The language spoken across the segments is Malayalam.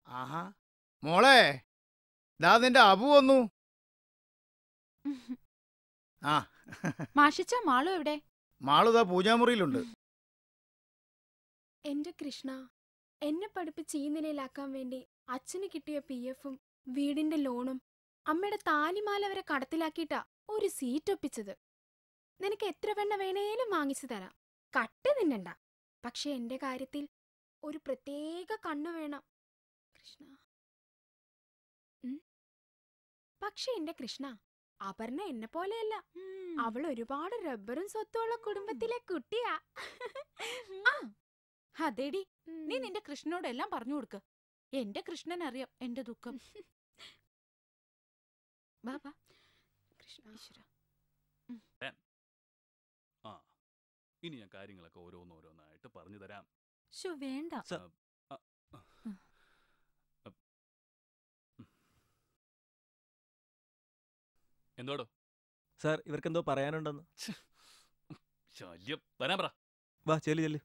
ആഹാ മോളെ ദാ നിന്റെ അബു വന്നു ആ മാഷിച്ച മാളു എവിടെ മാളുതാ പൂജാമുറിയിലുണ്ട് എന്റെ കൃഷ്ണ എന്നെ പഠിപ്പിച്ച് ഈ നിലയിലാക്കാൻ വേണ്ടി അച്ഛന് കിട്ടിയ പി എഫും വീടിന്റെ ലോണും അമ്മയുടെ താലിമാല വരെ കടത്തിലാക്കിയിട്ടാ ഒരു സീറ്റ് ഒപ്പിച്ചത് നിനക്ക് എത്ര വെണ്ണ വേണേലും വാങ്ങിച്ചു തരാം കട്ട് തിന്നണ്ട പക്ഷെ എന്റെ കാര്യത്തിൽ ഒരു പ്രത്യേക കണ്ണു വേണം കൃഷ്ണ ഉം. പക്ഷെ എന്റെ കൃഷ്ണ അപർണ എന്നെ പോലെയല്ല അവൾ ഒരുപാട് റബ്ബറും സ്വത്തുമുള്ള കുടുംബത്തിലെ കുട്ടിയാ ആ, അതേടി നീ നിന്റെ കൃഷ്ണനോട് എല്ലാം പറഞ്ഞു കൊടുക്ക് എന്റെ കൃഷ്ണൻ അറിയാം എന്റെ ദുഃഖം വാ വാ കൃഷ്ണ ഈശ്വരാ. ആ ഇനി ഞാൻ കാര്യങ്ങളൊക്കെ ഓരോന്നോരോന്നായിട്ട് പറഞ്ഞു തരാം ശോ വേണ്ട എന്തോടോ സാർ ഇവർക്കെന്തോ പറയാനുണ്ടെന്ന് ശല്യം വരാൻ പറ വാ ചെല്ലു ചെല്ലു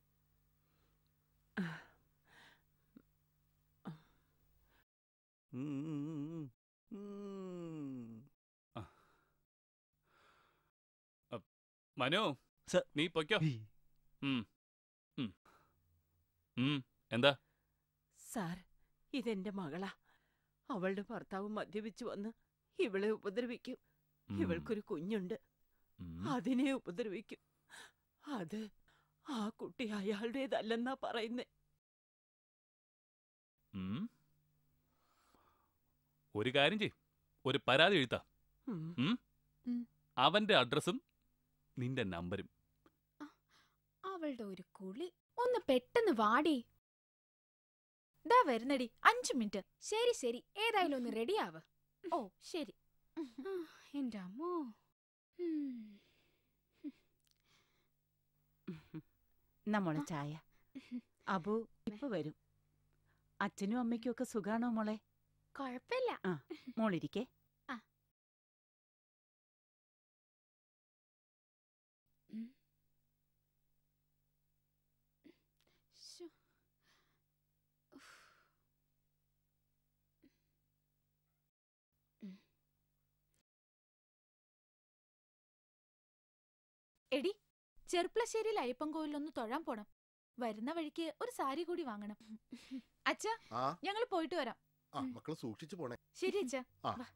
മനു സർ. നീ പൊയ്ക്കോ ഉം. ഉം. ഉം. എന്താ സാർ ഇതെന്റെ മകളാ അവളുടെ ഭർത്താവ് മദ്യപിച്ചു വന്ന് ഇവളെ ഉപദ്രവിക്കും ഉം. ഇവൾക്കൊരു കുഞ്ഞുണ്ട് ഉം. അതിനെ ഉപദ്രവിക്കും അത് ആ കുട്ടി അയാളുടേതല്ലെന്നാ പറയുന്നേ ഉം. ഒരു കാര്യം ചെയ് ഒരു പരാതി എഴുത്താ ഉം. ഉം? ഉം. അവന്റെ അഡ്രസ്സും നിന്റെ നമ്പരും അവളുടെ ഒരു കുളി ഒന്ന് പെട്ടെന്ന് വാടി ദാ വരുന്നടി അഞ്ചു മിനിറ്റ് ശരി ശരി ഏതായാലും ഒന്ന് റെഡിയാവ് ഓ ശരി എന്റെ അമ്മോ ഉം. നമ്മളെ ചായ അബു ഇപ്പൊ വരും അച്ഛനും അമ്മയ്ക്കും ഒക്കെ സുഖാണോ മോളെ കൊഴപ്പില്ല മോളിരിക്കേ ശ്ശോ. ഉഫ്. എടി ചെർപ്പളശ്ശേരിയിൽ അയ്യപ്പൻകോവിലൊന്ന് തൊഴാൻ പോണം വരുന്ന വഴിക്ക് ഒരു സാരി കൂടി വാങ്ങണം അച്ഛ ആ ഞങ്ങൾ പോയിട്ട് വരാം ആ മക്കള് സൂക്ഷിച്ചു പോണേ ശരി അച്ഛ ആ. വാ.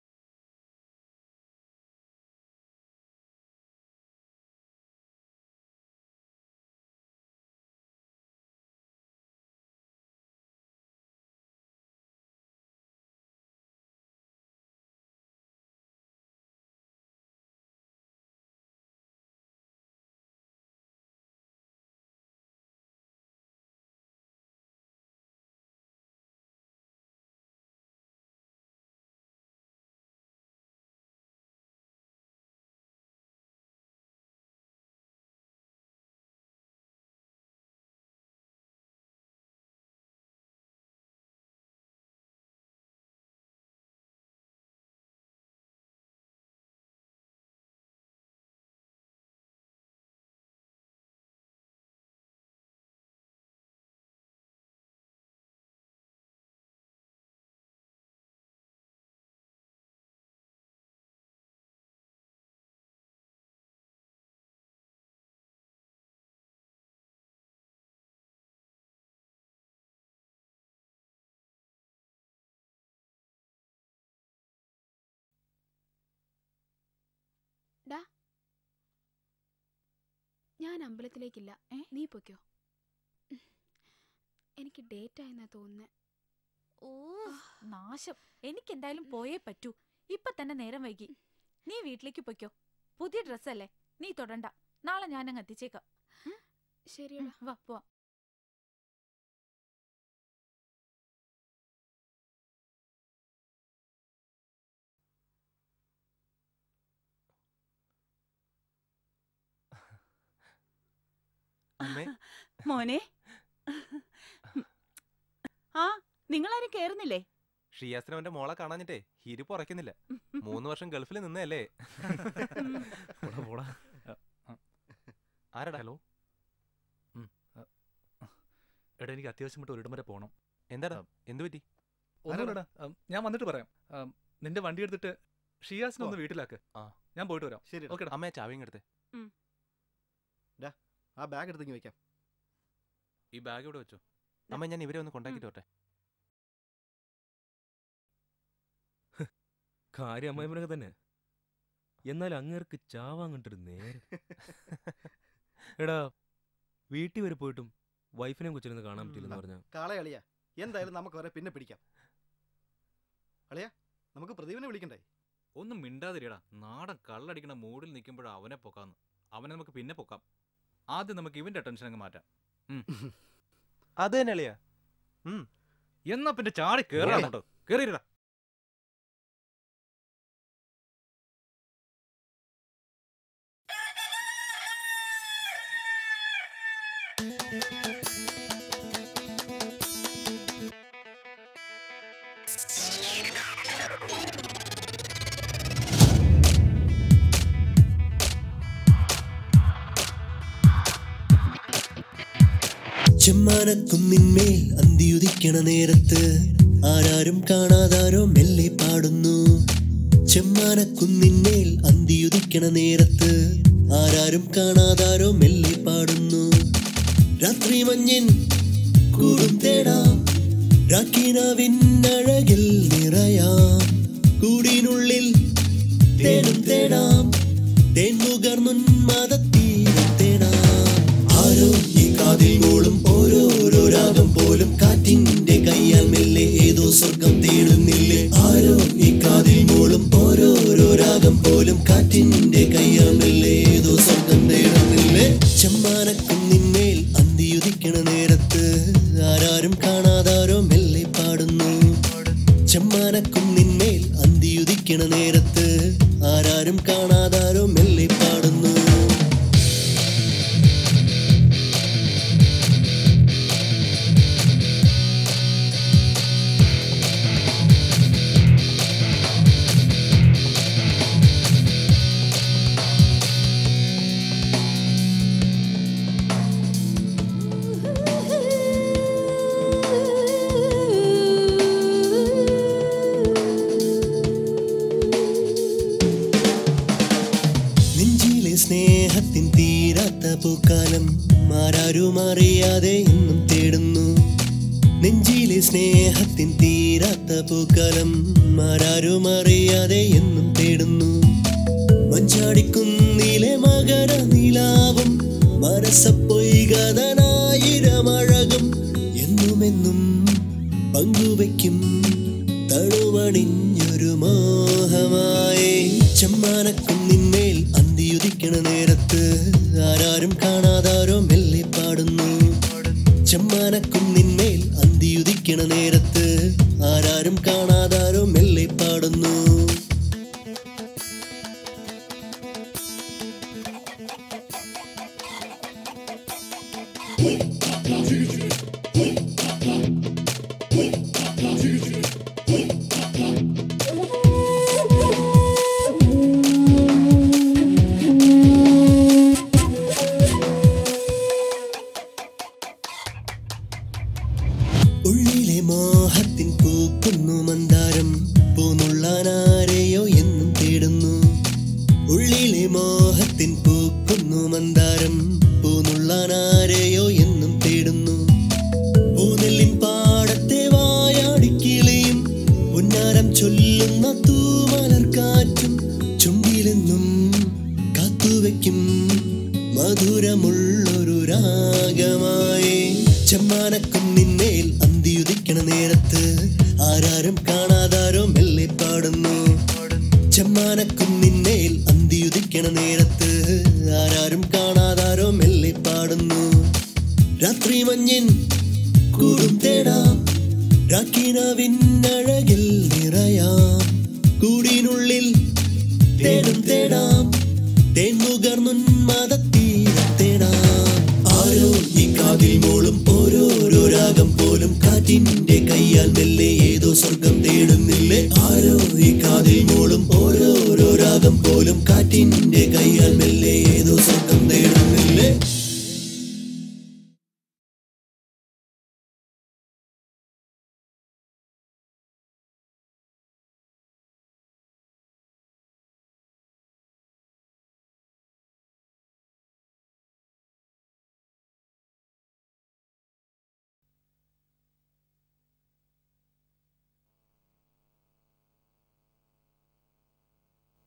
ഞാൻ അമ്പലത്തിലേക്കില്ല ഏ? നീ പൊയ്ക്കോ ഉം. എനിക്ക് ഡേറ്റ് ആയെന്നാ തോന്നുന്നേ ഓ നാശം എനിക്ക് എന്തായാലും പോയേ പറ്റൂ ഇപ്പൊ തന്നെ നേരം വൈകി നീ വീട്ടിലേക്ക് പൊയ്ക്കോ പുതിയ ഡ്രസ്സല്ലേ നീ തൊടണ്ട നാളെ ഞാനങ്ങ് എത്തിച്ചേക്കാം ശരിയടാ വാ പോവാം അമ്മേ മോനെ ആ നിങ്ങളാരും കേറുന്നില്ലേ ഷിയാസിന് അവന്റെ മോളെ കാണാഞ്ഞിട്ടേ ഇരിപ്പ് ഉറക്കുന്നില്ല മൂന്ന് വർഷം ഗൾഫിൽ നിന്നല്ലേ പോടാ പോടാ ആരടാ ഹലോ ഉം. എടാ എനിക്ക് അത്യാവശ്യം വിട്ട് ഒരിടം വരെ പോകണം എന്താടാ എന്തു പറ്റി ഒന്നുമില്ലടാ ഉം, ഞാൻ വന്നിട്ട് പറയാം ഉം, നിന്റെ വണ്ടി എടുത്തിട്ട് ഷിയാസിനെ ഒന്ന് വീട്ടിലാക്ക് ആ. ഞാൻ പോയിട്ട് വരാം ശരി ഓക്കെടാ അമ്മയെ ചാവിയും എടുത്തേ ആ ബാഗ് എടുത്തെങ്കിൽ വെക്കാം ഈ ബാഗ് ഇവിടെ വെച്ചോ അമ്മ ഞാൻ ഇവരെ ഒന്ന് കൊണ്ടാക്കിട്ട് വരട്ടെ കാര്യം അമ്മായിമനൊക്കെ തന്നെ എന്നാലും അങ്ങേർക്ക് ചാവാൻ കണ്ടൊരു നേരം എടാ വീട്ടിൽ വരെ പോയിട്ടും വൈഫിനെയും കൊച്ചിരുന്ന് കാണാൻ ഉം. പറ്റില്ലെന്ന് പറഞ്ഞാ കാളെ അളിയ എന്തായാലും നമുക്ക് അവരെ പിന്നെ പിടിക്കാം അളിയ നമുക്ക് പ്രദീപിനെ വിളിക്കണ്ടേ ഒന്നും മിണ്ടാതിരിയടാ നാടൻ കള്ളടിക്കണ മൂഡിൽ നിൽക്കുമ്പോഴാ അവനെ പൊക്കാന്ന് അവനെ നമുക്ക് പിന്നെ പൊക്കാം ആദ്യം നമുക്ക് ഇവന്റെ ടെൻഷൻ അങ്ങ് മാറ്റാം അത് തന്നെ അളിയാ എന്നാ പിന്നെ ചാടി കേറാണോട്ടോ കേറിയിരടാ ചെമ്മാനക്കുന്നിന്മേൽ അന്തിയുദിക്കണ നേരത്ത് ആരാരും കാണാതാരോ മെല്ലെ പാടുന്നു ചെമ്മാനക്കുന്നിന്മേൽ അന്തിയുദിക്കണ നേരത്ത് ആരാരും കാണാതാരോ മെല്ലെ പാടുന്നു രാത്രി മഞ്ഞിൻ കൂടും തേടാം രാക്കിനാവിന്നഴകിൽ നിറയാം കൂടിനുള്ളിൽ തേടും തേടാം തേൻമുകർന്നുന്മാദത്തീരം തേടാം ആരോ ഈ കാതിൽ മൂളും ഓരോരോ രാഗം പോലും കാറ്റിന്റെ കയ്യാൽ മെല്ലെ ഏതോ സ്വർഗം തേടുന്നില്ലേ ആരോ ഈ കാതിൽ മൂളും ഓരോരോ രാഗം പോലും കാറ്റിന്റെ കയ്യാൽ മെല്ലെ ഏതോ സ്വർഗം തേടുന്നില്ലേ ചെമ്മാനക്കുന്നിന്മേൽ അന്തിയുദിക്കണ നേരത്ത് ആരാരും കാണാതാരോ മെല്ലെ പാടുന്നു ചെമ്മാനക്കുന്നിന്മേൽ അന്തിയുദിക്കണ നേരത്ത് ആരാരും കാണാതാരോ മെല്ലെ പാടുന്നു നെഞ്ചിലെ സ്നേഹത്തിൻ തീരാത്ത പൂക്കാലം ആരാരും അറിയാതെ ഇന്നും തേടുന്നു നെഞ്ചിലെ സ്നേഹത്തിൻ തീരാത്ത പൂക്കാലം ആരാരും അറിയാതെ എന്നും തേടുന്നു മഞ്ചാടിക്കുന്നിലെ മകര നിലാവും മനസ്സപ്പൊയ്കതനായിരമഴകും എന്നുമെന്നും പങ്കുവയ്ക്കും തണുവണിഞ്ഞൊരു മോഹമായി ചെമ്മാനക്കുന്നിന്മേൽ അന്തിയുദിക്കണ നേരത്ത് ആരാരും കാണാതാരോ മെല്ലെ പാടുന്നു ചെമ്മാനക്കുന്നിന്മേൽ അന്തിയുദിക്കണ നേരത്ത് ആരാരും കാണാതാരോ മെല്ലെ പാടുന്നു ഉള്ളിലെ മോഹത്തിൻ പൂക്കുന്നു മന്ദാരം പൂന്നുള്ളാനാരെയോ എന്നും തേടുന്നു ഉള്ളിലെ മോഹത്തിൻ പൂക്കുന്നു മന്ദാരം പൂന്നുള്ളാനാരെയോ എന്നും തേടുന്നു പൂനെല്ലിൻ പാടത്തെ വായാടിക്കിളിയും ഉന്നാരം ചൊല്ലുന്ന തൂമലർ കാറ്റും ചുണ്ടിലെന്നും കാത്തുവെക്കും മധുരമുള്ളൊരു രാഗമായി ചെമ്മാനക്കുന്നിന്മേൽ അന്തിയുദിക്കണ നേരത്ത് ആരാരും കാണാതാരോ മെല്ലെ പാടുന്നു ചെമ്മാനക്കുന്നിന്മേൽ അന്തിയുദിക്കണ നേരത്ത് ആരാരും കാണാതാരോ മെല്ലെ പാടുന്നു രാത്രി മഞ്ഞിൻ കൂടും തേടാം രാക്കിനാവിന്നഴകിൽ നിറയാം കൂടിനുള്ളിൽ തേടും തേടാം തേൻമുകർന്നുന്മാദത്തീരം തേടാം ആരോ ഈ കാതിൽ മോളും ഓരോരോ രാഗം പോലും കാറ്റിന്റെ കയ്യാൽ മെല്ലെ ഏതോ സ്വർഗം തേടുന്നില്ലേ ആരോ ഈ കാതിൽ മോളും ഓരോരോ രാഗം പോലും കാറ്റിന്റെ കയ്യാൽ മെല്ലെ ഏതോ സ്വർഗം തേടുന്നില്ലേ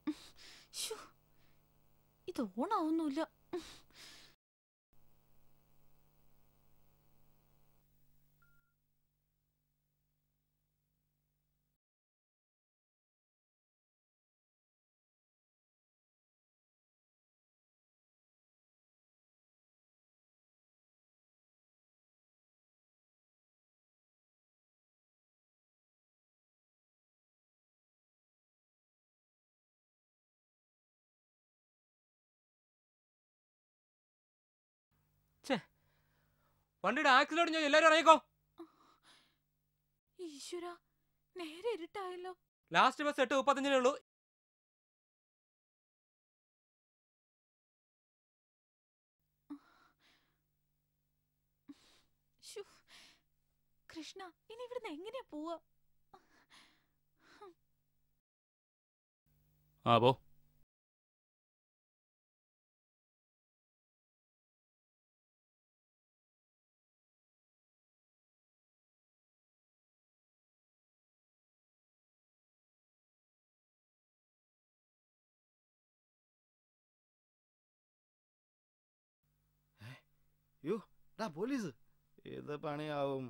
ശ്ശോ, ഇത് ഓണാവുന്നില്ല വണ്ടിയുടെ ആക്സിഡന്റ് ഞാൻ എല്ലാരും ഇറങ്ങിക്കോ ഈശ്വര നേരെ ഇരുട്ടായല്ലോ ലാസ്റ്റ് ബസ് എട്ട് മുപ്പത്തഞ്ചിനേ ഉള്ളൂ ശ്ശോ, കൃഷ്ണ ഇനി ഇവിടുന്ന് എങ്ങനെയാ പോവാ ആ പോ യോ ഡാ പോലീസ് ഏത് പണിയാവും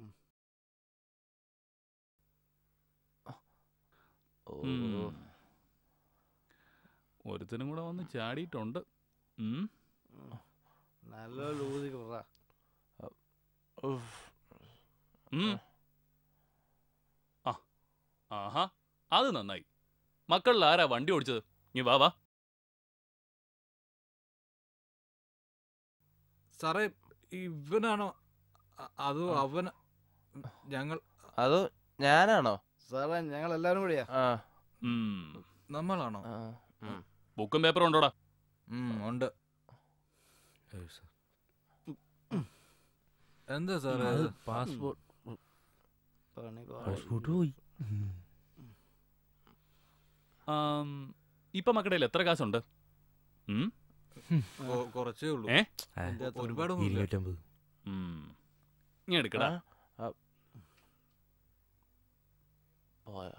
ഉം. ഒരുത്തനും കൂടെ വന്ന് ചാടിയിട്ടുണ്ട് ഉം. നല്ല ലൂതി കുറ ഉം. ആ ആഹാ അത് നന്നായി മക്കളിൽ ആരാ വണ്ടി ഓടിച്ചത് നീ വാ വാ സാറേ ഇവനാണോ അ- അതോ അവൻ ഞങ്ങൾ അതോ ഞാനാണോ സാറേ ഞങ്ങൾ എല്ലാവരും കൂടിയാ ആ ഉം. നമ്മളാണോ ആ, ഉം. ബുക്കും പേപ്പറും ഉണ്ടോടാ ഉം, ഉണ്ട് എന്താ സാറേ അത് ഇത്? പാസ്പോർട്ട് പണി പാസ്പോർട്ട് പോയി ആം, ഇപ്പൊ മക്കളുടെ എത്ര കാശുണ്ട് ഉം? കൊ- കുറച്ചേ ഉള്ളൂ ഏ? ഒരുപാടൊന്നുമില്ല ഇരുന്നൂറ്റമ്പത് ഉം. ഇങ്ങ് എടുക്കടാ ആ, ആ. പോയോ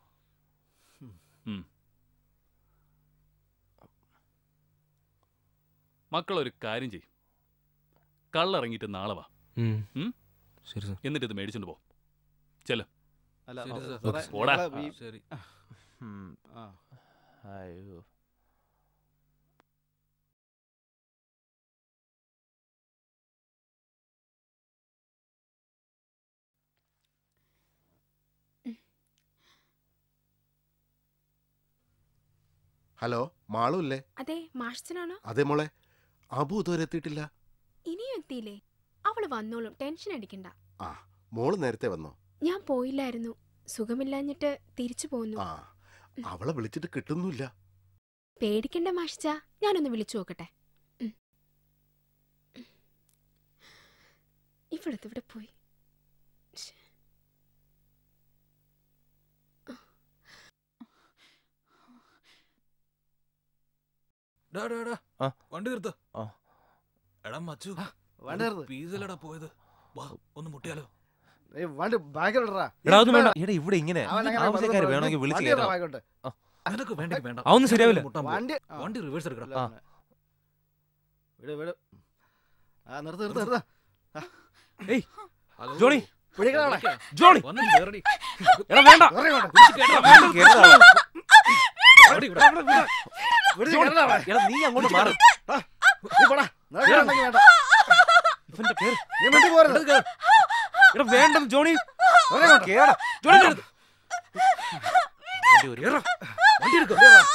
മക്കൾ ഒരു കാര്യം ചെയ്യും കള്ളിറങ്ങിയിട്ട് നാളെ വാ ഉം? ശരി സാർ എന്നിട്ട് ഇത് മേടിച്ചോണ്ട് പോ അല്ല ശരി, സാറേ, സാർ. സാറേ, പോടാ. ഞങ്ങളെ ഈ- ശരി ഉം. ആ. അയ്യോ ഹലോ മാളുല്ലേ അതെ മാഷച്ചനാണോ അതെ മോളെ അബു ഇതുവരെ എത്തിയിട്ടില്ല ഇനിയും എത്തിയില്ലേ അവള് വന്നോളും ടെൻഷൻ അടിക്കണ്ട ആ മോള് നേരത്തെ വന്നോ ഞാൻ പോയില്ലായിരുന്നു സുഖമില്ലാഞ്ഞിട്ട് തിരിച്ചു പോന്നു ആ അവളെ വിളിച്ചിട്ട് കിട്ടുന്നില്ല പേടിക്കണ്ട മാഷിച്ച ഞാനൊന്ന് വിളിച്ചു നോക്കട്ടെ ഉം. ഇവിടുത്തെ ഇവിടെ പോയി ശ്ശെ. ഡാ, ഡാ, ഡാ. ആ. വണ്ടി നിർത്ത ആ. എടാ മച്ചു വണ്ടി നിർത്ത്. പീസലടാ പോയത് വാ ഒന്ന് മുട്ടിയാലോ ഏയ് വണ്ടി ബാക്കിലിടറാ എടാ അതൊന്നും വേണ്ട എടാ ഇവിടെ ഇങ്ങനെ അവൻ അങ്ങനെ ആവശ്യക്കാർ വെറുതെ വേണമെങ്കിൽ വിളിച്ച് വണ്ടി ഇടറാ കയറ്റാം ബാക്കിലോട്ട്. നിനക്ക് വേണ്ടെങ്കിൽ വേണ്ട അതൊന്നും ശരിയാവില്ല. മുട്ടാൻ പോ. വണ്ടി ആ. വണ്ടി റിവേഴ്സ് എടുക്കണം ഇല്ല, പിന്നെ. വിട് വിട് ആ നിർത്ത് നിർത്ത് നിർത്ത് ഹലോ. ജോണി. പിടിക്കണ അവിടെ. വിളിക്കാം. ജോണി വന്ന് കേറടി. എടാ വേണ്ട ഇറങ്ങി ഇങ്ങോട്ട്. പിടിച്ച് കേറടാ. കേറടാ. കേറടി ഇവിടെ. പിടിച്ച് കേറടാ അവിടെ. എടാ നീ അങ്ങോട്ട് മാറി നീ പോടാ. നിനക്ക് വേണ്ടെങ്കിൽ വേണ്ട. ഇവന്റെ പേര് നീ മിണ്ടി പോരുത്. എടാ വേണ്ടെന്ന് ജോണി ഇറങ്ങി ഇങ്ങോട്ട്. കേറടാ ജോണി എടുത്ത്. വണ്ടി ഒരു വണ്ടി എടുക്ക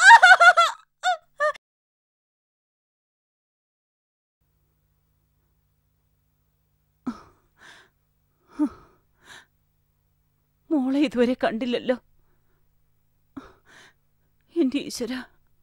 മോളെ ഇതുവരെ കണ്ടില്ലല്ലോ എന്റെ ഈശ്വര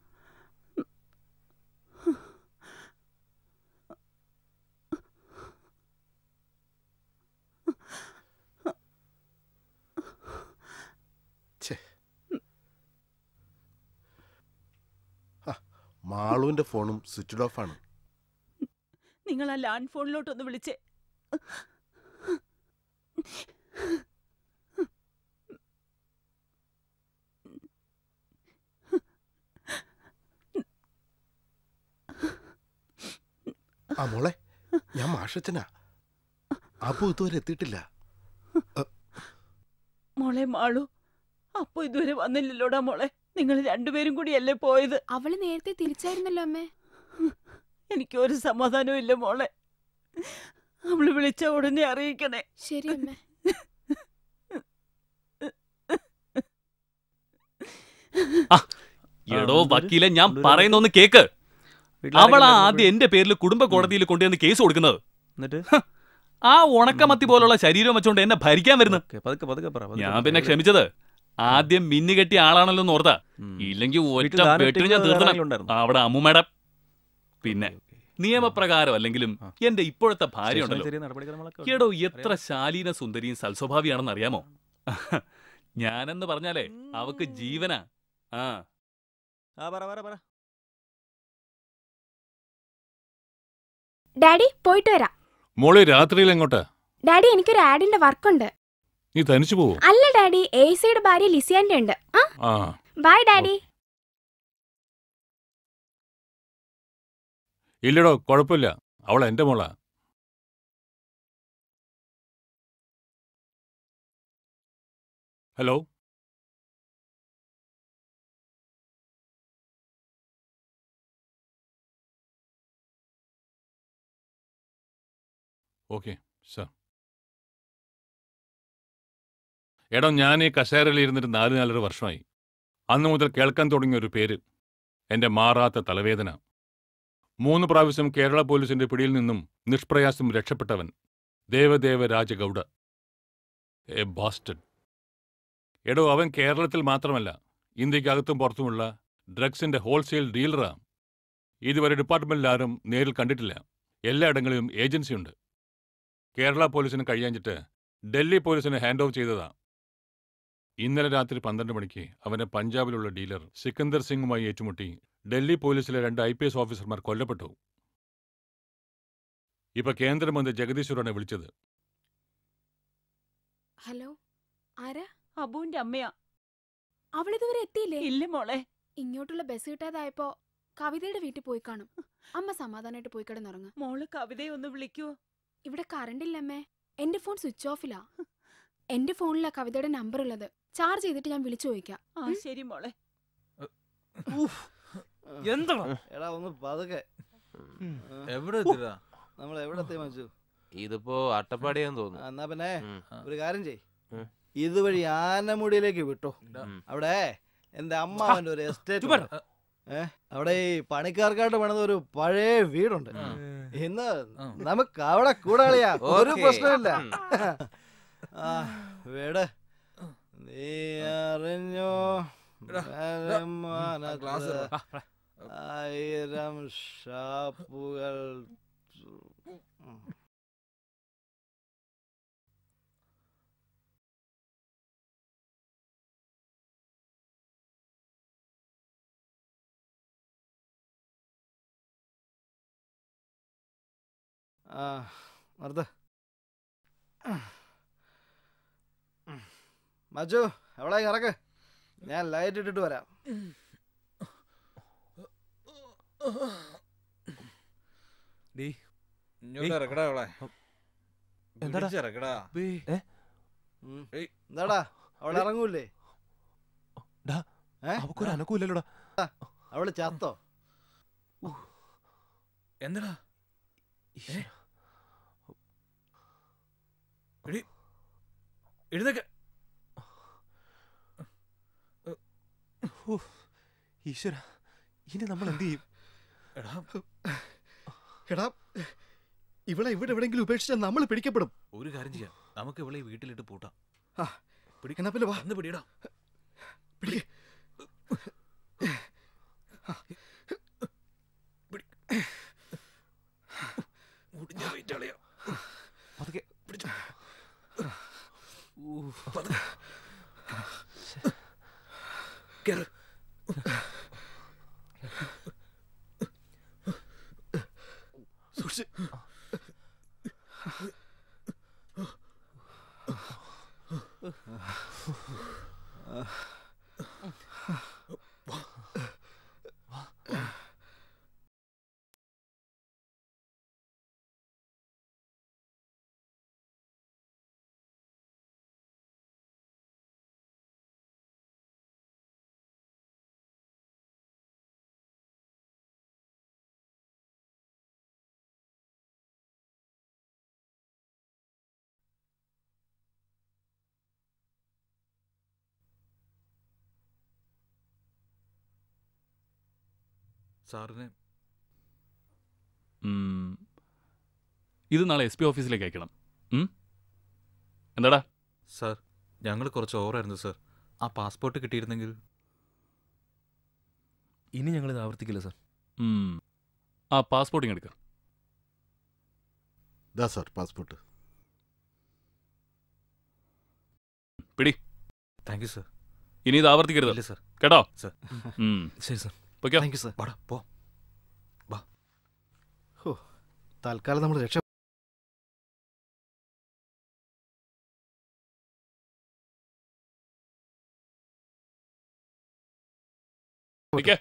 മാളുവിന്റെ ഫോണും സ്വിച്ച്ഡ് ഓഫ് ആണ് നിങ്ങൾ ആ ലാൻഡ് ഫോണിലോട്ടൊന്ന് വിളിച്ചേ ആ മോളെ ഞാൻ മാഷച്ചനാ അബു ഇതുവരെ എത്തിയിട്ടില്ല മോളെ മാളു അപ്പൊ ഇതുവരെ വന്നില്ലല്ലോടാ മോളെ നിങ്ങൾ രണ്ടുപേരും കൂടിയല്ലേ പോയത് അവള് നേരത്തെ തിരിച്ചായിരുന്നല്ലോ അമ്മേ എനിക്ക് ഒരു സമാധാനവും ഇല്ല മോളെ അവള് വിളിച്ച ഉടനെ അറിയിക്കണേ ശരി അമ്മേ എടോ വക്കീലെ ഞാൻ പറയുന്നൊന്ന് കേക്ക് അവളാ ആദ്യം എന്റെ പേരിൽ കുടുംബ കോടതിയിൽ കൊണ്ടുവന്ന് കേസ് കൊടുക്കുന്നത് എന്നിട്ട് ആ ഉണക്കമത്തി പോലുള്ള ശരീരം വെച്ചോണ്ട് എന്നെ ഭരിക്കാൻ വരുന്നു പതുക്കെ പതുക്കെ പറ പതുക്കെ ഞാൻ പറ. പിന്നെ ക്ഷമിച്ചത് ആദ്യം മിന്നു കെട്ടിയ ആളാണല്ലോ എന്ന് ഓർത്താ ഇല്ലെങ്കിൽ ഒറ്റ വീട്ടിൽ താൻ വെട്ടിന് ഞാൻ ഒറ്റയ്ക്ക് വേറെ ആരെങ്കിലും തീർത്തണം ഉണ്ടായിരുന്നോ? അവിടെ അമ്മുമ്മയുടെ പിന്നെ നിയമപ്രകാരം അല്ലെങ്കിലും എന്റെ ഇപ്പോഴത്തെ ഭാര്യ സ്റ്റേഷനിൽ ഉണ്ടല്ലോ ചെറിയ നടപടിക്രമങ്ങളൊക്കെ ഉണ്ട്. എടോ എത്ര ശാലീന സുന്ദരിയും സൽസ്വഭാവിയാണെന്ന് അറിയാമോ ഞാനെന്ന് പറഞ്ഞാലേ അവക്ക് ജീവനാ ആ ആ പറ പറ പറ ഡാഡി പോയിട്ട് വരാം മോളെ രാത്രിയിൽ എങ്ങോട്ടാ ഡാഡി എനിക്കൊരു ആഡിന്റെ വർക്കുണ്ട് നീ തനിച്ചു പോവോ അല്ല ഡാഡി എ സിയുടെ ഭാര്യ ലിസിയാന്റെ ഉണ്ട് ആ ആ ബൈ ഡാഡി ഇല്ലടോ കുഴപ്പമില്ല അവൾ എന്റെ മോളാ ഹലോ ഓക്കെ സർ എടോ ഞാൻ ഈ കസേരയിൽ ഇരുന്നിട്ട് നാല് നാലര വർഷമായി അന്ന് മുതൽ കേൾക്കാൻ തുടങ്ങിയ ഒരു പേര് എൻ്റെ മാറാത്ത തലവേദന മൂന്ന് പ്രാവശ്യം കേരള പോലീസിന്റെ പിടിയിൽ നിന്നും നിഷ്പ്രയാസം രക്ഷപ്പെട്ടവൻ ദേവദേവ രാജഗൗഡ എ ബാസ്റ്റഡ് എടോ അവൻ കേരളത്തിൽ മാത്രമല്ല ഇന്ത്യക്കകത്തും പുറത്തുമുള്ള ഡ്രഗ്സിന്റെ ഹോൾസെയിൽ ഡീലറാ ഇതുവരെ ഡിപ്പാർട്ട്മെന്റിൽ ആരും നേരിൽ കണ്ടിട്ടില്ല എല്ലായിടങ്ങളിലും ഏജൻസിയുണ്ട് കേരള പോലീസിന് കഴിയാഞ്ഞിട്ട് ഡൽഹി പോലീസിന് ഹാൻഡ് ഓഫ് ചെയ്തതാ ഇന്നലെ രാത്രി പന്ത്രണ്ട് മണിക്ക് അവനെ പഞ്ചാബിലുള്ള ഡീലർ സിക്കന്ദർ സിംഗുമായി ഏറ്റുമുട്ടി ഡൽഹി പോലീസിലെ രണ്ട് ഐ പി എസ് ഓഫീസർമാർ കൊല്ലപ്പെട്ടു ഇപ്പൊ കേന്ദ്രമന്ത്രി ജഗദീശ്വറാണ് വിളിച്ചത് ഹലോ ആരാ അബുവിന്റെ അമ്മയാ അവളിതുവരെ എത്തിയില്ലേ ഇല്ല മോളെ ഇങ്ങോട്ടുള്ള ബസ് കിട്ടാതായപ്പോ കവിതയുടെ വീട്ടിൽ പോയി കാണും അമ്മ സമാധാനമായിട്ട് പോയി കിടന്നുറങ്ങ മോള് കവിതയെ ഒന്ന് വിളിക്കൂ ഇവിടെ കറണ്ട് ഇല്ലമ്മേ എന്റെ ഫോൺ സ്വിച്ച് ഓഫിലാ എന്റെ ഫോണിലാ കവിതയുടെ നമ്പർ ഉള്ളത് ചാർജ് ചെയ്തിട്ട് ഞാൻ വിളിച്ചു ചോദിക്കാം ആ ശരി മോളെ എന്താ എടാ ഒന്ന് പതുക്കെ എവിടെ എത്തിയതാ? നമ്മൾ എവിടെ എത്തി മച്ചു ഇതിപ്പോ അട്ടപ്പാടിയാന്ന് തോന്നുന്നു എന്നാ പിന്നെ ഉം. ഒരു കാര്യം ചെയ് ഉം. ഇതുവഴി ആനമുടിയിലേക്ക് വിട്ടോ അവിടെ എന്റെ അമ്മാവന്റെ ഒരു എസ്റ്റേറ്റ് ഏ അവിടെ ഈ പണിക്കാർക്കായിട്ട് പണിത ഒരു പഴയ വീടുണ്ട് ഇന്ന് നമുക്ക് അവിടെ കൂടാളിയാ ഒരു ഓക്കേ. പ്രശ്നമില്ല ഉം. ആ വീട് നീ അറിഞ്ഞോ എടാ, വരുമാനത്ത് ഗ്ലാസ് എടുക്ക്. ആയിരം ഷാപ്പുകൾ ആ നിർത്ത് മജു എവിടെ ഇറക്ക് ഞാൻ ലൈറ്റ് ഇട്ടിട്ട് വരാം ഡീ ഇങ്ങോട്ട് ഇറക്കടാ അവളെ എന്താടാ? പിടിച്ചിറക്കടാ. ഏ? ഉം. ഏയ്. എന്താടാ അവളെ ഇറങ്ങൂലേ ഡാ, ഏ? അവക്കൊരു അനക്കൂല്ലല്ലോടാ അവള് ചത്തോ എന്താടാ ഈശ്വരാ. എടി എഴുന്നേക്ക് ഹൂ, ഈശ്വര ഇനി നമ്മൾ എന്ത് ചെയ്യും എടാ എടാ ഇവളെ ഇവിടെ എവിടെയെങ്കിലും ഉപേക്ഷിച്ചാൽ നമ്മൾ പിടിക്കപ്പെടും ഒരു കാര്യം ചെയ്യാം നമുക്ക് ഇവളെ ഈ വീട്ടിലിട്ട് പൂട്ടാം ആ, എന്നാ പിന്നെ വാ. വന്ന് പിടിയടാ പിടിക്ക്. മുടിഞ്ഞ വെയിറ്റ് കളയാ പതുക്കെ പിടിച്ചു കേറ് സൂക്ഷിച്ച് സാറിനെ ഉം. ഇത് നാളെ എസ് പി ഓഫീസിലേക്ക് അയക്കണം ഉം? എന്താടാ സാർ ഞങ്ങൾ കുറച്ച് ഓവറായിരുന്നു സാർ ആ പാസ്പോർട്ട് കിട്ടിയിരുന്നെങ്കിൽ ഇനി ഞങ്ങൾ ഇത് ആവർത്തിക്കില്ല സാർ ഉം. ആ പാസ്പോർട്ടിങ് എടുക്ക ദാ സാർ പാസ്പോർട്ട് പിടി താങ്ക് യു സാർ ഇനി ഇത് ആവർത്തിക്കരുത് ഇല്ല, സർ. കേട്ടോ സർ. ഉം. ശരി സാർ പൊയ്ക്കോ താങ്ക് യു സാർ വാടാ പോ ഹോ തൽക്കാലം നമ്മൾ രക്ഷ നിക്ക്.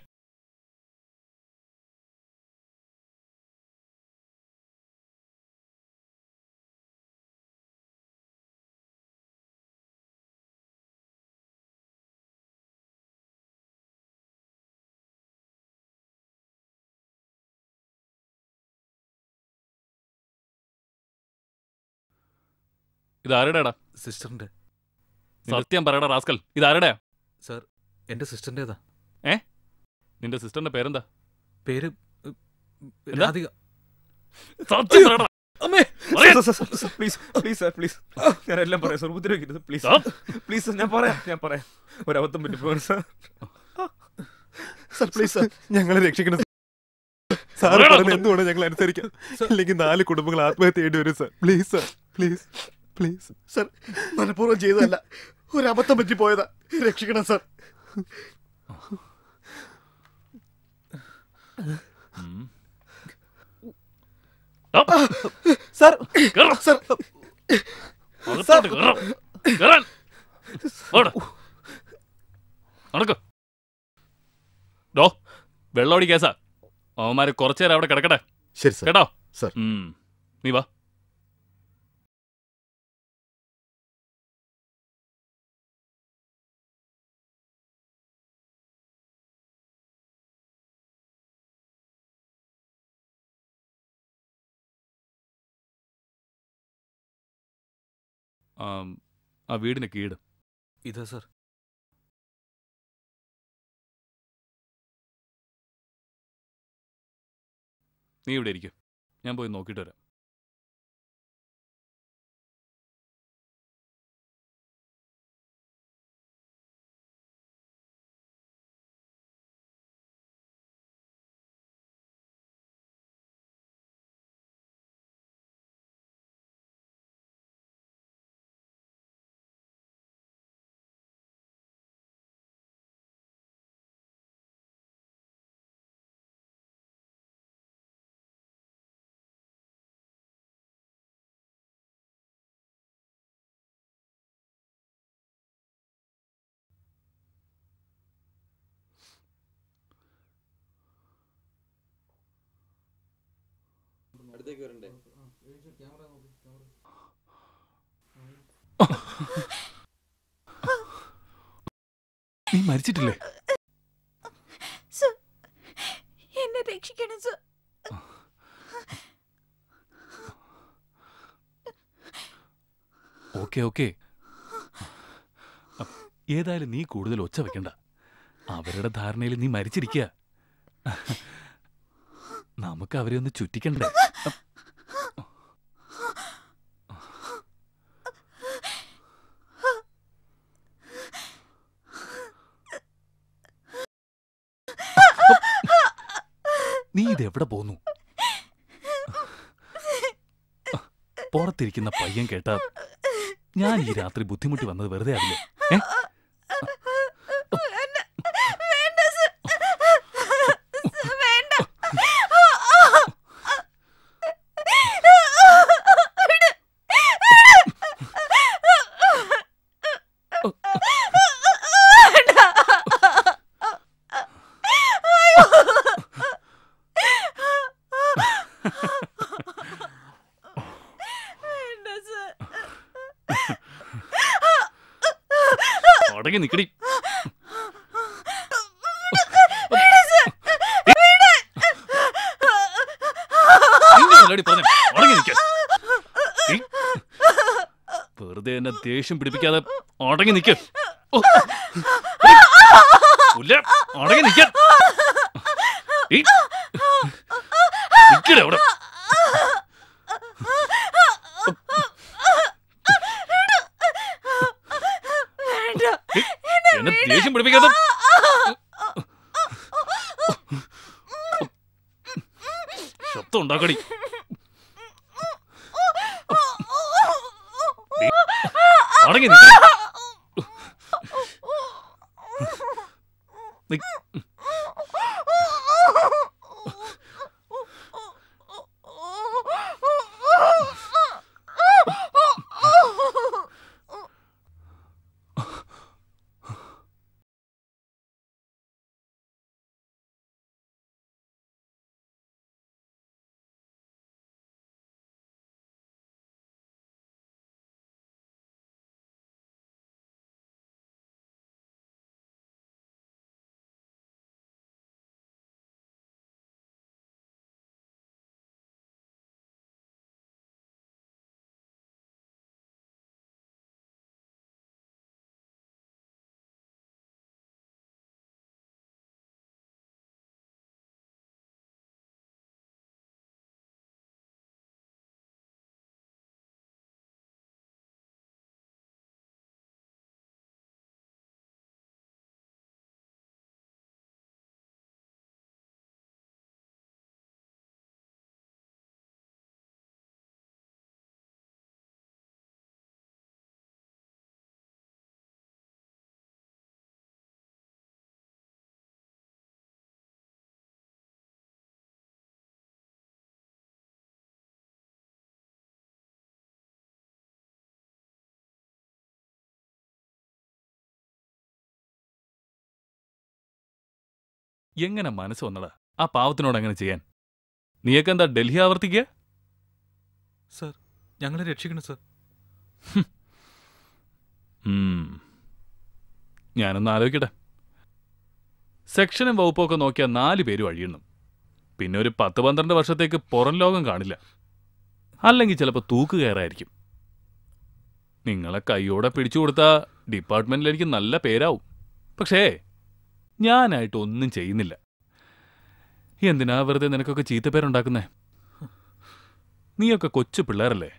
ഇത് ആരുടെടാ സിസ്റ്ററിന്റെ സത്യം പറയടാ റാസ്കൽ ഇത് ആരുടെയാ സാർ എൻ്റെ സിസ്റ്ററിൻ്റെതാ ഏ നിന്റെ സിസ്റ്ററിന്റെ പേരെന്താ പേര് ഉം, എന്താ? രാധിക സത്യം പറയടാ അമ്മേ പറയാൻ. Sir, sir, sir, please please sir please ഞാൻ എല്ലാം പറയാം സാർ ഉപദ്രവിക്കരുത് പ്ലീസ് സാർ. പ്ലീസ് സാർ ഞാൻ പറയാം ഞാൻ പറയാം ഒരബദ്ധം പറ്റിപ്പോണ് സാർ സാർ പ്ലീസ് സാർ ഞങ്ങളെ രക്ഷിക്കണം സാർ പറയടാ, പറഞ്ഞ എന്തുകൊണ്ട് ഞങ്ങൾ അനുസരിക്കാം ഇല്ലെങ്കിൽ നാല് കുടുംബങ്ങൾ ആത്മഹത്യ ചെയ്യേണ്ടി വരും sir please sir please please sir മനഃപൂർവ്വം ചെയ്തതല്ല ഒരു അബദ്ധം പറ്റി പോയതാ രക്ഷിക്കണം സാർ ഉം. സാർ കേറ്. സാർ അകത്തോട്ട് കേറ്. കേറാൻ. ഓട്. നടക്ക് ഡോ വെള്ളോടി കേസാ അവന്മാര് കുറച്ചേരം അവിടെ കിടക്കട്ടെ ശരി സാർ കേട്ടോ സാർ ഉം. നീ വാ ആം, ആ വീടിന് കീട് ഇതാ സാർ നീ ഇവിടെ ഇരിക്കും ഞാൻ പോയി നോക്കിയിട്ട് വരാം നീ മരിച്ചിട്ടില്ലേ സർ എന്നെ രക്ഷിക്കണം സർ ഓക്കെ ഓക്കെ ഏതായാലും നീ കൂടുതൽ ഒച്ച വെക്കണ്ട അവരുടെ ധാരണയിൽ നീ മരിച്ചിരിക്കുക നമുക്ക് അവരെ ഒന്ന് ചുറ്റിക്കണ്ടേ നീ ഇതെവിടെ പോന്നു പുറത്തിരിക്കുന്ന പയ്യൻ കേട്ടാ ഞാൻ ഈ രാത്രി ബുദ്ധിമുട്ടി വന്നത് വെറുതെ ആവില്ലേ ഏ വേണ്ട സർ വേണ്ട വേണ്ട സർ അടങ്ങി നിക്കടി നിങ്ങളല്ലടി പറഞ്ഞെ, അടങ്ങി നിക്ക. ഏയ്. വെറുതെ എന്നെ ദേഷ്യം പിടിപ്പിക്കാതെ അടങ്ങി നിക്ക ഓ. പുല്ല, അടങ്ങി നിക്ക ഈ- നിക്കടെ അവിടെ. ഈ, എന്നെ ദേഷ്യം പിടിപ്പിക്കാതെ ശബ്ദം ഉണ്ടാക്കടി നീ അടങ്ങി നിക്ക്. നിക്ക്. എങ്ങനെ മനസ്സ് വന്നടാ ആ പാവത്തിനോട് അങ്ങനെ ചെയ്യാൻ നീയൊക്കെ എന്താ ഡൽഹി ആവർത്തിക്കുക സർ ഞങ്ങളെ രക്ഷിക്കണം സർ ഉം. ഞാനൊന്ന് ആലോചിക്കട്ടെ സെക്ഷനും വകുപ്പൊക്കെ നോക്കിയാൽ നാല് പേര് വഴിയുന്നു പിന്നെ ഒരു പത്ത് പന്ത്രണ്ട് വർഷത്തേക്ക് പുറം ലോകം കാണില്ല അല്ലെങ്കിൽ ചിലപ്പോൾ തൂക്ക് കയറായിരിക്കും നിങ്ങളെ കൈയോടെ പിടിച്ചു കൊടുത്താൽ ഡിപ്പാർട്ട്മെന്റിൽ എനിക്ക് നല്ല പേരാവും പക്ഷേ ഞാനായിട്ട് ഒന്നും ചെയ്യുന്നില്ല എന്തിനാ വെറുതെ നിനക്കൊക്കെ ചീത്തപ്പേരുണ്ടാക്കുന്നേ നീയൊക്കെ കൊച്ചു പിള്ളേരല്ലേ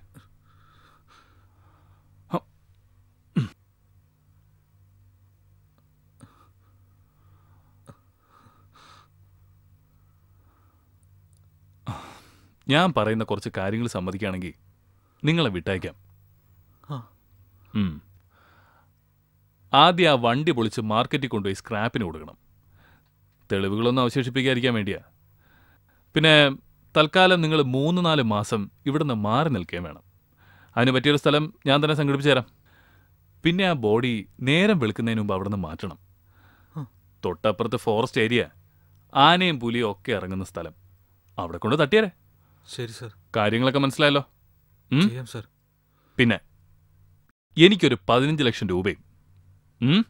ഞാൻ പറയുന്ന കുറച്ച് കാര്യങ്ങൾ സമ്മതിക്കുകയാണെങ്കിൽ നിങ്ങളെ വിട്ടയക്കാം ആ. ഉം. ആദ്യം ആ വണ്ടി പൊളിച്ച് മാർക്കറ്റിൽ കൊണ്ടുപോയി സ്ക്രാപ്പിന് കൊടുക്കണം തെളിവുകളൊന്നും അവശേഷിപ്പിക്കാതിരിക്കാൻ വേണ്ടിയാ പിന്നെ തൽക്കാലം നിങ്ങൾ മൂന്ന് നാല് മാസം ഇവിടുന്ന് മാറി നിൽക്കുകയും വേണം അതിന് പറ്റിയൊരു സ്ഥലം ഞാൻ തന്നെ സംഘടിപ്പിച്ചു തരാം പിന്നെ ആ ബോഡി നേരം വെളുക്കുന്നതിന് മുമ്പ് അവിടുന്ന് മാറ്റണം തൊട്ടപ്പുറത്ത് ഫോറസ്റ്റ് ഏരിയ ആനയും പുലിയും ഒക്കെ ഇറങ്ങുന്ന സ്ഥലം അവിടെ കൊണ്ട് തട്ടിയാരേ ശരി സർ കാര്യങ്ങളൊക്കെ മനസ്സിലായല്ലോ ഉം? ചെയ്യാം സർ പിന്നെ എനിക്കൊരു പതിനഞ്ച് ലക്ഷം രൂപയും ഉം?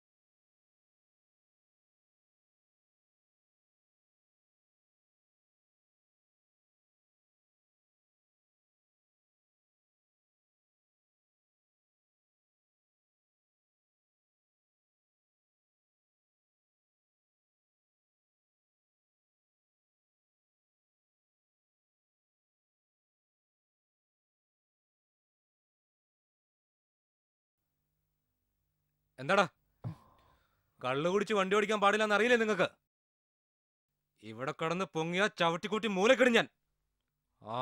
എന്താടാ കള്ളു കുടിച്ച് വണ്ടി ഓടിക്കാൻ പാടില്ലെന്ന് അറിയില്ലേ നിങ്ങൾക്ക് ഇവിടെ കിടന്ന് പൊങ്ങിയ ചവിട്ടിക്കൂട്ടി മൂലക്കിടും ഞാൻ ആ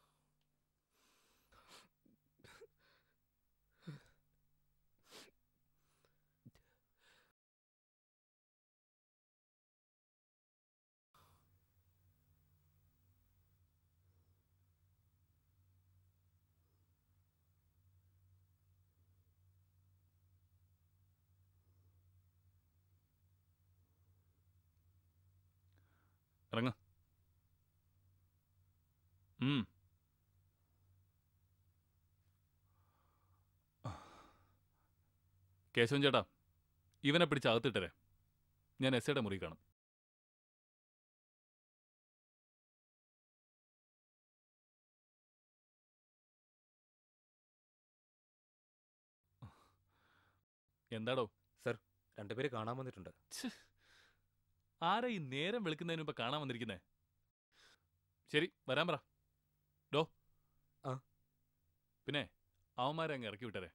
ഇറങ്ങ ഉം. കേശവൻ ചേട്ടാ ഇവനെ പിടിച്ച് അകത്തിട്ടരെ ഞാൻ എസ് ഐയുടെ മുറി കാണും എന്താടോ സർ രണ്ടുപേര് കാണാൻ വന്നിട്ടുണ്ട് ആരാ ഈ നേരം വെളുക്കുന്നതിന് മുമ്പ് കാണാൻ വന്നിരിക്കുന്നേ ശരി വരാൻ പറ ഡോ ആ. പിന്നെ അവന്മാരെ അങ്ങ് ഇറക്കി വിട്ടരെ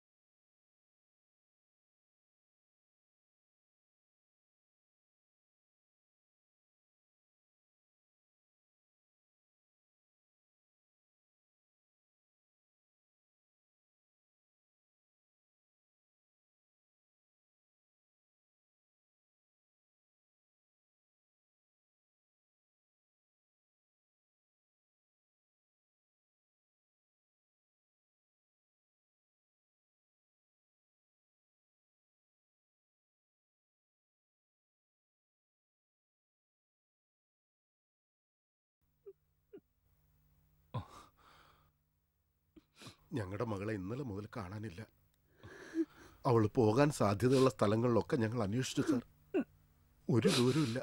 ഞങ്ങളുടെ മകളെ ഇന്നലെ മുതൽ കാണാനില്ല അവൾ പോകാൻ സാധ്യതയുള്ള സ്ഥലങ്ങളിലൊക്കെ ഞങ്ങൾ അന്വേഷിച്ചു സാർ ഒരു ദൂരമില്ല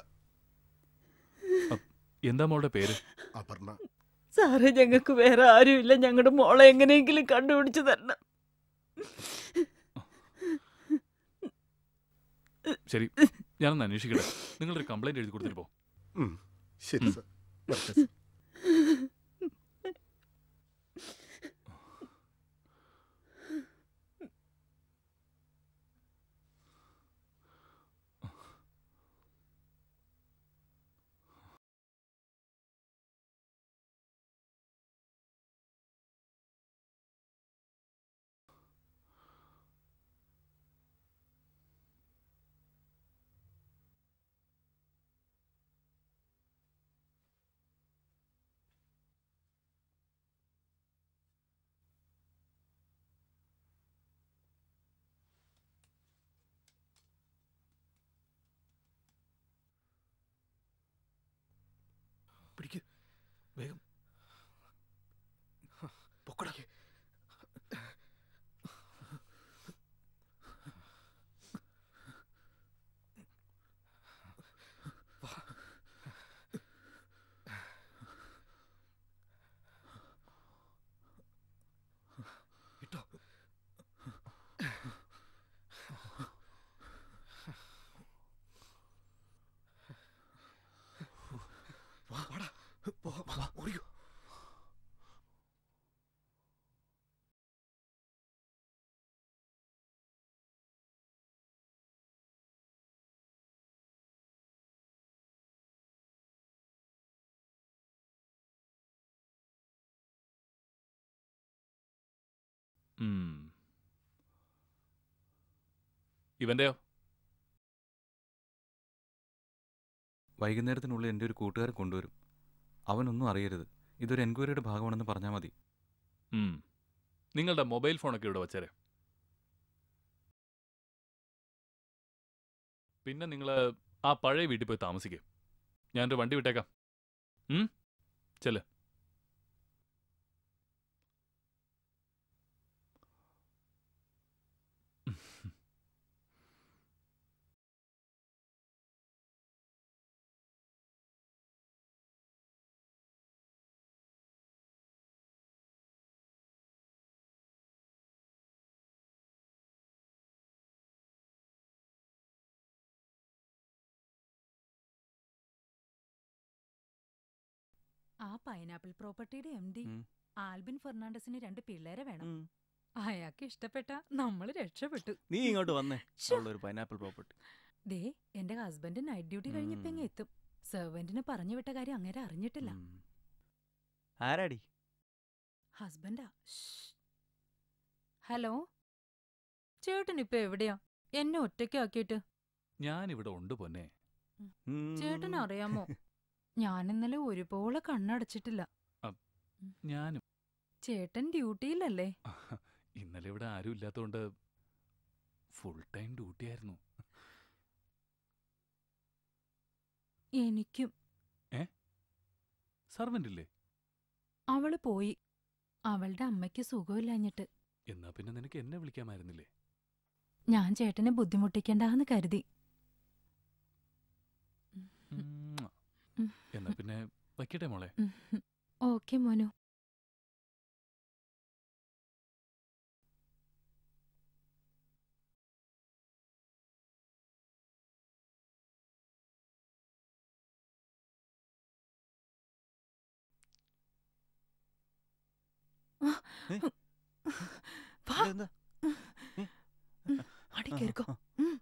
എന്താ മോളുടെ പേര് അപർണ സാറേ ഞങ്ങൾക്ക് വേറെ ആരുമില്ല ഞങ്ങളുടെ മോളെ എങ്ങനെയെങ്കിലും കണ്ടുപിടിച്ചു തരണം ശരി ഞാനൊന്ന് അന്വേഷിക്കട്ടെ നിങ്ങളൊരു കംപ്ലൈന്റ് എഴുതി കൊടുത്തിട്ട് പോ ഉം, ശരി സാർ വരട്ടെ സാർ പിടിക്ക് വേഗം പൊക്കടാ ഇട്ടോ വാ വാടാ പോ വാ ഓടിക്കോ ഉം. ഇവന്റെയോ വൈകുന്നേരത്തിനുള്ളിൽ എൻ്റെ ഒരു കൂട്ടുകാരൻ കൊണ്ടുവരും അവനൊന്നും അറിയരുത് ഇതൊരു എൻക്വയറിയുടെ ഭാഗമാണെന്ന് പറഞ്ഞാൽ മതി ഉം. നിങ്ങളുടെ മൊബൈൽ ഫോണൊക്കെ ഇവിടെ വച്ചേരെ പിന്നെ നിങ്ങൾ ആ പഴയ വീട്ടിൽ പോയി താമസിക്കും ഞാനൊരു വണ്ടി വിട്ടേക്കാം ഉം? ചെല്ല് ആ പൈനാപ്പിൾ പ്രോപ്പർട്ടിയുടെ എം ഡി ഉം. ആൽബിൻ ഫെർണാണ്ടസിന് രണ്ട് പിള്ളേരെ വേണം അയാൾക്ക് ഇഷ്ടപ്പെട്ട നമ്മൾ രക്ഷപ്പെട്ടു നീ ഇങ്ങോട്ട് വന്നേ ശ്ശോ. ഒരു പൈനാപ്പിൾ പ്രോപ്പർട്ടി ദേ എന്റെ ഹസ്ബൻഡ് നൈറ്റ് ഡ്യൂട്ടി കഴിഞ്ഞപ്പോ ഇങ്ങ് എത്തും സെർവന്റിന് പറഞ്ഞു വിട്ട കാര്യം അങ്ങനെ അറിഞ്ഞിട്ടില്ല ആരാടി ഹസ്ബൻഡാ ഹലോ ചേട്ടൻ ഇപ്പൊ എവിടെയാ എന്നെ ഒറ്റയ്ക്കാക്കിയിട്ട് ഞാനിവിടെ ഉണ്ട് പൊന്നെ ചേട്ടൻ അറിയാമോ ഞാൻ ഇന്നലെ ഒരുപോലെ കണ്ണടച്ചിട്ടില്ല ഞാനും ചേട്ടൻ ഡ്യൂട്ടിയിലല്ലേ ഇന്നലെ ഇവിടെ ആരും ഇല്ലാത്തതുകൊണ്ട് ഫുൾ ടൈം ഡ്യൂട്ടി ആയിരുന്നു എനിക്കും ഏ സർവന്റ് ഇല്ലേ അവള് പോയി അവളുടെ അമ്മയ്ക്ക് സുഖമില്ലാഞ്ഞിട്ട് എന്നാ പിന്നെ നിനക്ക് എന്നെ വിളിക്കാമായിരുന്നില്ലേ ഞാൻ ചേട്ടനെ ബുദ്ധിമുട്ടിക്കണ്ടെന്ന് കരുതി ഉം. എന്നാ പിന്നെ വയ്ക്കട്ടെ മോളെ ഓക്കെ മോനു വാ അടി കേറിക്കോ ഉം.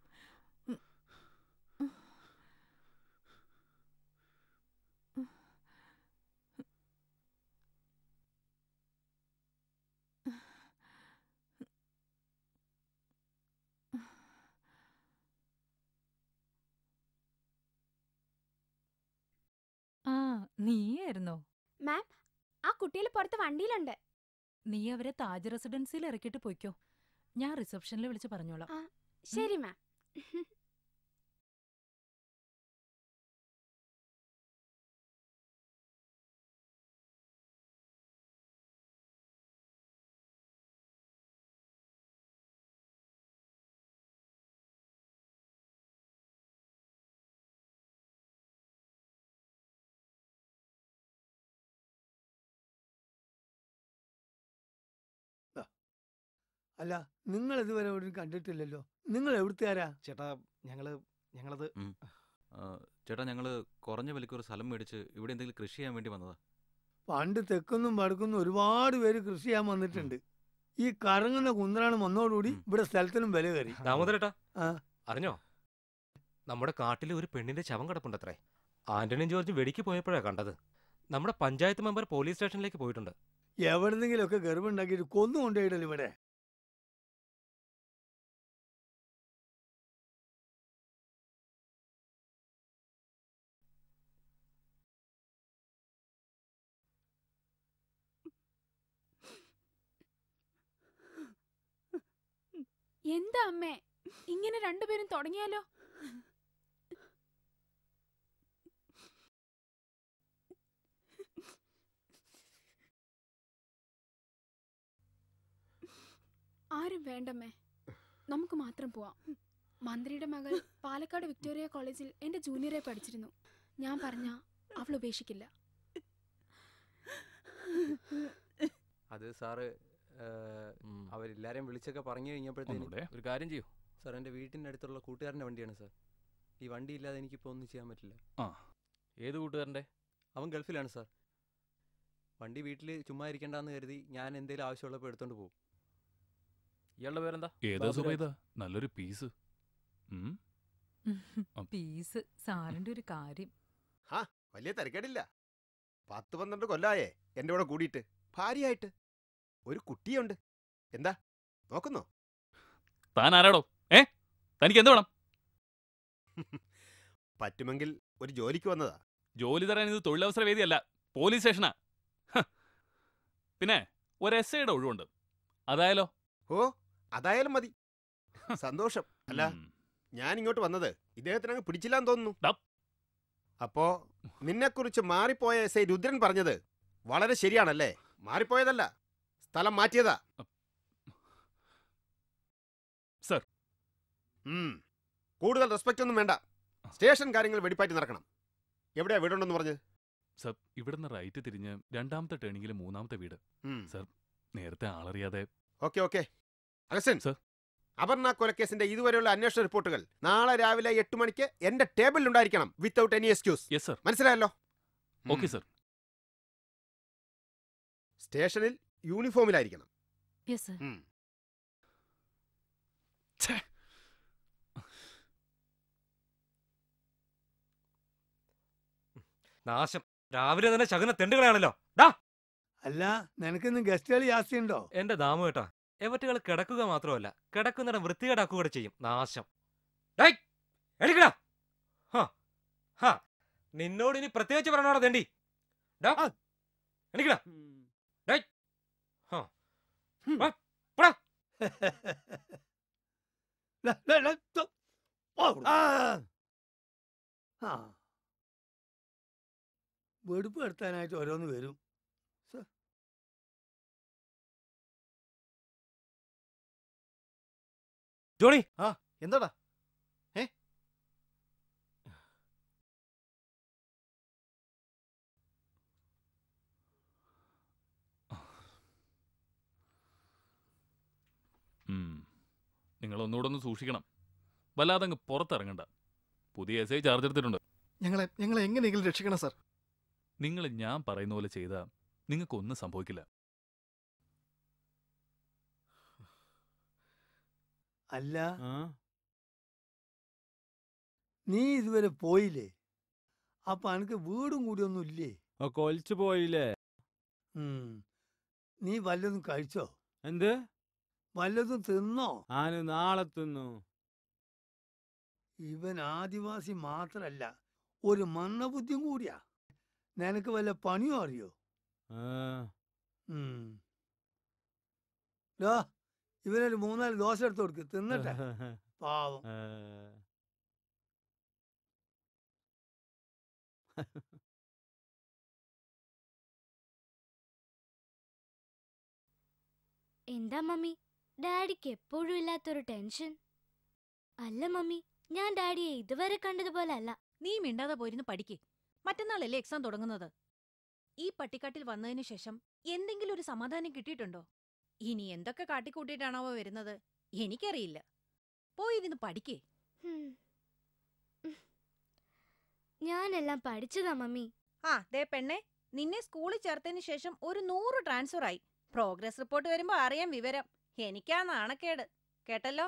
ആ നീയായിരുന്നോ മാം ആ കുട്ടികൾ പുറത്ത് വണ്ടിയിലുണ്ട് നീ അവരെ താജ് റെസിഡൻസിയിൽ ഇറക്കിയിട്ട് പോയിക്കോ ഞാൻ റിസപ്ഷനിൽ വിളിച്ച് പറഞ്ഞോളാം ശരി മാം അല്ല നിങ്ങൾ ഇതുവരെ എവിടെയും കണ്ടിട്ടില്ലല്ലോ നിങ്ങൾ എവിടുത്തുകാരാ ചേട്ടാ ഞങ്ങള് ഞങ്ങളത് ആ, ചേട്ടാ ഞങ്ങള് കുറഞ്ഞ വിലയ്ക്ക് ഒരു സ്ഥലം മേടിച്ച് ഇവിടെ എന്തെങ്കിലും കൃഷി ചെയ്യാൻ വേണ്ടി വന്നതാ പണ്ട് തെക്കുന്നും വടക്കുന്നും ഒരുപാട് പേര് കൃഷി ചെയ്യാൻ വന്നിട്ടുണ്ട് ഈ കറങ്ങുന്ന കുന്തറാണ് വന്നതോടുകൂടി ഇവിടെ സ്ഥലത്തിനും വില കയറി ദാമോദരേട്ടാ ആ. അറിഞ്ഞോ നമ്മുടെ കാട്ടിൽ ഒരു പെണ്ണിന്റെ ശവം കിടപ്പുണ്ടത്രേ ആന്റണിയും ജോർജ് വെടിക്ക് പോയപ്പോഴാ കണ്ടത് നമ്മുടെ പഞ്ചായത്ത് മെമ്പർ പോലീസ് സ്റ്റേഷനിലേക്ക് പോയിട്ടുണ്ട് എവിടെന്നെങ്കിലുമൊക്കെ ഗർഭുണ്ടാക്കിയിട്ട് കൊന്നു കൊണ്ടുപോയിടല്ലോ ഇവിടെ എന്താ അമ്മേ ഇങ്ങനെ രണ്ടുപേരും തുടങ്ങിയാലോ ആരും വേണ്ടമ്മേ നമുക്ക് മാത്രം പോവാം മന്ത്രിയുടെ മകൾ പാലക്കാട് വിക്ടോറിയ കോളേജിൽ എന്റെ ജൂനിയറെ പഠിച്ചിരുന്നു ഞാൻ പറഞ്ഞ അവൾ ഉപേക്ഷിക്കില്ല അത് സാറ് ഏഹ്, അവരെല്ലാരെയും വിളിച്ചൊക്കെ പറഞ്ഞു കഴിഞ്ഞപ്പോഴത്തേന് ഒന്നൂടെ. ഒരു കാര്യം ചെയ്യൂ സാർ എൻ്റെ വീട്ടിൻ്റെ അടുത്തുള്ള കൂട്ടുകാരൻ്റെ വണ്ടിയാണ് സാർ ഈ വണ്ടി ഇല്ലാതെ എനിക്കിപ്പോൾ ഒന്നും ചെയ്യാൻ പറ്റില്ല ആ ഏത് കൂട്ടുകാരൻ്റെ അവൻ ഗൾഫിലാണ് സാർ വണ്ടി വീട്ടിൽ ചുമ്മാ ഇരിക്കണ്ടെന്ന് കരുതി ഞാൻ എന്തെങ്കിലും ആവശ്യമുള്ളപ്പോൾ എടുത്തോണ്ട് പോകും ഇയാളുടെ പേരെന്താ ഏതാ സുബൈദ നല്ലൊരു പീസ് ഉം. പീസ് സാറിന്റെ ഒരു കാര്യം ഹാ വലിയ തിരക്കേടില്ല പത്ത് പന്ത്രണ്ട് കൊല്ലായേ എൻ്റെ കൂടെ കൂടിയിട്ട് ഭാര്യയായിട്ട് ഒരു കുട്ടിയുണ്ട് എന്താ നോക്കുന്നോ താൻ ആരാടോ ഏ തനിക്ക് എന്ത് വേണം പറ്റുമെങ്കിൽ ഒരു ജോലിക്ക് വന്നതാ ജോലി തരാൻ ഇത് തൊഴിലവസര വേദിയല്ല പോലീസ് സ്റ്റേഷനാ ഹ. പിന്നെ ഒരു എസ് ഐയുടെ ഒഴിവുണ്ട് അതായാലോ ഓ അതായാലും മതി സന്തോഷം അല്ല ഞാൻ ഇങ്ങോട്ട് വന്നത് ഇദ്ദേഹത്തിന് അങ്ങ് പിടിച്ചില്ലാന്ന് തോന്നുന്നു അപ്പോ നിന്നെക്കുറിച്ച് മാറിപ്പോയ എസ് ഐ രുദ്രൻ പറഞ്ഞത് വളരെ ശരിയാണല്ലേ മാറിപ്പോയതല്ല സ്ഥലം മാറ്റിയതാ സർ ഉം. കൂടുതൽ റെസ്പെക്റ്റ് ഒന്നും വേണ്ട സ്റ്റേഷൻ കാര്യങ്ങൾ വെടിപ്പാറ്റി നടക്കണം എവിടെയാ വീടുണ്ടെന്ന് പറഞ്ഞത് സർ ഇവിടുന്ന് റൈറ്റ് തിരിഞ്ഞ് രണ്ടാമത്തെ ടേണിങ്ങിൽ മൂന്നാമത്തെ വീട് ഉം. സർ നേരത്തെ ആളറിയാതെ okay okay Augustine sir Aparna കൊലക്കേസിന്റെ ഇതുവരെയുള്ള അന്വേഷണ റിപ്പോർട്ടുകൾ നാളെ രാവിലെ എട്ട് മണിക്ക് എന്റെ ടേബിളിൽ ഉണ്ടായിരിക്കണം without any excuse yes sir മനസ്സിലായല്ലോ ഓക്കെ സർ സ്റ്റേഷനിൽ യൂണിഫോമിലായിരിക്കണം യെസ് സർ ഉം. നാശം രാവിലെ തന്നെ ശകുന തെണ്ടുകളാണല്ലോ ഡാ അല്ല നിനക്കിന്ന് ഗസ്റ്റുകൾ ജാസ്തിയുണ്ടോ എന്റെ ദാമു കേട്ടാ എവറ്റുകൾ കിടക്കുക മാത്രമല്ല കിടക്കുന്നിടം വൃത്തികേടാക്കുക കൂടെ ചെയ്യും നാശം ഡേയ്, എണീക്കടാ. ഹാ, ഹാ, നിന്നോട് ഇനി പ്രത്യേകിച്ച് പറഞ്ഞോടാ തെണ്ടി ഡാ, എണീക്കടാ. ഡേയ്, ഹാ, വാ, പോടാ. ഡാ, ഡാ, ഡാ, തൊ- പോ അവിടുന്ന്. ആ. വെടുപ്പ് എടുത്താനായിട്ട് ഓരോന്ന് വരും സ- ജോണി ആ എന്താടാ ഏ ഉം. നിങ്ങൾ ഒന്നുകൂടെ ഒന്ന് സൂക്ഷിക്കണം വല്ലാതെ അങ്ങ് പുറത്തിറങ്ങണ്ട പുതിയ എസ് ഐ ചാർജ് എടുത്തിട്ടുണ്ട് ഞങ്ങളെ ഞങ്ങളെ എങ്ങനെയെങ്കിലും രക്ഷിക്കണം സാർ നിങ്ങൾ ഞാൻ പറയുന്ന പോലെ ചെയ്താൽ നിങ്ങൾക്കൊന്നും സംഭവിക്കില്ല അല്ല നീ ഇതുവരെ പോയില്ലേ അപ്പൊ അനക്ക് വീടും കൂടി ഒന്നും ഇല്ലേ കൊലിച്ചു പോയില്ലേ ഉം. നീ വല്ലതും കഴിച്ചോ എന്ത് വല്ലതും തിന്നോ ആന് നാളെ തിന്നു ഇവൻ ആദിവാസി മാത്രല്ല ഒരു മന്ദബുദ്ധിയും കൂടിയാ നിനക്ക് വല്ല പണിയോ അറിയോ ആ, ഉം. ഡാ, ഇവനൊരു മൂന്നാല് ദോശ എടുത്ത് കൊടുക്ക് തിന്നട്ടെ പാവം ആ. എന്താ മമ്മി ഡാഡിക്ക് എപ്പോഴും ഇല്ലാത്തൊരു ടെൻഷൻ അല്ല മമ്മി ഞാൻ ഡാഡിയെ ഇതുവരെ കണ്ടതുപോലെ അല്ല നീ മിണ്ടാതെ പോയിരുന്ന് പഠിക്ക് മറ്റന്നാളല്ലേ എക്സാം തുടങ്ങുന്നത് ഈ പട്ടിക്കാട്ടിൽ വന്നതിന് ശേഷം എന്തെങ്കിലും ഒരു സമാധാനം കിട്ടിയിട്ടുണ്ടോ ഇനി എന്തൊക്കെ കാട്ടിക്കൂട്ടിയിട്ടാണാവോ വരുന്നത് എനിക്കറിയില്ല പോയിരുന്ന് പഠിക്കേ ഹും. ഞാനെല്ലാം പഠിച്ചതാ മമ്മി ആ ദേ പെണ്ണെ നിന്നെ സ്കൂളിൽ ചേർത്തതിന് ശേഷം ഒരു നൂറ് ട്രാൻസ്ഫർ ആയി പ്രോഗ്രസ് റിപ്പോർട്ട് വരുമ്പോ അറിയാം വിവരം എനിക്കാ നാണക്കേട് കേട്ടല്ലോ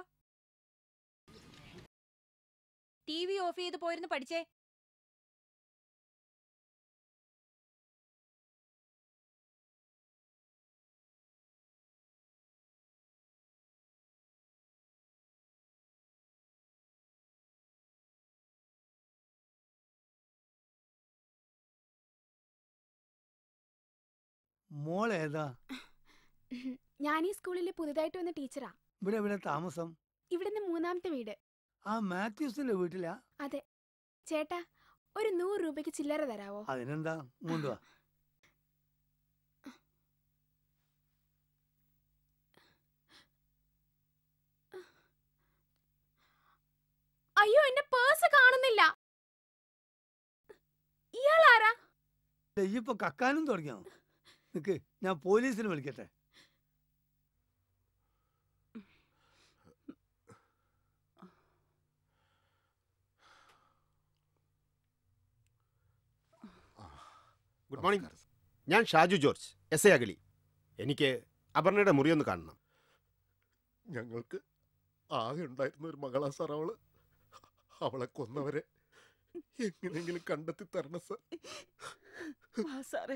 ടി വി ഓഫ് ചെയ്ത് പോയിരുന്ന് പഠിച്ചേ മോളേതാ ഞാൻ ഈ സ്കൂളിലെ പുതുതായിട്ട് വന്ന ടീച്ചറാ ഇവിടെ ഇവിടെ താമസം ഇവിടുന്ന് മൂന്നാമത്തെ വീട് ആ മാത്യൂസിന്റെ വീട്ടിലാ അതെ ചേട്ടാ ഒരു നൂറ് രൂപയ്ക്ക് ചില്ലറ തരാവോ അതിനെന്താ കൊണ്ടുവാ അയ്യോ എന്റെ പേഴ്സ് കാണുന്നില്ല ഇയാളാരാ ഇപ്പൊ കക്കാനും തുടങ്ങിയോ നിക്ക് ഞാൻ പോലീസിനെ വിളിക്കട്ടെ ഗുഡ് മോർണിംഗ് ഞാൻ Shaju George S A Agali എനിക്ക് അപർണയുടെ മുറി ഒന്ന് കാണണം ഞങ്ങൾക്ക് ആകെ ഉണ്ടായിരുന്ന ഒരു മകളാ സാർ അവള് അവളെ കൊന്നവരെ എങ്ങനെയെങ്കിലും കണ്ടെത്തി തരണം സാർ വാ സാറേ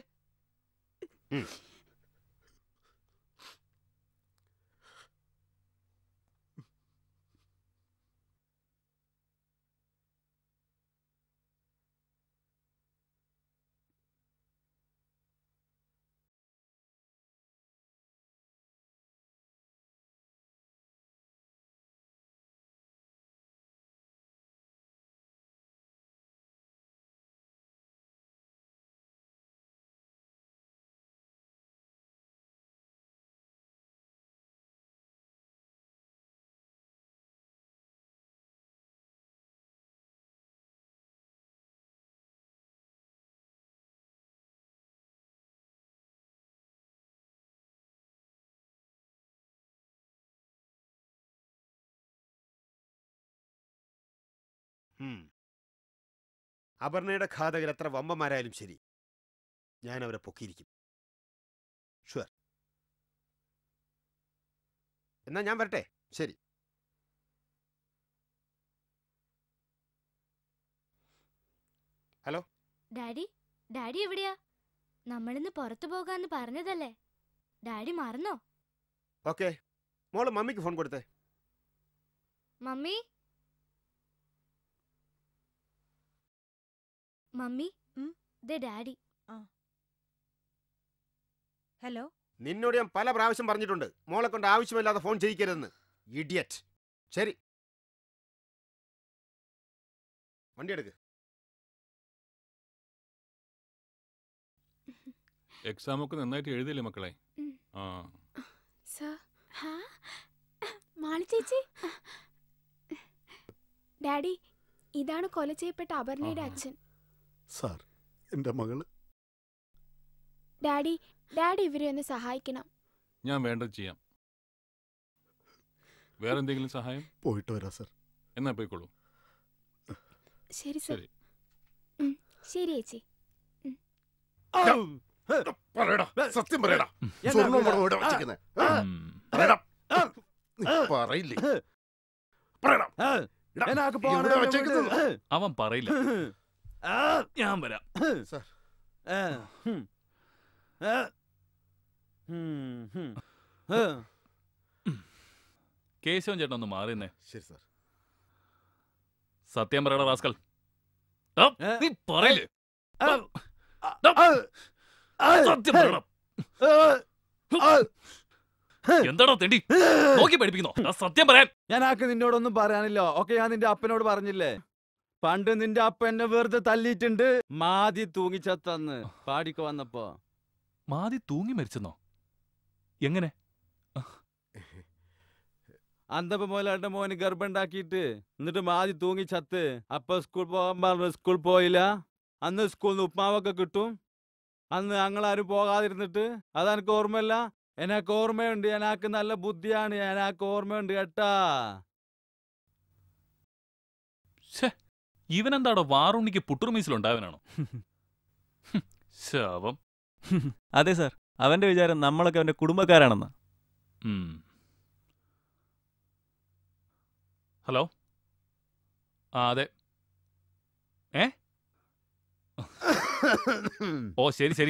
ഉം. അപർണയുടെ ഘാതകർ എത്ര വമ്പന്മാരായാലും ശരി ഞാൻ അവരെ പൊക്കിയിരിക്കും ഷുവർ എന്നാ ഞാൻ വരട്ടെ ശരി ഹലോ ഡാഡി ഡാഡി എവിടെയാ നമ്മളിന്ന് പുറത്തു പോകാന്ന് പറഞ്ഞതല്ലേ ഡാഡി മറന്നോ ഓക്കെ മോള് മമ്മിക്ക് ഫോൺ കൊടുത്തേ മമ്മി മമ്മി ദേ ഡാഡി ഹലോ നിന്നോട് ഞാൻ പല പ്രാവശ്യം പറഞ്ഞിട്ടുണ്ട് മോളെ കൊണ്ട് ആവശ്യമില്ലാതെ ഫോൺ ചെയ്യിക്കരുതെന്ന് ഇഡിയറ്റ് ശരി വണ്ടി എടുക്ക് എക്സാം ഒക്കെ നന്നായിട്ട് എഴുതിയില്ലേ മക്കളെ ആ സർ ഹാ മാളി ചേച്ചി ഡാഡി ഇതാണ് കൊല ചെയ്യപ്പെട്ട അപർണയുടെ അച്ഛൻ സാർ എൻ്റെ മകള് ഡാഡി ഡാഡി ഇവരെ ഒന്ന് സഹായിക്കണം ഞാൻ വേണ്ടത് ചെയ്യാം വേറെ എന്തെങ്കിലും സഹായം പോയിട്ട് വരാം സാർ എന്നാ പോയിക്കോളൂ ശരി സർ ശരി ഉം, ശരി ചേച്ചി പറയടാ സത്യം പറയടാ എന്നാ സ്വർണ്ണം ഇവിടെ? പണവും ഇവിടെ ആ, വെച്ചിരിക്കുന്നെ. ആ, പറയടാ നീ പറയില്ലേ എനക്ക് ഇവിടെ പോണം വച്ചേക്കുന്നത്. അവൻ പറയില്ല ഞാൻ വരാം സാർ കേശവൻ ചേട്ടൻ ഒന്ന് മാറിയെന്നേ ശരി സാർ സത്യം പറയണ റാസ്കൽ ആ, നീ പറയില്ലേ സത്യം പറയണം എന്താടാ തെണ്ടി നോക്കി പഠിപ്പിക്കുന്നോ ആ സത്യം പറയാൻ ഞാനാക്ക് നിന്നോടൊന്നും പറയാനില്ല ഓക്കെ ഞാൻ നിന്റെ അപ്പനോട് പറഞ്ഞില്ലേ പണ്ട് നിന്റെ അപ്പ എന്നെ വെറുതെ തല്ലിയിട്ടുണ്ട് മാതി തൂങ്ങിച്ചത്തന്ന് പാടിക്ക് വന്നപ്പോ മാതി തൂങ്ങി മരിച്ചെന്നോ എങ്ങനെ അന്തപ്പ മോലാട്ട മോന് ഗർഭമുണ്ടാക്കിയിട്ട് എന്നിട്ട് മാതി തൂങ്ങി ചത്ത് അപ്പ സ്കൂൾ പോകാൻ പറഞ്ഞു സ്കൂൾ പോയില്ല അന്ന് സ്കൂളിൽ നിന്ന് ഉപ്മാവൊക്കെ കിട്ടും അന്ന് ഞങ്ങളാരും പോകാതിരുന്നിട്ട് അതെനിക്ക് ഓർമ്മയില്ല എനക്ക് ഓർമ്മയുണ്ട് എനക്ക് നല്ല ബുദ്ധിയാണ് എനക്ക് ഓർമ്മയുണ്ട് കേട്ടാ ഛേ ഇവനെന്താടോ വാറുണ്ണിക്ക് പുട്ടുറുമീസിലുണ്ടാവനാണോ ശാപം അതെ സാർ അവന്റെ വിചാരം നമ്മളൊക്കെ അവന്റെ കുടുംബക്കാരാണെന്ന് ഉം. ഹലോ ആ അതെ ഏ ഓ ശരി ശരി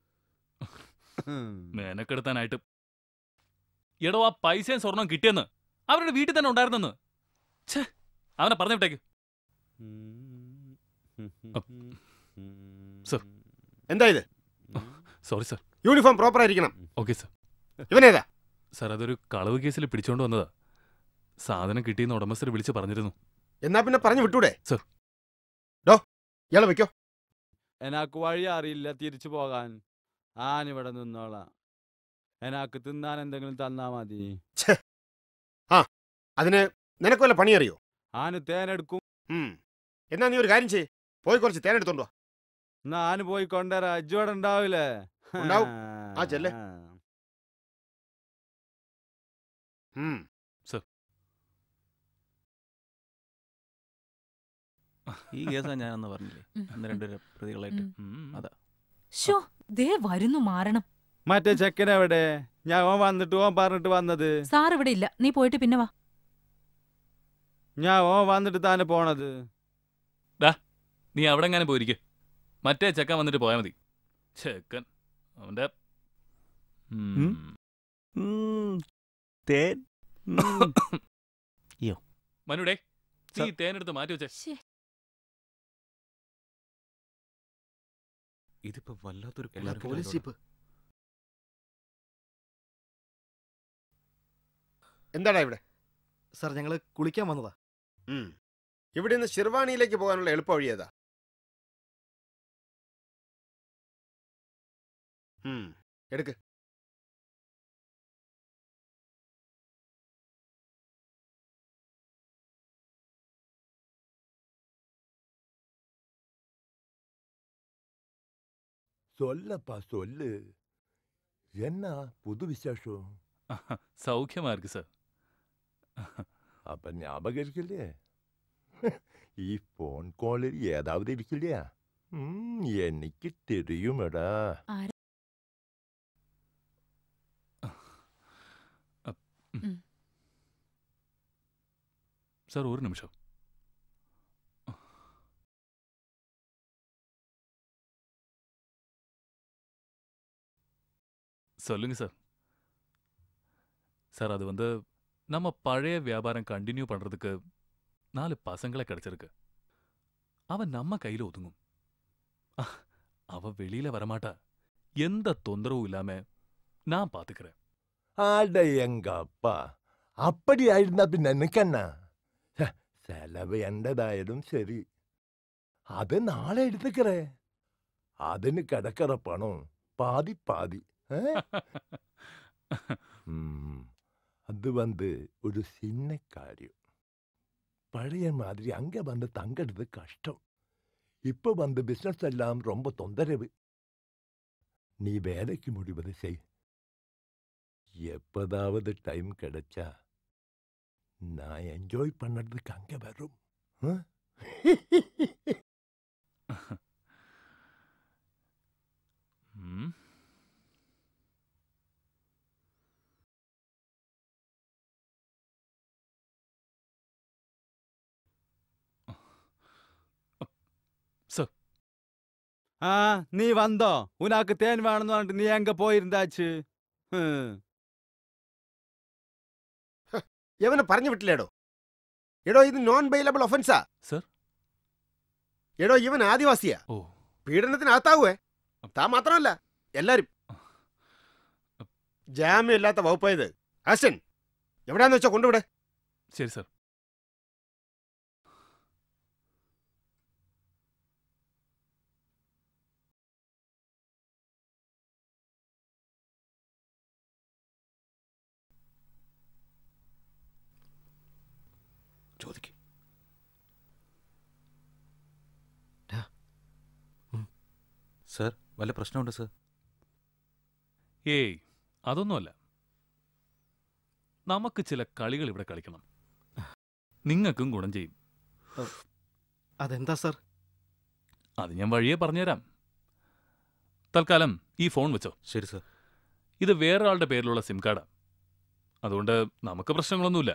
മേനക്കെടുത്താനായിട്ട് എടോ ആ പൈസയും സ്വർണം കിട്ടിയെന്ന് അവരുടെ വീട്ടിൽ തന്നെ ഉണ്ടായിരുന്നെന്ന് ഛേ അവനെ പറഞ്ഞു വിട്ടേക്ക് സർ എന്താ ഇത് സോറി സർ യൂണിഫോം പ്രോപ്പർ ആയിരിക്കണം ഓക്കെ സർ ഇവനേതാ സർ അതൊരു കളവ് കേസിൽ പിടിച്ചോണ്ട് വന്നതാ സാധനം കിട്ടിയെന്ന് ഉടമസ്ഥർ വിളിച്ച് പറഞ്ഞിരുന്നു എന്നാ പിന്നെ പറഞ്ഞു വിട്ടൂടെ സർ ഡോ ഇയാളെ വെക്കോ എനക്ക് വഴി അറിയില്ല തിരിച്ചു പോകാൻ ആനിവിടെ നിന്നോളാം എനക്ക് തിന്നാൻ എന്തെങ്കിലും തന്നാ മതി ആ അതിന് നിനക്ക് വല്ല പണി അറിയോ ആന് തേനെടുക്കും ഉം. എന്നാ നീ ഒരു കാര്യം ചെയ്യ് പോയി കുറച്ച് തേൻ എടുത്തോണ്ട് വാ എന്നാ ആന് പോയി കൊണ്ടുവരാ അജ്ജോടെ ഉണ്ടാവില്ലേ ഉണ്ടാവും ആ ചെല്ലേ സർ ഈ കേസാ ഞാനെന്ന് പറഞ്ഞില്ലേ അന്ന് രണ്ടുപേരെ പ്രതികളായിട്ട് അതാ ഷോ ദേ വരുന്നു മാറണം മറ്റേ ചെക്കനെവിടെ ഞാൻ ഓൻ വന്നിട്ട് ഓൻ പറഞ്ഞിട്ട് വന്നത് സാർ ഇവിടെ ഇല്ല നീ പോയിട്ട് പിന്നെ വാ ഞാൻ ഓൻ വന്നിട്ട് താനെ പോണത് ഡാ നീ അവിടെ എങ്ങനെ പോയിരിക്കെ മറ്റേ ചെക്കൻ വന്നിട്ട് പോയാൽ മതി ചെക്കൻ അവന്റെ ഉം. തേൻ അയ്യോ മനുടേ നീ ഈ തേനെടുത്ത് മാറ്റി വെച്ചേ ഇതിപ്പോ വല്ലാത്തൊരു എല്ലാ കുഴപ്പത്തിലാ പോലീസ് ഇതോടെ. ജീപ്പ് എന്താടാ ഇവിടെ സാർ ഞങ്ങൾ കുളിക്കാൻ വന്നതാ ഉം. ഇവിടെ നിന്ന് ശിർവാണിയിലേക്ക് പോകാനുള്ള എളുപ്പ വഴി ഏതാ ഉം. എടുക്ക് சொல்லப்பா சொல்லு என்ன புது விசேஷம் സൗഖ്യമാ இருக்கு സാർ அப்ப ஞாபகம் இருக்குல்லையே ഈ ഫോൺ കോളിൽ ഏതാവത് ഇരിക്കില്ല ഉം, എനിക്ക് தெரியுமடா സാർ ഒരു നിമിഷം சொல்லுங்க சார் சார் அது வந்து நம்ம பழைய வியாபாரம் கண்டினியூ பண்றதுக்கு நாலு பசங்களை கிடைச்சிருக்கு அவன் நம்ம கையில ஒதுங்கும் அஹ், அவ வெளியில வரமாட்டா எந்த தொந்தரவும் இல்லாம நான் பாத்துக்கிறேன் ആട എങ്ക അപ്പ അപ്പടി ആയിരുന്നാ പിന്നെ എനിക്കെന്നാ ഹ, ചെലവ് എന്റേതായാലും ശരി അത് നാളെ എടുത്തുக்கிறേ അതിന് കിടക്കറ പണം പാതി പാതി ഏ? ഉം, അത് வந்து ஒரு சின்ன காரியம் பழைய மாதிரி அங்க வந்து தங்கிறது கஷ்டம் இப்ப வந்து பிசினஸ் எல்லாம் ரொம்ப தொந்தரவு நீ வேலைக்கு முடிவது செய் எப்பதாவது டைம் கிடைச்சா நான் என்ஜாய் பண்ணறதுக்கு அங்க வரும் ஆ? ம் ആ നീ വന്നോ ഉനാക്ക് തേൻ വേണമെന്ന് പറഞ്ഞിട്ട് നീ എങ്ക പോയിരുന്നാച്ച് യവനെ പറഞ്ഞു വിട്ടില്ലേടോ എടോ ഇത് നോൺ ബെയിലബിൾ ഒഫൻസാ സർ എടോ ഇവൻ ആദിവാസിയാ ഓ പീഡനത്തിനകത്താവേ താ മാത്രമല്ല എല്ലാരും ജാമ്യം ഇല്ലാത്ത വകുപ്പായത് അശ്വൻ എവിടെയാന്ന് വെച്ചാ കൊണ്ടുവിടെ ശരി സർ ചോദിക്കും സർ വല്ല പ്രശ്നമുണ്ടോ സർ ഏയ് അതൊന്നുമല്ല നമുക്ക് ചില കളികൾ ഇവിടെ കളിക്കണം നിങ്ങൾക്കും ഗുണം ചെയ്യും അതെന്താ സർ അത് ഞാൻ വഴിയെ പറഞ്ഞുതരാം തൽക്കാലം ഈ ഫോൺ വെച്ചോ ശരി സർ ഇത് വേറൊരാളുടെ പേരിലുള്ള സിം കാർഡാ അതുകൊണ്ട് നമുക്ക് പ്രശ്നങ്ങളൊന്നുമില്ല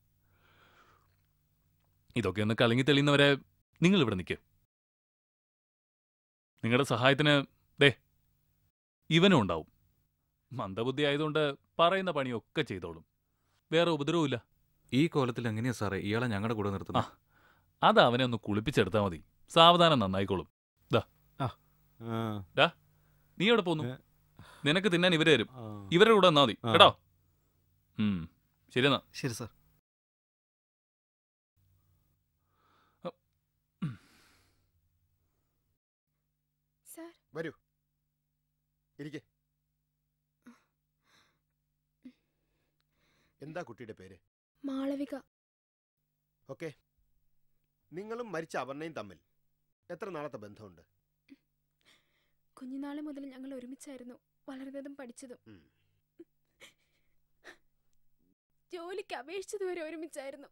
ഇതൊക്കെ ഒന്ന് കലങ്ങി തെളിയുന്നവരെ നിങ്ങൾ ഇവിടെ നിൽക്കുക നിങ്ങളുടെ സഹായത്തിന് ദേ ഇവനും ഉണ്ടാവും മന്ദബുദ്ധി ആയതുകൊണ്ട് പറയുന്ന പണിയൊക്കെ ചെയ്തോളും വേറെ ഉപദ്രവമില്ല ഈ കോലത്തിൽ എങ്ങനെയാ സാറേ ഇയാളെ ഞങ്ങളുടെ കൂടെ നിർത്തുന്നത് അത് അവനെ ഒന്ന് കുളിപ്പിച്ചെടുത്താൽ മതി സാവധാനം നന്നായിക്കോളും ദാ ഡാ നീ എവിടെ പോന്നു നിനക്ക് തിന്നാൻ ഇവര് തരും ഇവരുടെ കൂടെ വന്നാ മതി ആ. കേട്ടോ ഉം ശരി എന്നാ ശരി സർ സാർ വരൂ ഇരിക്കെ എന്താ കുട്ടിയുടെ പേര് മാളവിക ഓക്കെ നിങ്ങളും മരിച്ച അപർണയും തമ്മിൽ എത്ര നാളത്തെ ബന്ധമുണ്ട് കുഞ്ഞുനാള് മുതൽ ഞങ്ങൾ ഒരുമിച്ചായിരുന്നു വളർന്നതും പഠിച്ചതും ജോലിക്ക് അപേക്ഷിച്ചതുവരെ ഒരുമിച്ചായിരുന്നു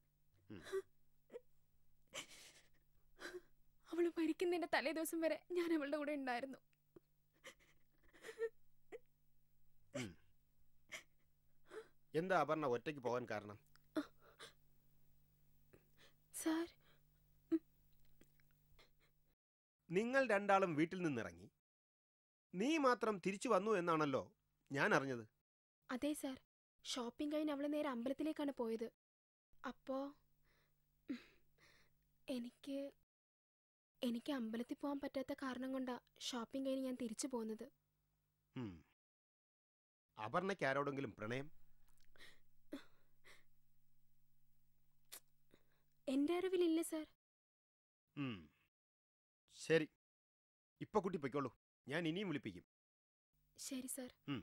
അവള് മരിക്കുന്നതിന്റെ തലേ ദിവസം വരെ ഞാൻ അവളുടെ കൂടെ ഉണ്ടായിരുന്നു എന്താ അപർണ ഒറ്റയ്ക്ക് പോകാൻ കാരണം സാർ നിങ്ങൾ രണ്ടാളും വീട്ടിൽ നിന്നിറങ്ങി നീ മാത്രം തിരിച്ചു വന്നു എന്നാണല്ലോ ഞാൻ അറിഞ്ഞത് അതെ സാർ ഷോപ്പിംഗ് കഴിഞ്ഞ് അവള് നേരെ അമ്പലത്തിലേക്കാണ് പോയത് അപ്പോ ഉം, എനിക്ക് എനിക്ക് അമ്പലത്തിൽ പോകാൻ പറ്റാത്ത കാരണം കൊണ്ടാ ഷോപ്പിംഗ് കഴിഞ്ഞ് ഞാൻ തിരിച്ചു പോകുന്നത് ഉം. അപർണയ്ക്ക് ആരോടെങ്കിലും പ്രണയം എന്റെ അറിവിലില്ല സാർ ഉം. ശരി ഇപ്പൊ കുട്ടി പൊയ്ക്കോളൂ ഞാൻ ഇനിയും വിളിപ്പിക്കും ശരി സാർ ഉം.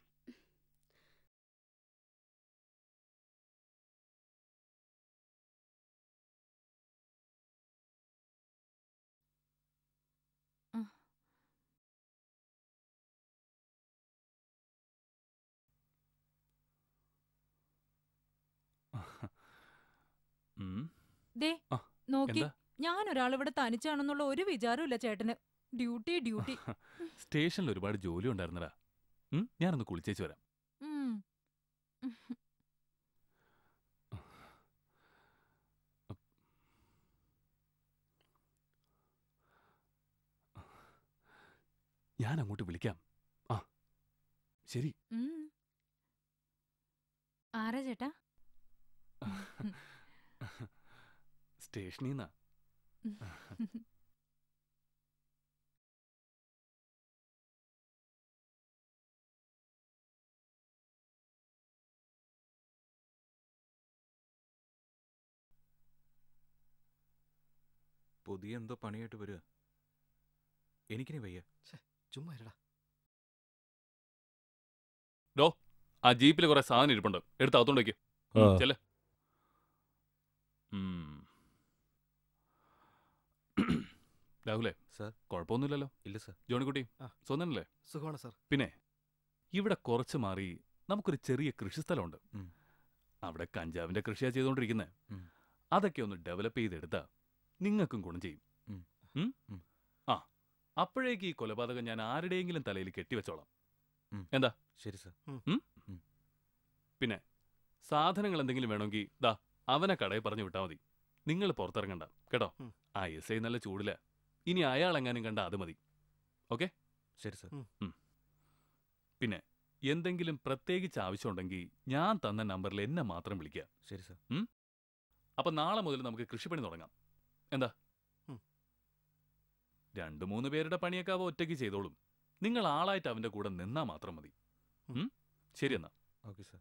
ഉം. ദേ ആ, നോക്കി എന്താ? ഞാൻ ഒരാളിവിടെ തനിച്ചാണെന്നുള്ള ഒരു വിചാരമില്ല ചേട്ടന് ഡ്യൂട്ടി ഡ്യൂട്ടി സ്റ്റേഷനിൽ ഒരുപാട് ജോലി ഉണ്ടായിരുന്നടാ ഉം, ഞാനൊന്ന് കുളിച്ചേച്ച് വരാം ഉം. ഞാൻ അങ്ങോട്ട് വിളിക്കാം ആ ശരി ഉം. ആരാ ചേട്ടാ സ്റ്റേഷനിൽ നിന്നാ പുതിയ എന്തോ പണിയായിട്ട് വരിക എനിക്കിനി വയ്യ ചുമ്മാ ഇരടാ ഡോ ആ ജീപ്പിൽ കുറെ സാധനം ഇരിപ്പുണ്ട് എടുത്ത് അകത്തോണ്ട് വയ്ക്ക് ആ. ചെല്ലേ രാഹുലേ സാർ കുഴപ്പമൊന്നുമില്ലല്ലോ ഇല്ല സാർ ജോണിക്കുട്ടി സ്വന്തനല്ലേ സുഖമാണ് സാർ പിന്നെ ഇവിടെ കുറച്ച് മാറി നമുക്കൊരു ചെറിയ കൃഷിസ്ഥലമുണ്ട് ഉം. അവിടെ കഞ്ചാവിന്റെ കൃഷിയാ ചെയ്തുകൊണ്ടിരിക്കുന്നത് ഉം. അതൊക്കെ ഒന്ന് ഡെവലപ്പ് ചെയ്തെടുത്താ നിങ്ങൾക്കും ഗുണം ചെയ്യും ഉം. ഉം? ഉം. ആ അപ്പോഴേക്ക് ഈ കൊലപാതകം ഞാൻ ആരുടെയെങ്കിലും തലയിൽ കെട്ടിവെച്ചോളാം ഉം. എന്താ ശരി സാർ ഉം? ഉം. പിന്നെ സാധനങ്ങൾ എന്തെങ്കിലും വേണമെങ്കിൽ ദാ അവനെ കടയിൽ പറഞ്ഞു വിട്ടാൽ മതി നിങ്ങൾ പുറത്തിറങ്ങണ്ട കേട്ടോ ആ എസ് ഐ നല്ല ചൂടില്ല ഇനി അയാൾ എങ്ങാനും കണ്ട അത് മതി ഓക്കെ ശരി സർ പിന്നെ എന്തെങ്കിലും പ്രത്യേകിച്ച് ആവശ്യമുണ്ടെങ്കിൽ ഞാൻ തന്ന നമ്പറിൽ എന്നെ മാത്രം വിളിക്കുക ശരി സർ അപ്പൊ നാളെ മുതൽ നമുക്ക് കൃഷിപ്പണി തുടങ്ങാം എന്താ രണ്ടു മൂന്ന് പേരുടെ പണിയൊക്കെ അവ ഒറ്റയ്ക്ക് ചെയ്തോളും നിങ്ങൾ ആളായിട്ട് അവന്റെ കൂടെ നിന്നാ മാത്രം മതി ഉം? ശരി എന്നാ ഓക്കെ സർ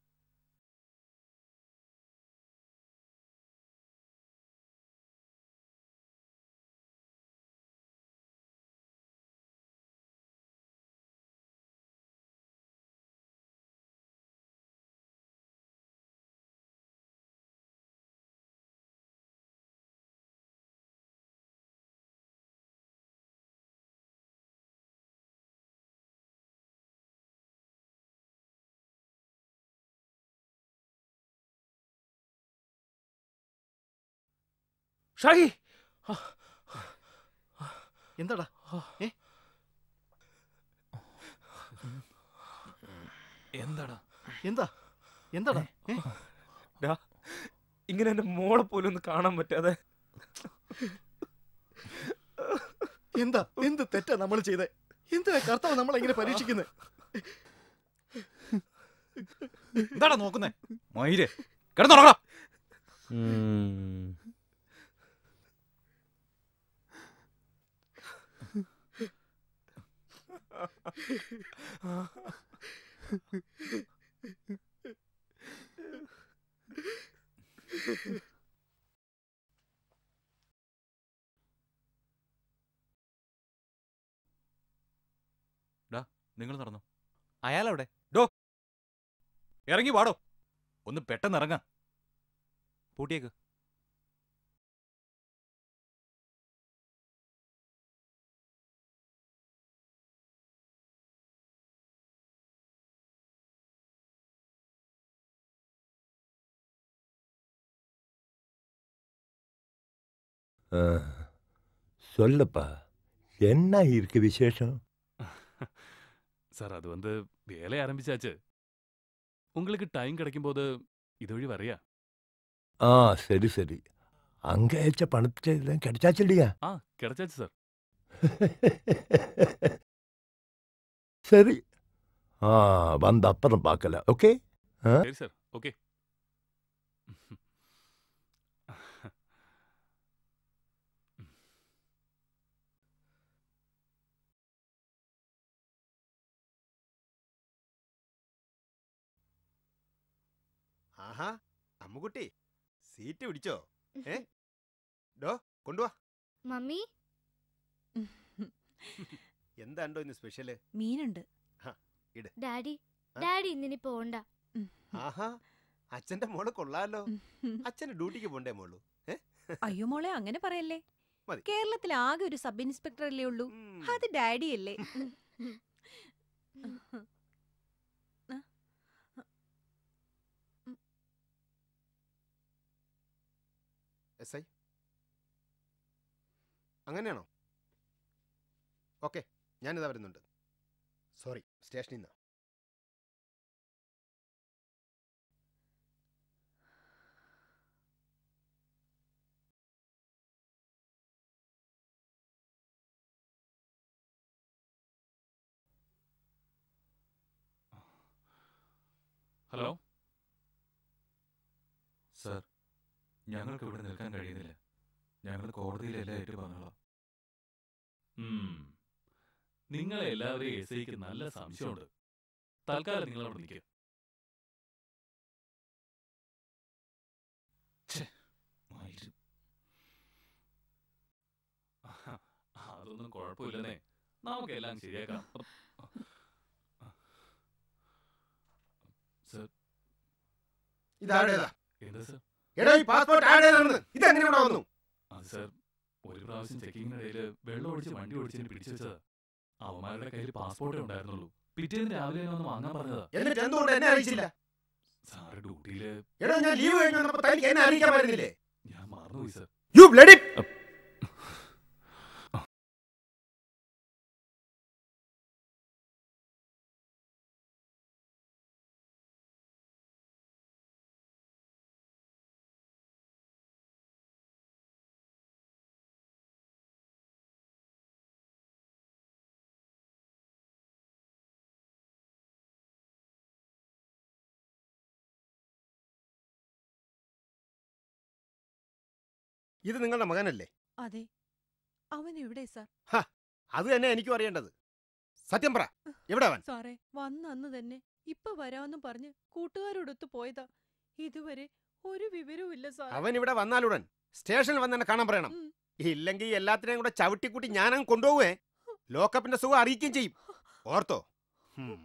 ഷാഹി എന്താടാ ഏ എന്താടാ എന്താ എന്താടാ ഏ? ഡാ, ഇങ്ങനെ എന്റെ മോളെ പോലും ഒന്ന് കാണാൻ പറ്റാതെ എന്താ എന്ത് തെറ്റാ നമ്മൾ ചെയ്തേ എന്തിനാ കർത്താവ് നമ്മളെ ഇങ്ങനെ പരീക്ഷിക്കുന്നത് എന്താടാ നോക്കുന്നേ മയില് കിടന്നുറങ്ങടാ ഡാ നിങ്ങൾ നടന്നു അയാളെവിടെ ഡോ ഇറങ്ങി വാടോ ഒന്ന് പെട്ടെന്ന് ഇറങ്ങാ പൂട്ടിയേക്ക് ஆ, சொல்லப்பா என்ன இருக்கு விசேஷம் சார் அது வந்து வேலை ஆரம்பிச்சாச்சு உங்களுக்கு டைம் கிடைக்கும் போது இதுவழி வரையா ஆ சரி சரி அங்க அயச்ச பணத்தை எல்லாம் கிடைச்சாச்சு இல்லையா ஆ கிடைச்சாச்சு சார் சரி ஆ வந்த அப்புறம் பார்க்கல ஓகே ஆ சரி சார் ஓகே ആഹാ അമ്മുകുട്ടി സീറ്റ് പിടിച്ചോ ഏ ഡോ കൊണ്ടുവാ മമ്മി എന്താണ്ടോ ഇന്ന് സ്പെഷ്യല് മീനുണ്ട് ഹ, ഇട് ഡാഡി ഡാഡി ഇന്നിനി പോണ്ട ആഹാ അച്ഛന്റെ മോള് കൊള്ളാലോ അച്ഛന് ഡ്യൂട്ടിക്ക് പോണ്ടേ മോളു ഏ അയ്യോ മോളെ അങ്ങനെ പറയല്ലേ മതി. കേരളത്തിൽ ആകെ ഒരു സബ് ഇൻസ്പെക്ടർ അല്ലേ ഉള്ളൂ അത് ഡാഡി അല്ലേ എസ് ഐ അങ്ങനെയാണോ ഓക്കെ ഞാനിതാ വരുന്നുണ്ട് സോറി സ്റ്റേഷനിൽ നിന്ന് ഹലോ സർ ഞങ്ങൾക്ക് ഇവിടെ നിൽക്കാൻ കഴിയുന്നില്ല ഞങ്ങൾ കോടതിയിലെല്ലാം ഏറ്റു പറഞ്ഞോളാം ഉം. നിങ്ങളെ എല്ലാവരെയും എസ് ഐക്ക് നല്ല സംശയമുണ്ട് തൽക്കാലം നിങ്ങൾ അവിടെ നിൽക്കുക അതൊന്നും കുഴപ്പമില്ലെന്നേ നമുക്കെല്ലാം ശരിയാക്കാം സർ ഇതാരുടേതാ എന്താ സർ എടോ ഈ പാസ്പോർട്ട് ആരുടേതാണെന്ന് ഇതെങ്ങനെ ഇവിടെ വന്നു അത് സർ ഒരു പ്രാവശ്യം ചെക്കിങ്ങിനിടയിൽ വെള്ളം ഒഴിച്ച് വണ്ടി ഓടിച്ചതിന് പിടിച്ചു വെച്ചതാ അവന്മാരുടെ കയ്യിൽ പാസ്പോർട്ടേ ഉണ്ടായിരുന്നുള്ളൂ പിറ്റേന്ന് രാവിലെ തന്നെ വന്ന് വാങ്ങാൻ പറഞ്ഞതാ എന്നിട്ട് എന്തുകൊണ്ട് എന്നെ അറിയിച്ചില്ല സാറ് ഡ്യൂട്ടിയില് എടോ ഞാൻ ലീവ് കഴിഞ്ഞ് വന്നപ്പോ തനിക്ക് എന്നെ അറിയിക്കാൻ പറ്റുന്നില്ലേ ഞാൻ മറന്നുപോയി സർ യു ബ്ലഡി ഇത് നിങ്ങളുടെ മകനല്ലേ അതെ അവൻ എവിടെ സാർ ഹ, അത് തന്നെ എനിക്കും അറിയേണ്ടത് സത്യം പറ എവിടെ അവൻ സാറേ വന്ന അന്ന് തന്നെ ഇപ്പൊ വരാമെന്നും പറഞ്ഞ് കൂട്ടുകാരോടൊത്ത് പോയതാ ഇതുവരെ ഒരു വിവരവും ഇല്ല സാർ അവൻ ഇവിടെ വന്നാലുടൻ സ്റ്റേഷനിൽ വന്ന് എന്നെ കാണാൻ പറയണം ഇല്ലെങ്കിൽ എല്ലാത്തിനെയും കൂടെ ചവിട്ടിക്കൂട്ടി ഞാനങ്ങ് കൊണ്ടുപോവേ ലോക്കപ്പിന്റെ സുഖം അറിയിക്കുകയും ചെയ്യും ഓർത്തോ ഹും.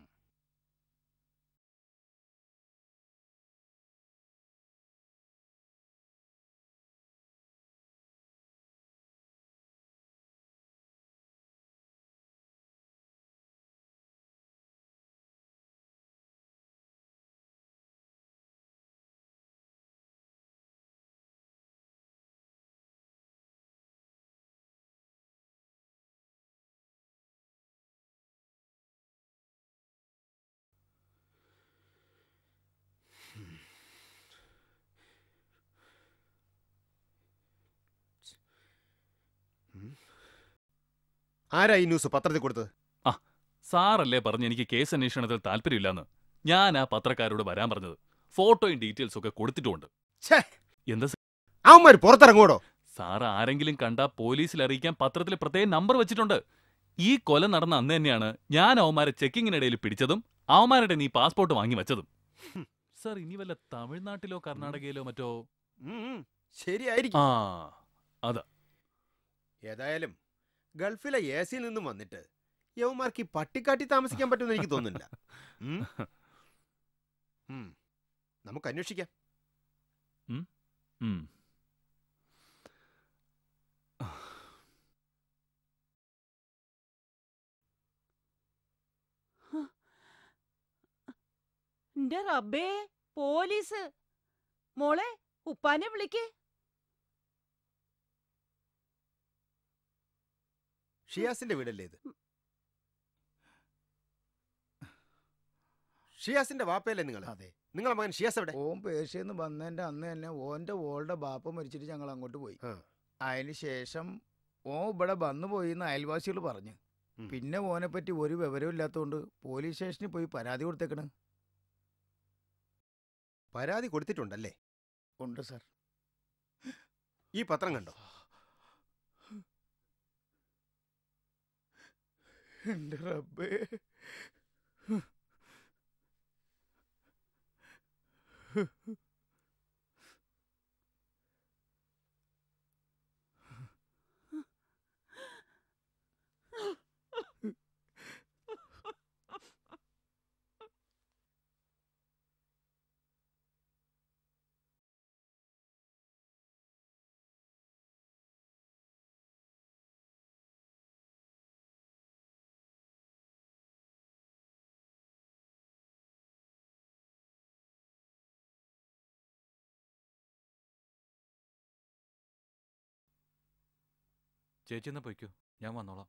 ആരാ ഈ ന്യൂസ് പത്രത്തിൽ കൊടുത്തത് ആ സാറല്ലേ പറഞ്ഞ് എനിക്ക് കേസ് അന്വേഷണത്തിൽ താല്പര്യമില്ലെന്ന് ഞാൻ ആ പത്രക്കാരോട് വരാൻ പറഞ്ഞത് ഫോട്ടോയും ഡീറ്റെയിൽസ് ഒക്കെ കൊടുത്തിട്ടുമുണ്ട് എന്താ സ- അവന്മാർ പുറത്തിറങ്ങൂടോ സാർ ആരെങ്കിലും കണ്ടാ പോലീസിൽ അറിയിക്കാൻ പത്രത്തിൽ പ്രത്യേക നമ്പർ വെച്ചിട്ടുണ്ട് ഈ കൊല നടന്ന അന്ന് തന്നെയാണ് ഞാൻ അവന്മാരെ ചെക്കിങ്ങിനിടയിൽ പിടിച്ചതും അവന്മാരുടെ നീ പാസ്പോർട്ട് വാങ്ങി വെച്ചതും സാർ ഇനി വല്ല തമിഴ്നാട്ടിലോ കർണാടകയിലോ മറ്റോ ശരിയായിരിക്കും ആ അതാ ഏതായാലും ഗൾഫിലെ എ സിയിൽ നിന്നും വന്നിട്ട് യവന്മാർക്ക് ഈ പട്ടിക്കാട്ടി താമസിക്കാൻ പറ്റുമെന്ന് എനിക്ക് തോന്നുന്നില്ല ഉം? ഉം. നമുക്ക് അന്വേഷിക്കാം ഉം? ഉം. എന്റെ റബ്ബേ പോലീസ് മോളെ ഉപ്പാനെ വിളിക്ക് ഷിയാസിന്റെ വീടല്ലേ ഇത് ഷിയാസിന്റെ വാപ്പയല്ലേ നിങ്ങൾ അതെ നിങ്ങളെ മകൻ ഷിയാസ് എവിടെ ഓൻ പേർഷ്യന്ന് വന്നതിന്റെ അന്ന് തന്നെ ഓന്റെ ഓളുടെ ബാപ്പ മരിച്ചിട്ട് ഞങ്ങൾ അങ്ങോട്ട് പോയി അതിന് ശേഷം ഓൻ ഇവിടെ വന്നു പോയി എന്ന് അയൽവാസികൾ പറഞ്ഞു പിന്നെ ഓനെ പറ്റി ഒരു വിവരവും ഇല്ലാത്തതുകൊണ്ട് പോലീസ് സ്റ്റേഷനിൽ പോയി പരാതി കൊടുത്തേക്കണ് പരാതി കൊടുത്തിട്ടുണ്ടല്ലേ ഉണ്ട് സാർ ഈ പത്രം കണ്ടോ എന്റെ റബ്ബേ ചേച്ചി എന്നാ പൊയ്ക്കോ ഞാൻ വന്നോളാം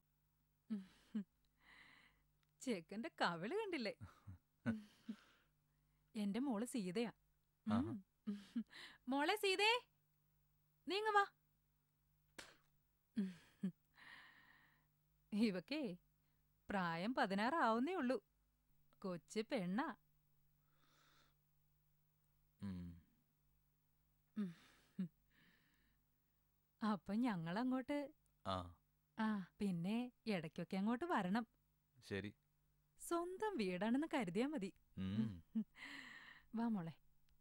ചെക്കന്റെ കവിള് കണ്ടില്ലേ എന്റെ മോള് സീതയാ ആഹാ. ഉം. മോളെ സീതേ നീങ്ങ വാ ഇവക്കേ പ്രായം പതിനാറാവുന്നേ ഉള്ളൂ കൊച്ചു പെണ്ണാ ഉം. അപ്പൊ ഞങ്ങളങ്ങോട്ട് ആ ആ പിന്നെ ഇടയ്ക്കൊക്കെ അങ്ങോട്ട് വരണം ശരി സ്വന്തം വീടാണെന്ന് കരുതിയാ മതി ഉം. വാ മോളെ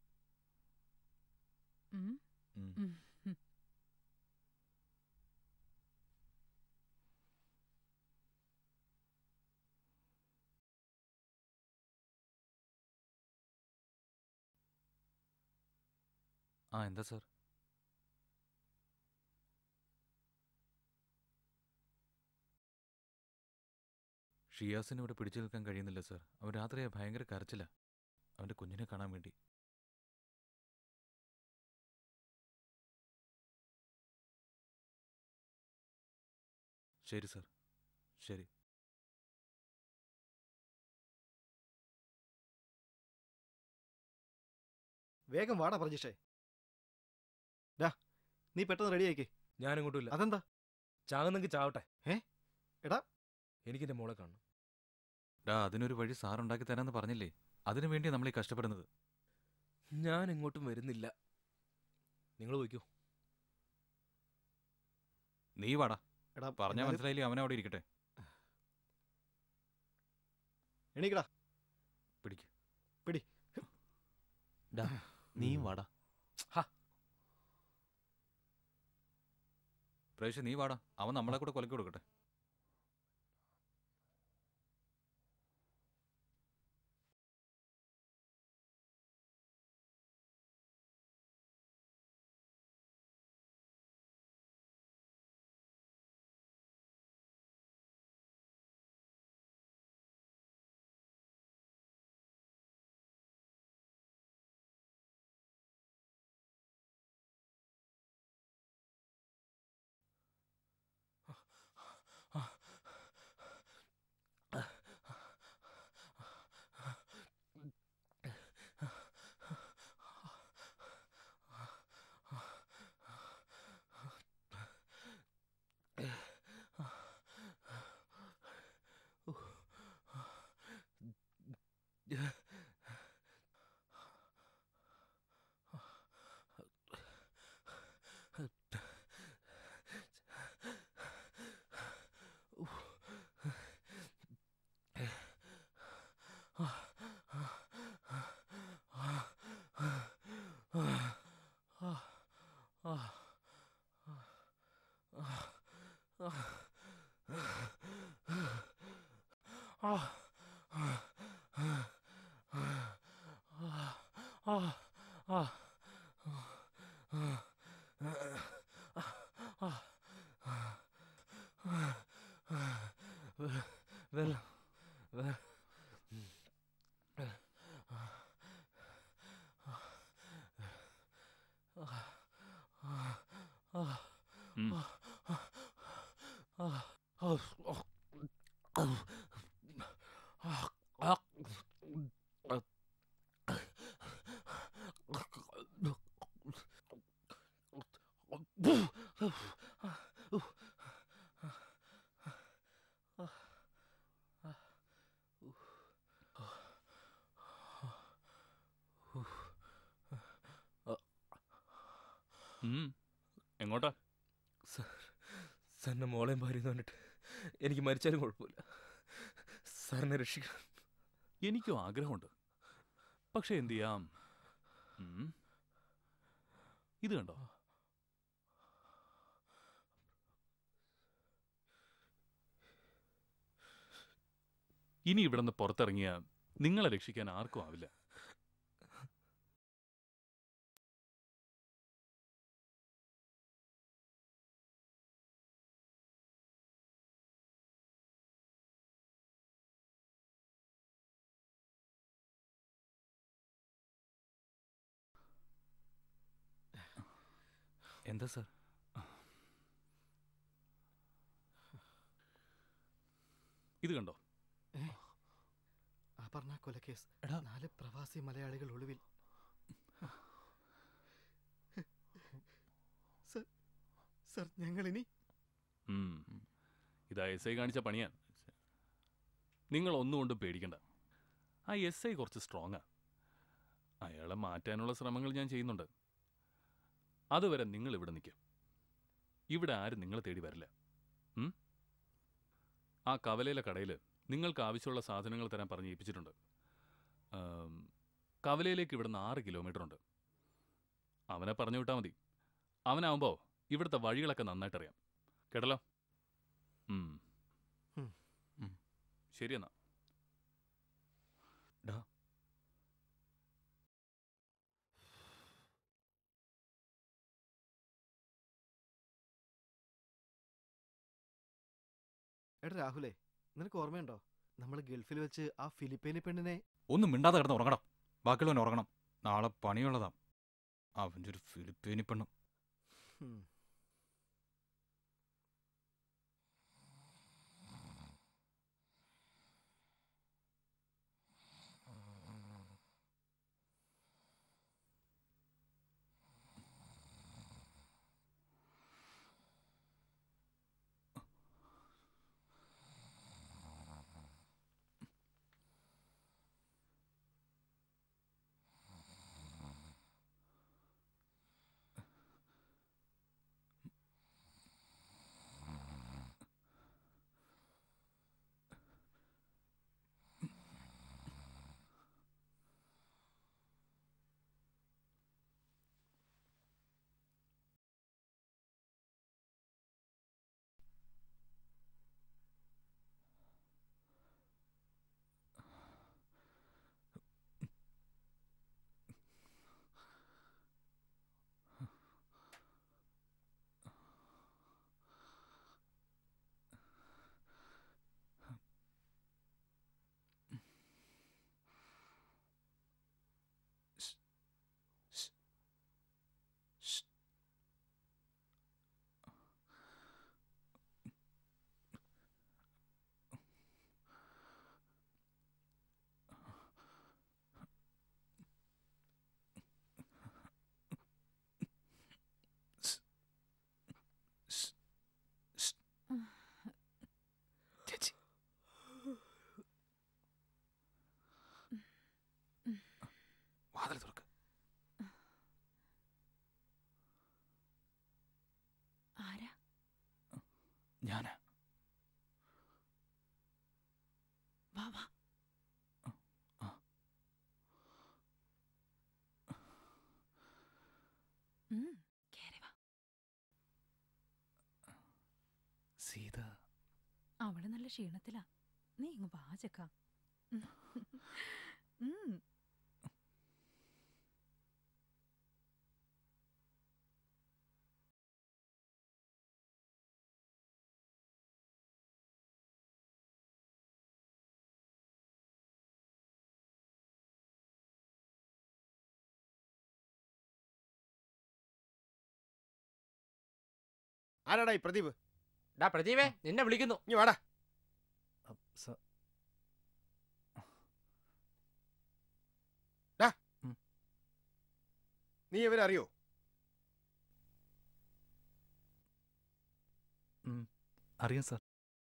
ഉം. ഉം. ഉം. ഉം. ആ എന്താ സാർ ഷിയാസിന് ഇവിടെ പിടിച്ചു നിൽക്കാൻ കഴിയുന്നില്ല സാർ അവൻ രാത്രി ഭയങ്കര കരച്ചില്ല അവൻ്റെ കുഞ്ഞിനെ കാണാൻ വേണ്ടി ശരി സാർ ശരി വേഗം വാടാ പ്രജിഷേ ഡാ നീ പെട്ടെന്ന് റെഡി ആയിക്കേ ഞാനിങ്ങോട്ടും ഇല്ല അതെന്താ ചാകുന്നെങ്കിൽ ചാവട്ടെ ഏ എടാ എനിക്ക് എന്റെ മോളെ കാണണം ഡാ അതിനൊരു വഴി സാർ ഉണ്ടാക്കി തരാമെന്ന് പറഞ്ഞില്ലേ അതിനു വേണ്ടി നമ്മൾ ഈ കഷ്ടപ്പെടുന്നത് ഞാൻ എങ്ങോട്ടും വരുന്നില്ല നിങ്ങൾ പോയിക്കോ നീ വാടാ എടാ, പറഞ്ഞാ എന്നാലും- മനസ്സിലായില്ലേ അവനെ അവിടെ ഇരിക്കട്ടെ എണീക്കടാ പിടിക്ക് പിടി ഡാ നീയും വാടാ പ്രേക്ഷ നീ വാടാ അവൻ നമ്മളെ കൂടെ കൊലക്കി കൊടുക്കട്ടെ വെള്ളം വെ- ഉം. എങ്ങോട്ടാ സാർ സാറിൻ്റെ മോളെയും ഭാര്യയും പറഞ്ഞിട്ട് എനിക്ക് മരിച്ചാലും കുഴപ്പമില്ല സാറിനെ രക്ഷിക്കണം എനിക്കും ആഗ്രഹമുണ്ട് പക്ഷെ എന്ത് ചെയ്യാം ഉം. ഇത് കണ്ടോ ഇനി ഇവിടുന്ന് പുറത്തിറങ്ങിയ നിങ്ങളെ രക്ഷിക്കാൻ ആർക്കും ആവില്ല എന്താ സാർ ഇത് കണ്ടോ ആ പറഞ്ഞ കൊലക്കേസ് നാല് പ്രവാസി മലയാളികൾ ഒളിവിൽ സർ സർ ഞങ്ങളിനി ഉം. ഇതാ എസ് ഐ കാണിച്ച പണിയാ നിങ്ങൾ ഒന്നുകൊണ്ടും പേടിക്കണ്ട ആ എസ് ഐ കുറച്ച് സ്ട്രോങ്ങാ അയാളെ മാറ്റാനുള്ള ശ്രമങ്ങൾ ഞാൻ ചെയ്യുന്നുണ്ട് അതുവരെ നിങ്ങൾ ഇവിടെ നിൽക്കും ഇവിടെ ആരും നിങ്ങളെ തേടി വരില്ല ഉം? ആ കവലയിലെ കടയിൽ നിങ്ങൾക്ക് ആവശ്യമുള്ള സാധനങ്ങൾ തരാൻ പറഞ്ഞ് ഏൽപ്പിച്ചിട്ടുണ്ട് ആം, കവലയിലേക്ക് ഇവിടുന്ന് ആറ് കിലോമീറ്റർ ഉണ്ട് അവനെ പറഞ്ഞു വിട്ടാൽ മതി അവനാവുമ്പോൾ ഇവിടുത്തെ വഴികളൊക്കെ നന്നായിട്ടറിയാം കേട്ടല്ലോ ഉം. ഉം. ശരി എന്നാ ഡാ എടാ രാഹുലേ നിനക്ക് ഓർമ്മയുണ്ടോ നമ്മൾ ഗൾഫിൽ വെച്ച് ആ ഫിലിപ്പൈനി പെണ്ണിനെ ഒന്നും മിണ്ടാതെ കിടന്ന് ഉറങ്ങണം ബാക്കിയുള്ളവൻ ഉറങ്ങണം നാളെ പണിയുള്ളതാ അവൻ്റെ ഒരു ഫിലിപ്പീനി പെണ്ണും ഹും. ഇത് അവള് നല്ല ക്ഷീണത്തിലാ നീ ഇങ്ങ് വാ ചെക്ക ഉം. ആരാടാ ഈ പ്രദീപ് ഡാ പ്രദീപേ നിന്നെ വിളിക്കുന്നു ഇനി വാടാ ഡാ. നീ ഇവരെ അറിയോ ഉം, അറിയാം സാർ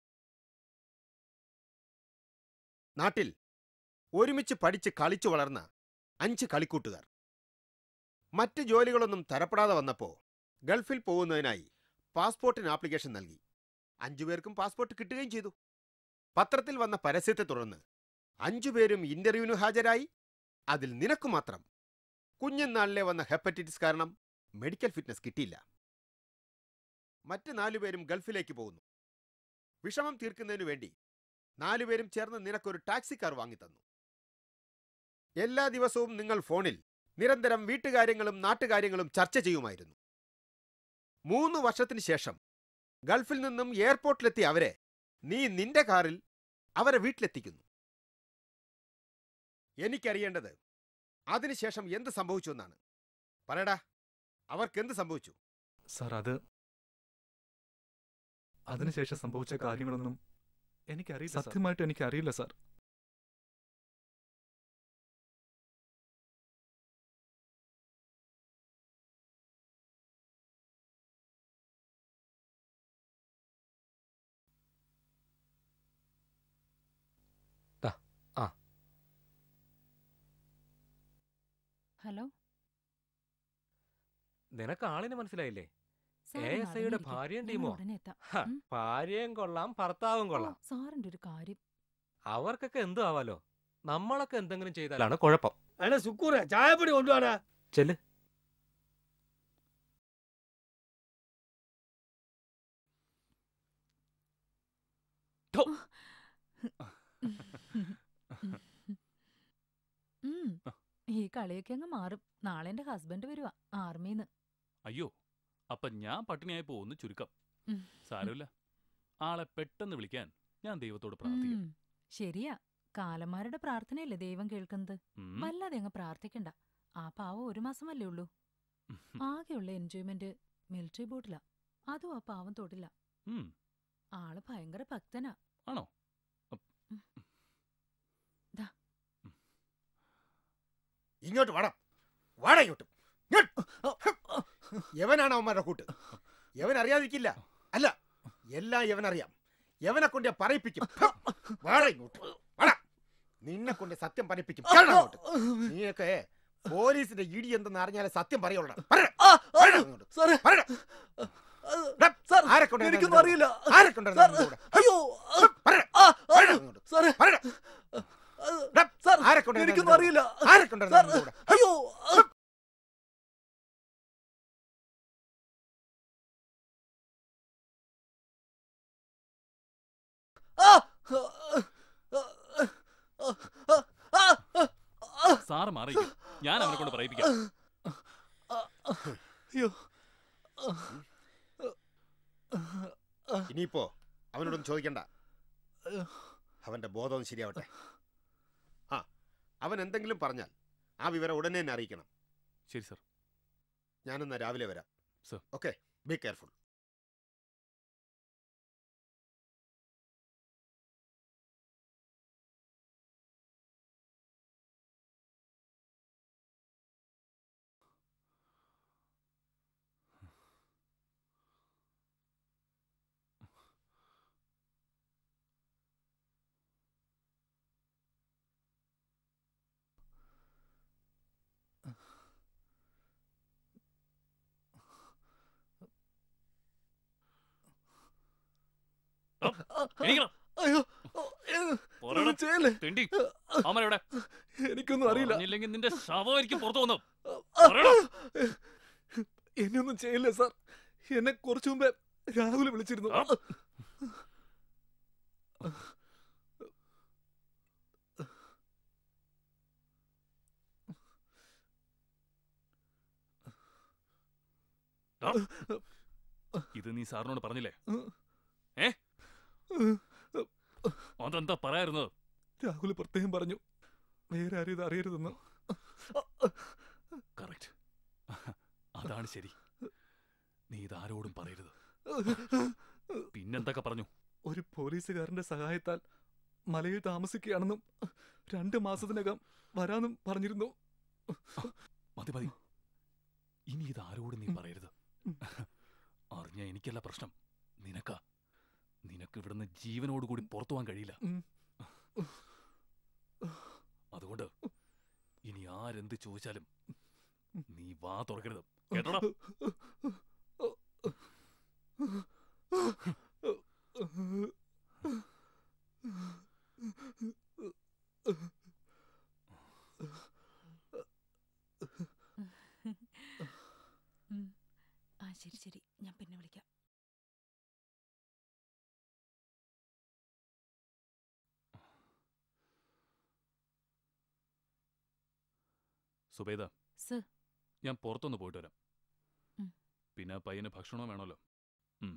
നാട്ടിൽ ഒരുമിച്ച് പഠിച്ച് കളിച്ചു വളർന്ന അഞ്ച് കളിക്കൂട്ടുകാർ മറ്റ് ജോലികളൊന്നും തരപ്പെടാതെ വന്നപ്പോൾ ഗൾഫിൽ പോകുന്നതിനായി പാസ്പോർട്ടിന് ആപ്ലിക്കേഷൻ നൽകി അഞ്ചുപേർക്കും പാസ്പോർട്ട് കിട്ടുകയും ചെയ്തു പത്രത്തിൽ വന്ന പരസ്യത്തെ തുടർന്ന് അഞ്ചുപേരും ഇന്റർവ്യൂവിന് ഹാജരായി അതിൽ നിനക്ക് മാത്രം കുഞ്ഞുനാളിലെ വന്ന ഹെപ്പറ്റൈറ്റിസ് കാരണം മെഡിക്കൽ ഫിറ്റ്നസ് കിട്ടിയില്ല മറ്റ് നാലുപേരും ഗൾഫിലേക്ക് പോകുന്നു വിഷമം തീർക്കുന്നതിനു വേണ്ടി നാലുപേരും ചേർന്ന് നിനക്കൊരു ടാക്സി കാർ വാങ്ങിത്തന്നു എല്ലാ ദിവസവും നിങ്ങൾ ഫോണിൽ നിരന്തരം വീട്ടുകാര്യങ്ങളും നാട്ടുകാര്യങ്ങളും ചർച്ച ചെയ്യുമായിരുന്നു മൂന്ന് വർഷത്തിന് ശേഷം ഗൾഫിൽ നിന്നും എയർപോർട്ടിലെത്തിയ അവരെ നീ നിന്റെ കാറിൽ അവരെ വീട്ടിലെത്തിക്കുന്നു എനിക്കറിയേണ്ടത് അതിനുശേഷം എന്ത് സംഭവിച്ചു എന്നാണ് പറയടാ അവർക്ക് എന്ത് സംഭവിച്ചു സാർ അത് അതിനുശേഷം സംഭവിച്ച കാര്യങ്ങളൊന്നും എനിക്കറിയില്ല സാർ. സത്യമായിട്ട് എനിക്കറിയില്ല സാർ ആ ഹലോ നിനക്ക് ആളിനെ മനസ്സിലായില്ലേ സാർ എ ഒന്ന് എസ് ഐയുടെ അടങ്ങിയിരിക്ക്. ഭാര്യയും ഞങ്ങൾ ടീമോ ഉടനെ എത്താം. ഹ, ഉം. ഭാര്യയും കൊള്ളാം ഭർത്താവും കൊള്ളാം സാറിന്റെ ഒരു കാര്യം അവർക്കൊക്കെ എന്തു ആവാലോ നമ്മളൊക്കെ എന്തെങ്കിലും ചെയ്താലാണ് കുഴപ്പം അല്ല സുക്കൂറെ ചായപ്പൊടി കൊണ്ടുവാടാ ചെല്ല് ഉം. ഈ കളിയൊക്കെ അങ്ങ് മാറും നാളെ എന്റെ ഹസ്ബൻഡ് വരുവാ ആർമിന്ന് അയ്യോ അപ്പൊ ഞാൻ പട്ടിണിയായി പോകുന്നു ചുരുക്കം ഉം. സാരമില്ല ആളെ പെട്ടെന്ന് വിളിക്കാൻ ഞാൻ ദൈവത്തോട് പ്രാർത്ഥിക്കാം ഉം. ശരിയാ കാലന്മാരുടെ പ്രാർത്ഥനയല്ലേ ദൈവം കേൾക്കുന്നത് ഉം. വല്ലാതെ അങ്ങ് പ്രാർത്ഥിക്കണ്ട ആ പാവം ഒരു മാസമല്ലേ ഉള്ളൂ ആകെയുള്ള എൻജോയ്മെന്റ് മിലിറ്ററി ബോട്ടിലാ അതും ആ പാവം തൊടില്ല ഉം. ആള് ഭയങ്കര ഭക്തനാ ആണോ ഇങ്ങോട്ട് വാടാ വാടാ ഇങ്ങോട്ട് ഇങ്ങോട്ട്. യവനാണ് അവന്മാരുടെ കൂട്ട് യവൻ അറിയാതിരിക്കില്ല അല്ല എല്ലാം യവനറിയാം യവനെ കൊണ്ട് ഞാൻ പറയിപ്പിക്കും വാടാ ഇങ്ങോട്ട് വാടാ നിന്നെ കൊണ്ട് സത്യം പറയിപ്പിക്കും കേറടാ അങ്ങോട്ട്. നീയൊക്കെ പോലീസിന്റെ ഇടി എന്തെന്ന് അറിഞ്ഞാലേ സത്യം പറയുള്ളൂ ആരെ കൊണ്ടാ എനിക്കൊന്നും അറിയില്ല ആരെ കൊണ്ടാ സാർ, നിന്റെ കൂടെ? അയ്യോ പറയടാ. ആ, പറയടാ അങ്ങോട്ട്. സാറേ പറയടാ. സാർ ആരെ കൊണ്ടാ എനിക്കൊന്നും നിന്റെ അറിയില്ല കൂടെ? ആരെ കൊണ്ടാ സാർ, നിന്റെ കൂടെ? അയ്യോ സാറ് മാറിയിരിക്കും ഞാൻ അവനെ കൊണ്ട് പറയിപ്പിക്കാം അയ്യോ ഇനിയിപ്പോ അവനോടൊന്നും ചോദിക്കണ്ട അവന്റെ ബോധം ശരിയാവട്ടെ ആ അവൻ എന്തെങ്കിലും പറഞ്ഞാൽ ആ വിവരം ഉടനെ തന്നെ അറിയിക്കണം ശരി സർ ഞാനെന്നാ രാവിലെ വരാം സർ ഓക്കെ ബി കെയർഫുൾ എണീക്കണം. അയ്യോ പോരെടാ. ചെയ്യല്ലേ തെണ്ടി. അവനെവിടെ? എനിക്കൊന്നും അറിയില്ല പറഞ്ഞില്ലെങ്കിൽ നിന്റെ ശവമായിരിക്കും പുറത്തു വന്നു എന്നെ ഒന്നും ചെയ്യില്ല സാർ എന്നെ കുറച്ചു മുമ്പേ രാഹുൽ വിളിച്ചിരുന്നു ഡാ, ഇത് നീ സാറിനോട് പറഞ്ഞില്ലേ ഏ അതെന്താ പറയായിരുന്നത് രാഹുൽ പ്രത്യേകം പറഞ്ഞു വേറെ ആരും ഇത് അറിയരുതെന്ന് കറക്റ്റ് അതാണ് ശരി നീ ഇതാരോടും പറയരുത് പിന്നെന്തൊക്കെ പറഞ്ഞു ഒരു പോലീസുകാരന്റെ സഹായത്താൽ മലയിൽ താമസിക്കുകയാണെന്നും രണ്ട് മാസത്തിനകം വരാനും പറഞ്ഞിരുന്നു മതി മതി ഇനി ഇത് ആരോടും നീ പറയരുത് അറിഞ്ഞ എനിക്കല്ല പ്രശ്നം നിനക്കാ നിനക്ക് ഇവിടുന്ന് ജീവനോട് കൂടി പുറത്തു പോകാൻ കഴിയില്ല അതുകൊണ്ട് ഇനി ആരെന്ത് ചോദിച്ചാലും നീ വാ തുറക്കരുത് കേട്ടോടാ ഉം. ആ ശരി ശരി ഞാൻ പിന്നെ വിളിക്കാം സുബേദ സർ ഞാൻ പുറത്തൊന്ന് പോയിട്ട് വരാം ഉം. പിന്നെ പയ്യന് ഭക്ഷണവും വേണമല്ലോ ഉം.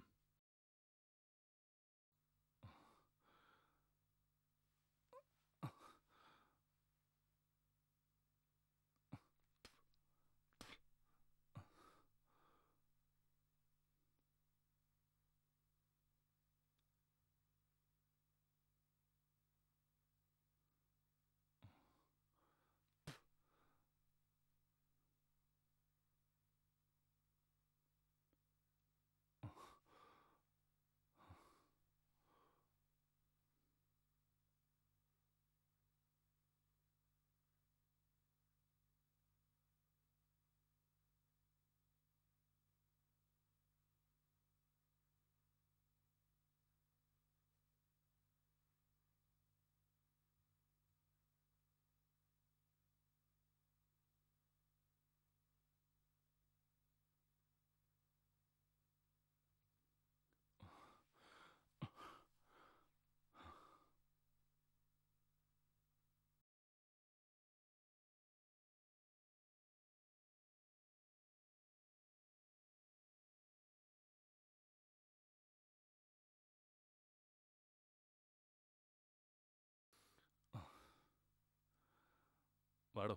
വാടോ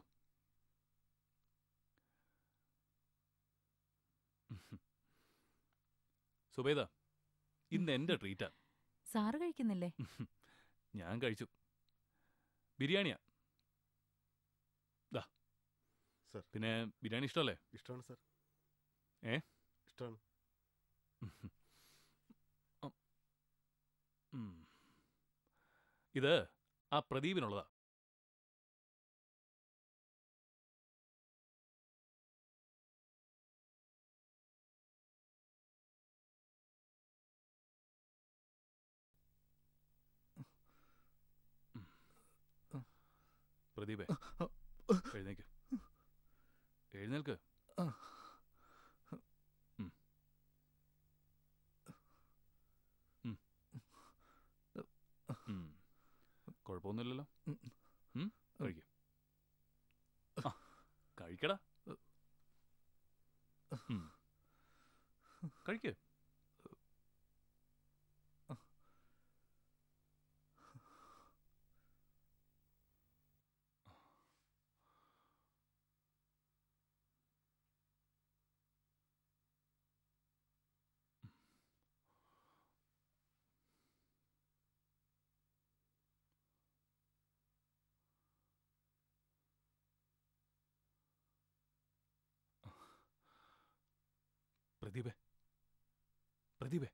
സുബേദ ഇന്ന് എന്റെ ട്രീറ്റാ സാറ് കഴിക്കുന്നില്ലേ ഞാൻ കഴിച്ചു ബിരിയാണിയാ ദാ സർ പിന്നെ ബിരിയാണി ഇഷ്ടമല്ലേ ഇഷ്ടമാണ് സർ ഏ ഇഷ്ടമാണ് ഉം. ഇത് ആ പ്രദീപിനുള്ളതാ പ്രദീപേ എഴുന്നേക്ക് എഴുന്നേൽക്ക് ഉം. ഉം. ഉം. കുഴപ്പമൊന്നുമില്ലല്ലോ ഉം? കഴിക്ക് ആ, കഴിക്കടാ ഉം. കഴിക്ക് പ്രദീപേ പ്രദീപേ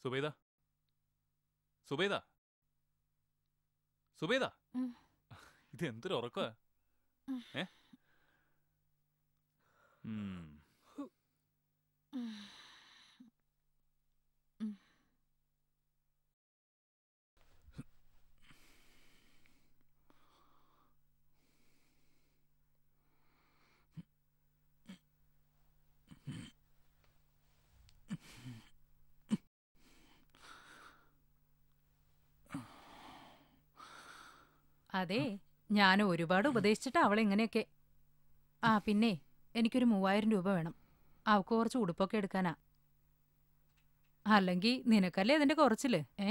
സുബൈദ സുബൈദ സുബൈദ ഉം. ഇത് എന്തൊരു ഉറക്കമാ ഏ ഉം. അതെ ഞാൻ ഒരുപാട് ഉപദേശിച്ചിട്ട് അവളെ ഇങ്ങനെയൊക്കെ ആ പിന്നെ എനിക്കൊരു മൂവായിരം രൂപ വേണം അവൾക്ക് കുറച്ച് ഉടുപ്പൊക്കെ എടുക്കാനാ അല്ലെങ്കിൽ നിനക്കല്ലേ ഇതിന്റെ കുറച്ചില് ഏ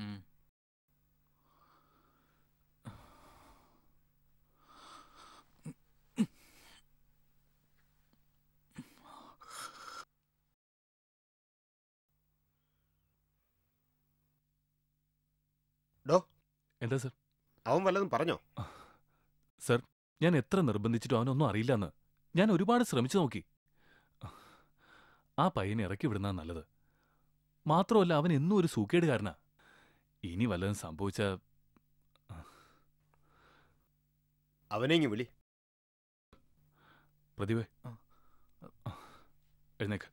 ഡോ എന്താ സർ അവൻ വല്ലതും പറഞ്ഞോ സർ ഞാൻ എത്ര നിർബന്ധിച്ചിട്ടും അവനൊന്നും അറിയില്ലെന്ന് ഞാൻ ഒരുപാട് ശ്രമിച്ചു നോക്കി ആ പയ്യനെ ഇറക്കി വിടുന്ന നല്ലത് മാത്രമല്ല അവൻ എന്നും ഒരു സൂക്കേടുകാരനാ ഇനി വല്ലതും സംഭവിച്ച അവനെ ഇങ്ങ് വിളി പ്രതിഭേ എഴുന്നേക്ക്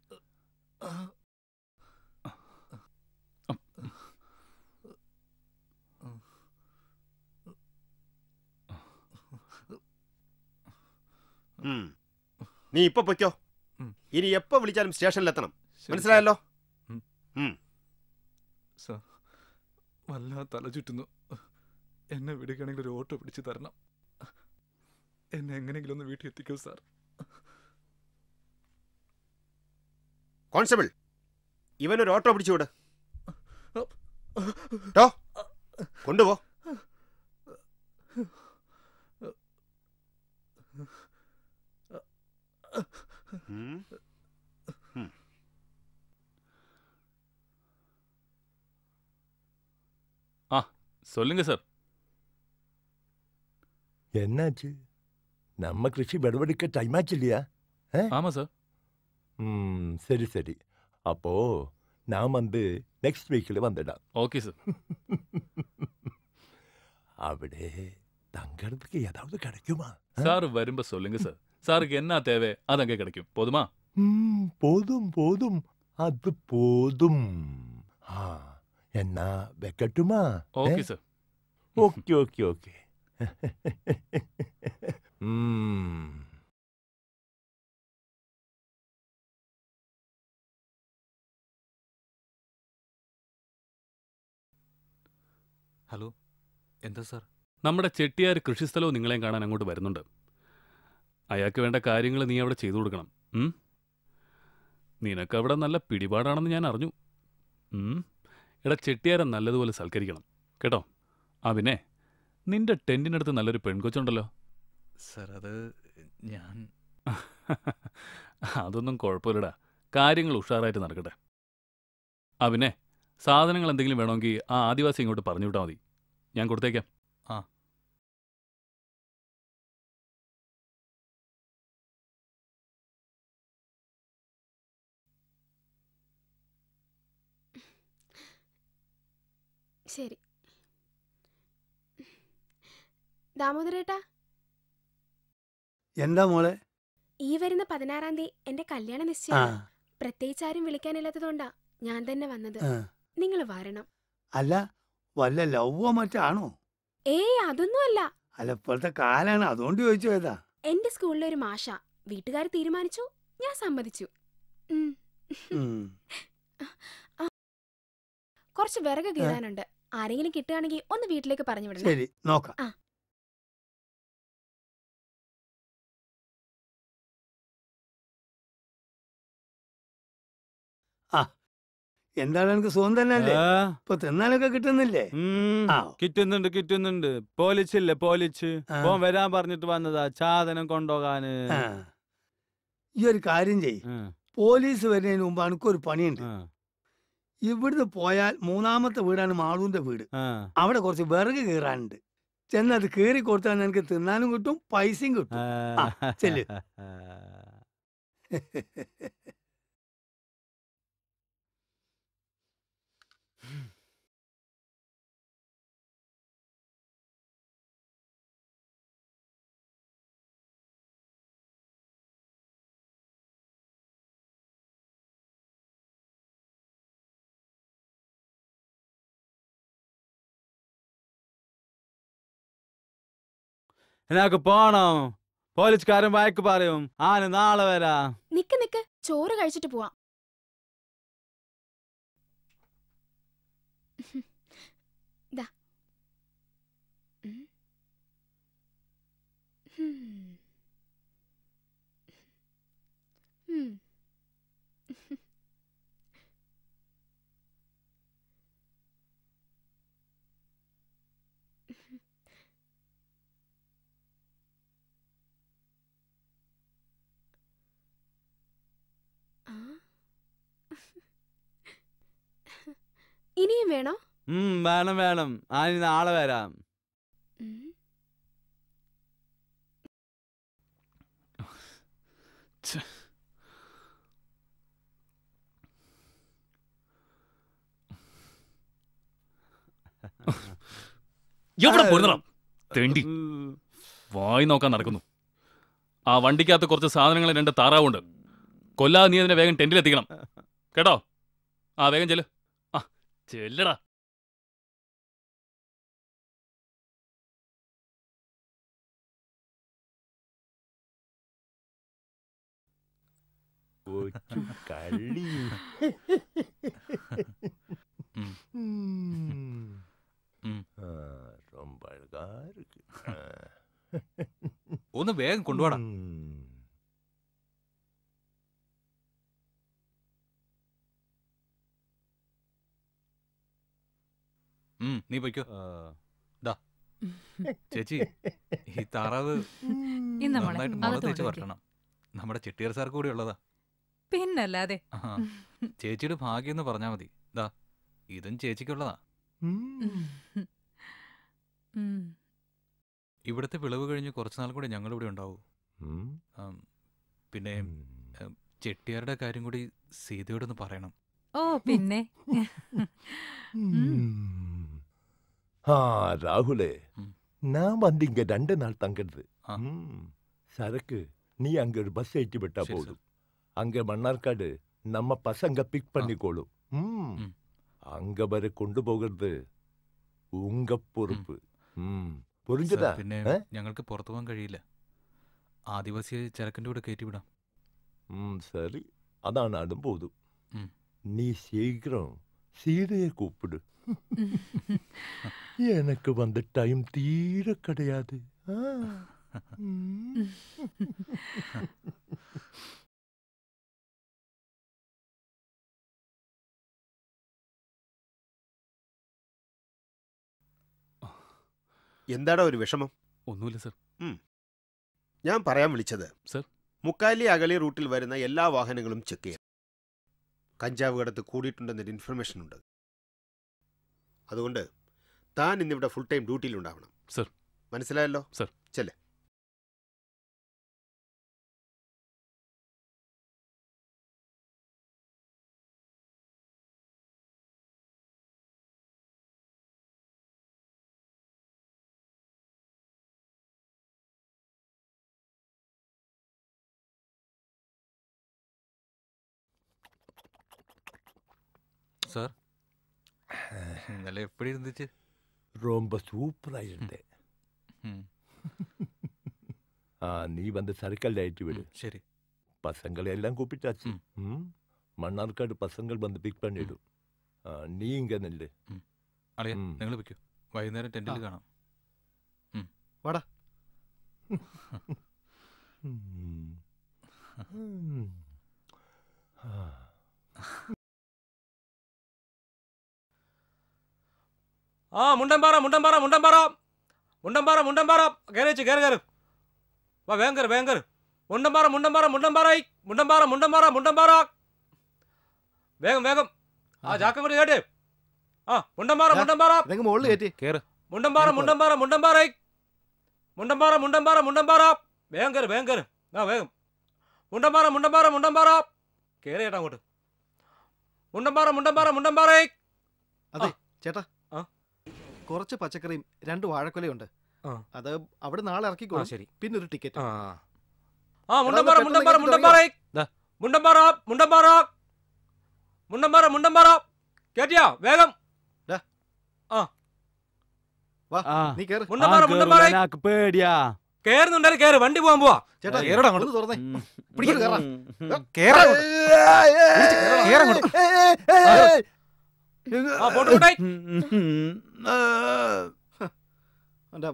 ഉം. നീ ഇപ്പൊ പൊയ്ക്കോ ഇനി എപ്പോ വിളിച്ചാലും സ്റ്റേഷനിലെത്തണം മനസ്സിലായല്ലോ ഉം. സർ വല്ലാതെ തല ചുറ്റുന്നു എന്നെ വിടുകയാണെങ്കിൽ ഒരു ഓട്ടോ പിടിച്ച് തരണം എന്നെ എങ്ങനെയെങ്കിലും ഒന്ന് വീട്ടിൽ എത്തിക്കൂ സാർ കോൺസ്റ്റബിൾ ഇവനൊരു ഓട്ടോ പിടിച്ചു വിട് ടോ കൊണ്ടുപോ ഉം. ഉം. ஆ சொல்லுங்க சார் என்னாச்சு நம்ம கிருஷி விடவெடுக்க டைம் ஆச்சு இல்லையா ஆமா சார் ம் சரி சரி அப்போ நான் வந்து நெக்ஸ்ட் வீக்கில் வந்துடாம் ஓகே சார் അവിടെ தங்கறதுக்கு ஏதாவது கிடைக்குமா சார் வரும்ப சொல்லுங்க சார் சாருக்கு என்ன தேவை அது அங்கே கிடைக்கும் போதுமா ம் போதும் போதும் அது போதும் ஆ என்ன வைக்கட்டுமா okay sir okay okay okay ம் ഹലോ എന്താ സാർ നമ്മുടെ ചെട്ടിയാർ കൃഷിസ്ഥലവും നിങ്ങളെയും കാണാൻ അങ്ങോട്ട് വരുന്നുണ്ട് അയാൾക്ക് വേണ്ട കാര്യങ്ങൾ നീ അവിടെ ചെയ്തു കൊടുക്കണം ഉം? നിനക്കവിടെ നല്ല പിടിപാടാണെന്ന് ഞാൻ അറിഞ്ഞു ഉം? എടാ ചെട്ടിയാരെ നല്ലതുപോലെ സൽക്കരിക്കണം കേട്ടോ ആ പിന്നെ നിന്റെ ടെൻറ്റിനടുത്ത് നല്ലൊരു പെൺകൊച്ചുണ്ടല്ലോ സാർ അത് ഞാൻ അതൊന്നും കുഴപ്പമില്ലടാ കാര്യങ്ങൾ ഉഷാറായിട്ട് നടക്കട്ടെ ആ പിന്നെ സാധനങ്ങൾ എന്തെങ്കിലും വേണമെങ്കിൽ ആ ആദിവാസി ഇങ്ങോട്ട് പറഞ്ഞു വിട്ടാൽ മതി ഞാൻ കൊടുത്തേക്കാം ആ ശരി ദാമോദരേട്ടാ എന്താ മോളെ ഈ വരുന്ന പതിനാറാം തീയതി എന്റെ കല്യാണ നിശ്ചയം ആ. പ്രത്യേകിച്ച് ആരും വിളിക്കാനില്ലാത്തതുകൊണ്ടാ ഞാൻ തന്നെ വന്നത് ആ. നിങ്ങൾ വരണം അല്ല വല്ല ലവ്വോ മറ്റാണോ ഏയ് അതൊന്നുമല്ല അല്ല ഇപ്പോഴത്തെ കാലാണ് അതുകൊണ്ട് ചോദിച്ചു ഏതാ എന്റെ സ്കൂളിലെ ഒരു മാഷ വീട്ടുകാർ തീരുമാനിച്ചു ഞാൻ സമ്മതിച്ചു ഉം. ആ. കുറച്ച് വിറക് കീറാനുണ്ട് ആരെങ്കിലും കിട്ടുകയാണെങ്കിൽ ഒന്ന് വീട്ടിലേക്ക് പറഞ്ഞു വിടണം ശരി നോക്കാം ആ ആ എന്താണ് എനിക്ക് സുഖം തന്നെ അല്ലേ ആ. ഇപ്പൊ തിന്നാനൊക്കെ കിട്ടുന്നില്ലേ ഉം, ആ. കിട്ടുന്നുണ്ട് കിട്ടുന്നുണ്ട് പോലിച്ചില്ലേ പോലിച്ച് ആ. ഓൻ വരാൻ പറഞ്ഞിട്ട് വന്നതാ സാധനം കൊണ്ടുപോകാന് ആ. ഈ ഒരു കാര്യം ചെയ് പോലീസ് വരുന്നതിന് മുമ്പ് എനിക്കൊരു പണിയുണ്ട് ഇവിടുന്ന് പോയാൽ മൂന്നാമത്തെ വീടാണ് മാളൂന്റെ വീട് അവിടെ കുറച്ച് വിറക് കീറാനുണ്ട് ചെന്ന് അത് കീറി കൊടുത്താൽ നിനക്ക് തിന്നാനും കിട്ടും പൈസയും കിട്ടും ആ, ചെല്ല് എനിക്ക് പോണം പോലീസുകാരൻ വഴക്ക് പറയും ആന് നാളെ വരാ നിക്ക് നിക്ക് ചോറ് കഴിച്ചിട്ട് പോവാം ദാ. ഉം. ഹും. ഉം. ആ? ഇനിയും വേണോ ഉം വേണം വേണം ആന് നാളെ വരാം ഉം. എവിടെ പോയിരുന്നടാ തെണ്ടി വായി നോക്കാൻ നടക്കുന്നു ആ വണ്ടിക്കകത്ത് കുറച്ച് സാധനങ്ങൾ രണ്ട് താറാവുണ്ട് കൊല്ലാതെ നീ അതിനെ വേഗം ടെന്റിലെത്തിക്കണം കേട്ടോ ആ വേഗം ചെല്ല് ആ ചെല്ലടാ കൊച്ചു കള്ളി ഉം. ആ, ரொம்ப அழகா இருக்கு. ஆ. ഒന്ന് വേഗം കൊണ്ടുപോടാ ഉം. ഉം, നീ പൊയ്ക്കോ ദാ ചേച്ചി ഈ താറാവ് ഇന്ന് മോളെ, നന്നായിട്ട് അകത്ത് മുളക് തേച്ച് കൊണ്ടുവയ്ക്ക്. വരട്ടണം നമ്മുടെ ചെട്ടിയാർ സാർക്ക് കൂടി ഉള്ളതാ പിന്നല്ലാതെ ആഹാ. ചേച്ചിയുടെ ഭാഗ്യം എന്ന് പറഞ്ഞാ മതി ദാ ഇതും ചേച്ചിക്കുള്ളതാ ഉം. ഇവിടുത്തെ വിളവ് കഴിഞ്ഞ് കുറച്ച് നാൾ കൂടി ഞങ്ങൾ ഇവിടെ ഉണ്ടാവൂ ഉം. ആം, പിന്നെ ഉം, ചെട്ടിയാരുടെ കാര്യം കൂടി സീതയോടൊന്ന് പറയണം ഓ പിന്നെ ஆ ராகுலே நான் வந்து இங்க ரெண்டு நாள் தங்குறது ம். சரக்கு நீ அங்க ஒரு பஸ் ஏற்றி விட்டா போதும் அங்க மன்னார்காடு நம்ம பசங்க பிக் பண்ணிக்கோளும் ம். அங்க வரை கொண்டு போகிறது உங்க பொறுப்பு ம். புரிஞ்சுதா സാർ, പിന്നെ ஆ? ഞങ്ങൾക്ക് പുറത്തു പോകാൻ കഴിയില്ല ആദിവാസിയെ ചരക്കിന്റെ കൂടെ കയറ്റിവിടാം ம் சரி அதான் நானும் போதும் ம். நீ சீக்கிரம் சீதையை கூப்பிடு எனக்கு வந்த டைம் தீர கிடையாது ஆ. ம். എന്താടാ ഒരു വിഷമം ഒന്നുമില്ല സർ ഉം. ഞാൻ പറയാൻ വിളിച്ചത് സർ മുക്കാലി അകലി റൂട്ടിൽ വരുന്ന എല്ലാ വാഹനങ്ങളും ചെക്ക് ചെയ്യാം കഞ്ചാവ് കടത്ത് കൂടിയിട്ടുണ്ടെന്നൊരു ഇൻഫർമേഷൻ ഉണ്ട് അതുകൊണ്ട് താൻ ഇന്നിവിടെ ഫുൾ ടൈം ഡ്യൂട്ടിയിലുണ്ടാവണം സർ മനസ്സിലായല്ലോ സർ ചെല്ലേ സാർ ഇന്നലെ എപ്പടി ഇരുந்துச்சு ரொம்ப சூப்பரா இருந்தேன் ம். ஆ நீ வந்து சரக்கல் ஏற்றி விடு சரி பசங்களை எல்லாம் கூப்பிட்டாச்சு ம். மன்னார்காடு பசங்கள் வந்து பிக் பண்ணிடும் ஆ, நீ இங்க நில்லு അറിയാം ഉം. നിങ്ങൾ വെക്കൂ വൈകുന്നേരം ടെന്റിൽ കാണാം വാടാ ம். ம். ஆ. ആ മുണ്ടമ്പാറ മുണ്ടമ്പാറ മുണ്ടമ്പാറ മുണ്ടമ്പാറ മുണ്ടമ്പാറ കയറിച്ച് കയറി കയറി വാ വേഗം കയറി വേഗം കയറി മുണ്ടമ്പാറ മുണ്ടമ്പാറ മുണ്ടമ്പാറായി മുണ്ടമ്പാറ മുണ്ടമ്പാറ മുണ്ടമ്പാറ വേഗം വേഗം ആ ചാക്കം കൂടി കേട്ടേ ആ മുണ്ടമ്പാറ മുണ്ടമ്പാറ മുകളിൽ കയറ്റി കേറ് മുണ്ടമ്പാറ മുണ്ടമ്പാറ മുണ്ടമ്പാറായി മുണ്ടമ്പാറ മുണ്ടമ്പാറ മുണ്ടമ്പാറ വേഗം കയറി വേഗം കയറി ആ വേഗം മുണ്ടമ്പാറ മുണ്ടമ്പാറ മുണ്ടമ്പാറ കയറി ചേട്ടാ അങ്ങോട്ട് മുണ്ടമ്പാറ മുണ്ടമ്പാറ മുണ്ടമ്പാറായി അതെ ചേട്ടാ കുറച്ച് പച്ചക്കറിയും രണ്ട് വാഴക്കൊലയുണ്ട് അത് അവിടെ നാളെ ഇറക്കിക്കോളും ശരി പിന്നെ ഒരു ടിക്കറ്റ് ആ മുണ്ടമ്പാറ മുണ്ടമ്പാറ മുണ്ടമ്പാറായി മുണ്ടമ്പാറ മുണ്ടമ്പാറ മുണ്ടമ്പാറ മുണ്ടമ്പാറ കേട്ടിയാ വേഗം ആ വാ ആ നീ കേറ് മുണ്ടമ്പാറ ആ, കേറൂല, മുണ്ടമ്പാറ എനക്ക് പേടിയാ കേറുന്നുണ്ടാലും കേറ് വണ്ടി പോകാൻ പോവാ ചേട്ടാ, കേറടാ ഒന്ന് തുറന്നേ. ഉം. പിടിക്ക് കേറാം. കേറാ അങ്ങോട്ട്. കേറ് അങ്ങോട്ട്. ആ, പോട്ടെ, പോട്ടെ. അവന്റെ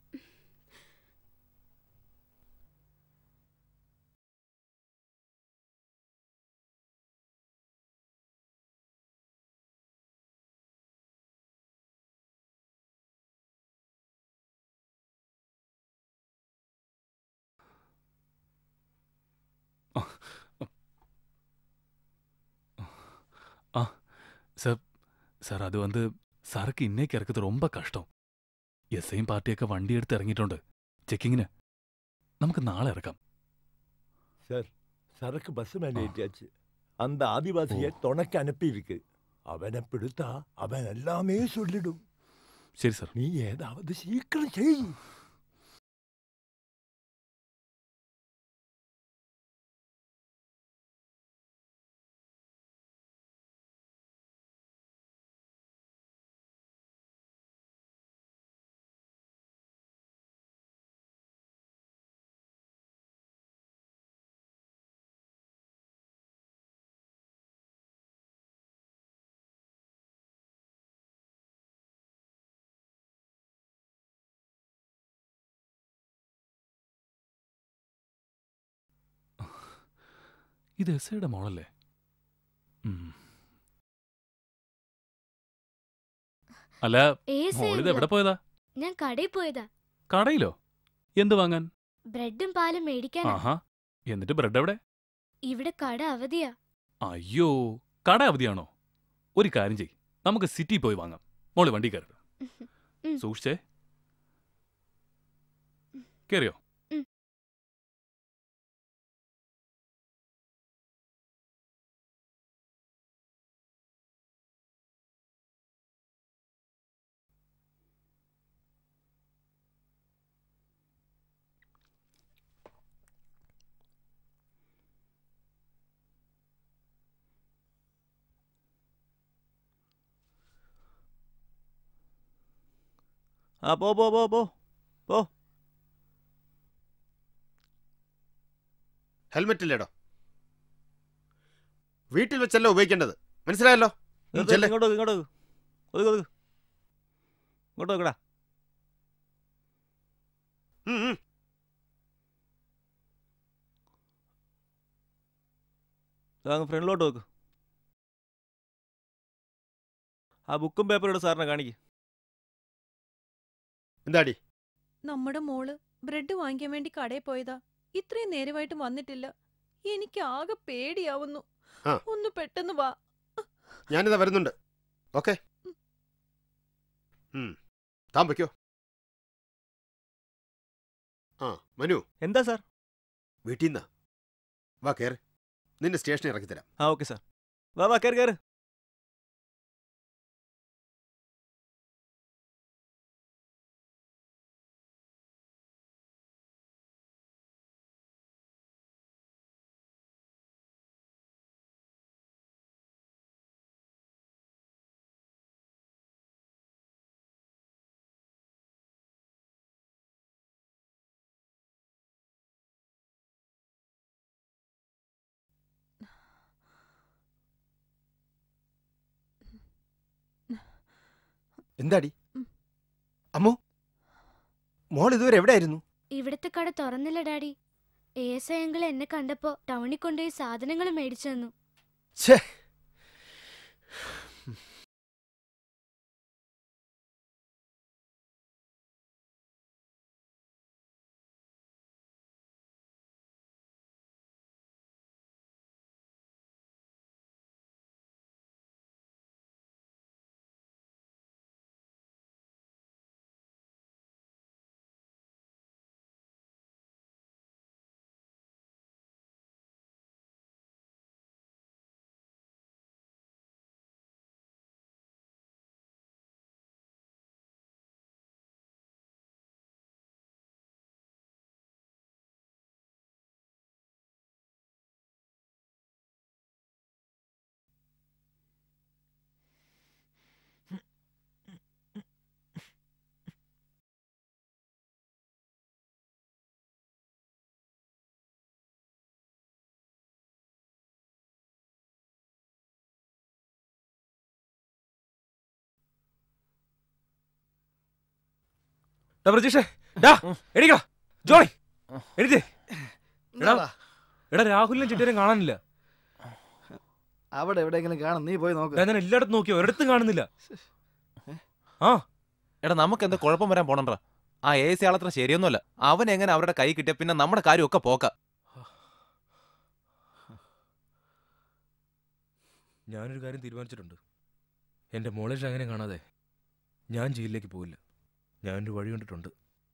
ஆ சார் சார் அது வந்து சரக்கு இன்னைக்கு இறக்குறது ரொம்ப கஷ்டம் எஸ்ஐயும் பார்ட்டிയൊക്കെ വണ്ടി എടുത്ത് ഇറങ്ങിയിട്ടുണ്ട് ചെക്കിങ്ങിന് നമുക്ക് നാളെ ഇറക്കാം சார் சரக்கு பஸ் மேலே ஏற்றியாச்சு அந்த ஆதிவாசியை துணைக்கு அனுப்பியிருக்கு அவனை பிடித்தா அவன் எல்லாமே சொல்லிடும் சரி சார் நீ ஏதாவது சீக்கிரம் செய் ഇത് എസ് ഐയുടെ മോളല്ലേ ഉം. അല്ല ഏസ് മോളിത് ആയിരുന്നോ? എവിടെ പോയതാ ഞാൻ കടയിൽ പോയതാ കടയിലോ എന്ത് വാങ്ങാൻ ബ്രെഡും പാലും മേടിക്കാനാ ആഹാ എന്നിട്ട് ബ്രെഡ് എവിടെ ഇവിടെ കട അവധിയാ അയ്യോ കട അവധിയാണോ ഒരു കാര്യം ചെയ് നമുക്ക് സിറ്റി പോയി വാങ്ങാം മോള് വണ്ടി കയറി ഉം. സൂക്ഷിച്ചേ കേറിയോ ഉം. ആ പോ പോ പോ പോ പോ ഹെൽമെറ്റ് ഇല്ലേടോ വീട്ടിൽ വെച്ചല്ലോ ഉപയോഗിക്കേണ്ടത് മനസ്സിലായല്ലോ ഉം, നിർത്ത്, ചെല്ല്. ഇങ്ങോട്ട് ഇങ്ങോട്ട് ഒതുക്ക് ഒതുക്ക് ഇങ്ങോട്ട് വെക്കടാ ഉം, ഉം. അങ്ങ് ഫ്രണ്ടിലോട്ട് വെക്ക് ആ ബുക്കും പേപ്പറും സാറിനെ കാണിക്ക് എന്താടി നമ്മുടെ മോള് ബ്രെഡ് വാങ്ങിക്കാൻ വേണ്ടി കടയിൽ പോയതാ ഇത്രയും നേരമായിട്ടും വന്നിട്ടില്ല എനിക്ക് ആകെ പേടിയാവുന്നു ആ. ഒന്ന് പെട്ടെന്ന് വാ ഞാനിതാ വരുന്നുണ്ട് ഓക്കെ താൻ വയ്ക്കോ ആ മനു എന്താ സാർ വീട്ടിൽ നിന്നാ വാ കയറി നിന്നെ സ്റ്റേഷനിൽ ഇറക്കി തരാം ആ ഓക്കെ സാർ വാ വാ കയറി കയറി എന്താടി അമ്മു മോൾ ഇതുവരെ എവിടെയായിരുന്നു ഇവിടുത്തെ കട തുറന്നില്ല ഡാഡി ഏസ അങ്കിൾ എന്നെ കണ്ടപ്പോ ടൗണിൽ കൊണ്ടുപോയി സാധനങ്ങൾ മേടിച്ചു തന്നു ഛേ ഡാ പ്രജീഷേ ഡാ എണീക്കടാ ജോയ് എണീറ്റേ എടാ എന്താടാ? എടാ രാഹുലിനെ ചിട്ടേരും കാണാനില്ല അവിടെ എവിടെയെങ്കിലും കാണും നീ പോയി നോക്ക് ഡാ, ഞാൻ എല്ലായിടത്തും നോക്കി ഒരിടത്തും കാണുന്നില്ല ആ എടാ നമുക്ക് എന്താ കുഴപ്പം വരാൻ പോണണ്ടാ ആ എ സി ആളത്ര ശരിയൊന്നുമല്ല അവൻ എങ്ങനെ അവരുടെ കൈ കിട്ടിയ പിന്നെ നമ്മുടെ കാര്യമൊക്കെ പോക്ക ഞാനൊരു കാര്യം തീരുമാനിച്ചിട്ടുണ്ട് എൻ്റെ മോളെ അങ്ങനെ കാണാതെ ഞാൻ ജയിലിലേക്ക് പോവില്ല ഞാനൊരു വഴി കണ്ടിട്ടുണ്ട്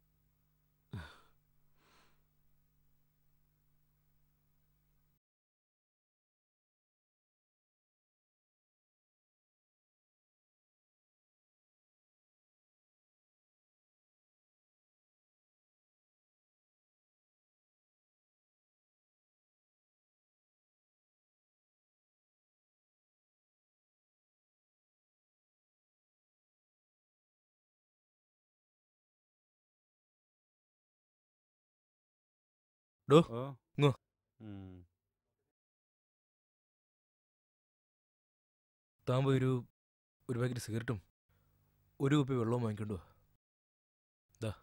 ഡോ ഇങ്ങ് വാ. താൻ പോയി ഒരു ഒരു പാക്കറ്റ് സിഗരറ്റും ഒരു കുപ്പി വെള്ളവും വാങ്ങിക്കൊണ്ടു വാ. ദാ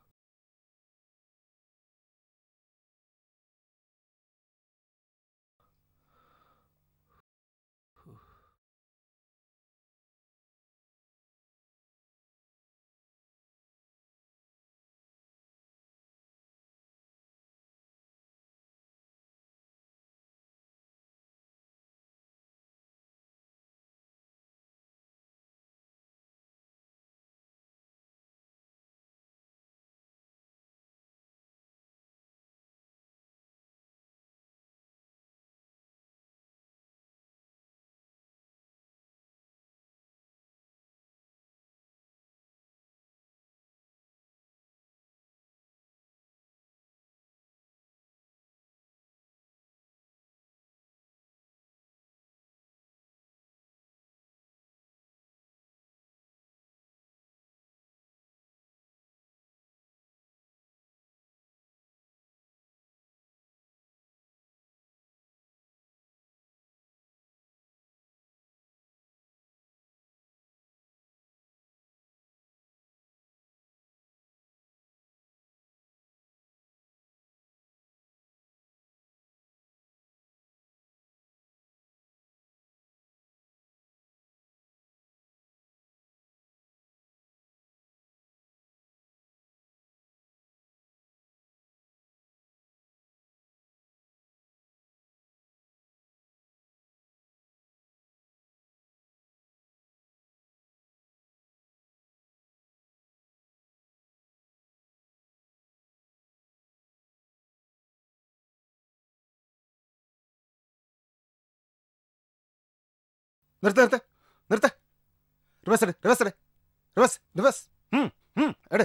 നിർത്ത് നിർത്ത് നിർത്ത് റിവേഴ്സ് എട് റിവേഴ്സ് എട് റിവേഴ്സ് റിവേഴ്സ് ഉം, ഉം, എട്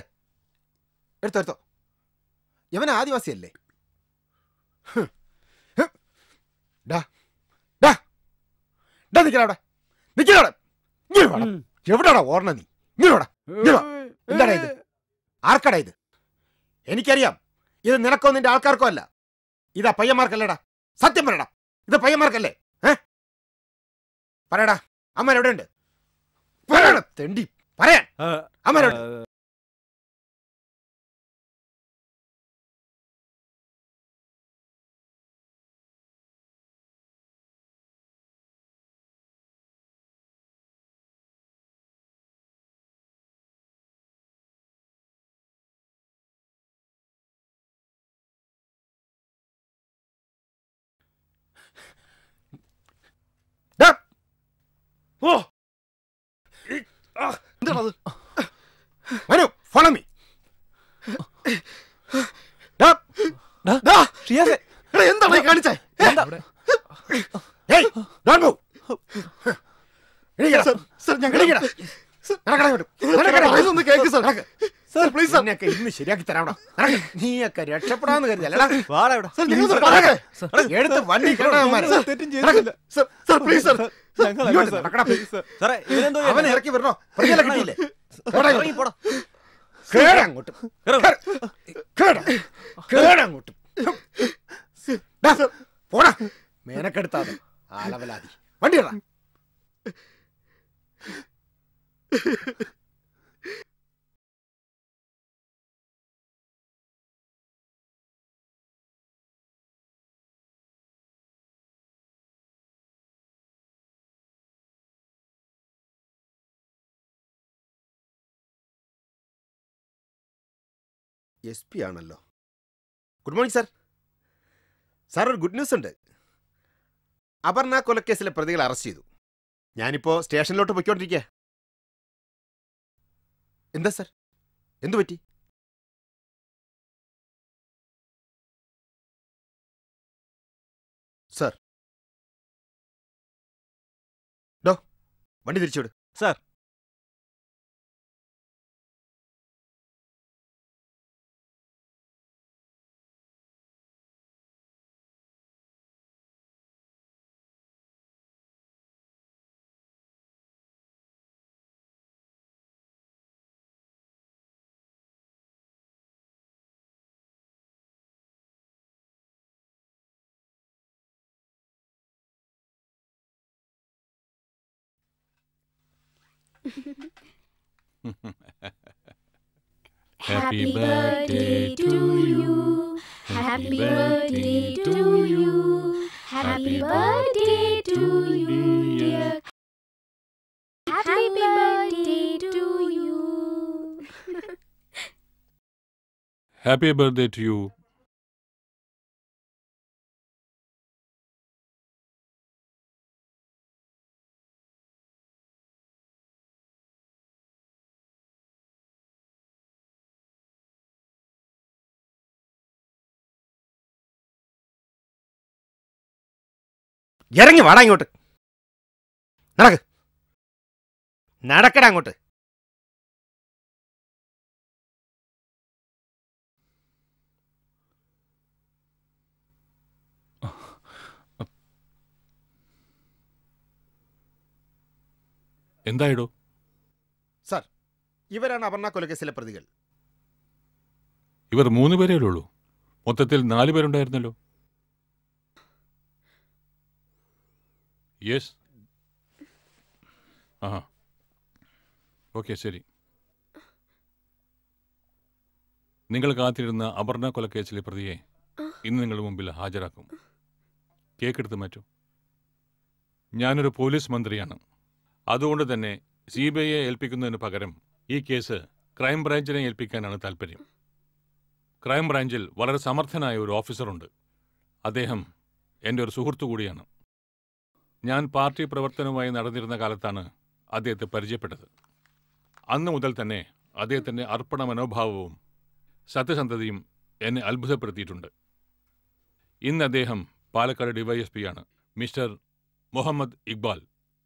എടുത്തോ എടുത്തോ ഇവൻ ആദിവാസിയല്ലേ ഹ്, ഹ്. ഡാ ഡാ ഡാ നിക്കടാ അവിടെ നിക്കടാ അവിടെ ഇങ്ങനെ വാടാ. എവിടാടാ ഓർണ നീ ഇങ്ങനെ വാടാ. ഇങ്ങനെ വാ. എന്താടാ ഇത് ആർക്കടാ ഇത് എനിക്കറിയാം ഇത് നിനക്കോ നിന്റെ ആൾക്കാർക്കോ അല്ല ഇതാ പയ്യന്മാർക്കല്ലേടാ സത്യം പറയടാ ഇത് പയ്യന്മാർക്കല്ലേ ഏ പറയടാ അമ്മ എവിടെയുണ്ട് പറയടാ തെണ്ടി പറയാൻ അമ്മ എവിടെ ഓ എന്താണത് മനു ഫോളോ മീ എന്താണ് കാണിച്ചേ ഏയ് ഡോൺ മൂവ് എണീക്കടാ സർ ഞാൻ എണീക്കടാ നടക്കടാ ഇങ്ങോട്ട്. നടക്കടാ. പറയുന്നൊന്ന് കേക്ക് സർ. നടക്ക്. Sir, please sir. നിന്നെയൊക്കെ ഇന്ന് ശരിയാക്കി തരാം നടക്ക്. നീയൊക്കെ രക്ഷപ്പെടാന്ന് കരുതല്ലടാ വാടാ ഇവിടെ. സർ, നിങ്ങളൊന്ന് Please, പറയട്ടെ. നടക്ക്. എടുത്ത് വണ്ടി കിടന്നവന്മാരെ. സർ, തെറ്റും ചെയ്തിട്ടില്ല. Sir, sir, please sir. ഞങ്ങളല്ല ഇങ്ങോട്ട് സർ. നടക്കടാ. സാറേ, ഇവനെന്തോ ചെയ്യുന്നത്? അവനെ ഇറക്കി വിടണോ പ്രതികളെ കിട്ടിയില്ലേ പോടാ ഇങ്ങോട്ട്. ഇറങ്ങി പോടാ. കേറ് അങ്ങോട്ട് കേറ്. കേറ്. കേറ് അങ്ങോട്ട് ഡാ, പോടാ മേനക്കെടുത്താതെ ആലവലാതി വണ്ടി ഇടാ എസ് പി ആണല്ലോ ഗുഡ് മോർണിംഗ് സാർ സാർ ഒരു ഗുഡ് ന്യൂസ് ഉണ്ട് അപർണ കൊലക്കേസിലെ പ്രതികൾ അറസ്റ്റ് ചെയ്തു ഞാനിപ്പോൾ സ്റ്റേഷനിലോട്ട് പൊയ്ക്കൊണ്ടിരിക്കുക എന്താ സാർ എന്തു പറ്റി സാർ ഡോ വണ്ടി തിരിച്ചുവിട് sir Happy birthday to you. Happy birthday to you. Happy birthday to you, dear. Happy birthday to you. Happy birthday to you. ഇറങ്ങി വാടാ ഇങ്ങോട്ട് നടക്ക് നടക്കടാ അങ്ങോട്ട് എന്തായിടോ സാർ ഇവരാണ് അപർണ കൊലക്കേസിലെ പ്രതികൾ ഇവർ മൂന്ന് പേരേ ഉള്ളൂ മൊത്തത്തിൽ നാല് പേരുണ്ടായിരുന്നല്ലോ യെസ് ആ ഓക്കെ ശരി നിങ്ങൾ കാത്തിരുന്ന അപർണ കൊലക്കേസിലെ പ്രതിയെ ഇന്ന് നിങ്ങളുടെ മുമ്പിൽ ഹാജരാക്കും കേക്കെടുത്ത് മാറ്റൂ ഞാനൊരു പോലീസ് മന്ത്രിയാണ് അതുകൊണ്ട് തന്നെ സി ബി ഐയെ ഏൽപ്പിക്കുന്നതിന് പകരം ഈ കേസ് ക്രൈം ബ്രാഞ്ചിനെ ഏൽപ്പിക്കാനാണ് താല്പര്യം ക്രൈം ബ്രാഞ്ചിൽ വളരെ സമർത്ഥനായ ഒരു ഓഫീസറുണ്ട് അദ്ദേഹം എൻ്റെ ഒരു സുഹൃത്തു കൂടിയാണ് ഞാൻ പാർട്ടി പ്രവർത്തനവുമായി നടന്നിരുന്ന കാലത്താണ് അദ്ദേഹത്തെ പരിചയപ്പെട്ടത് അന്ന് മുതൽ തന്നെ അദ്ദേഹത്തിൻ്റെ അർപ്പണ മനോഭാവവും സത്യസന്ധതയും എന്നെ അത്ഭുതപ്പെടുത്തിയിട്ടുണ്ട് ഇന്ന് അദ്ദേഹം പാലക്കാട് ഡിവൈഎസ്പി ആണ് മിസ്റ്റർ മുഹമ്മദ് ഇക്ബാൽ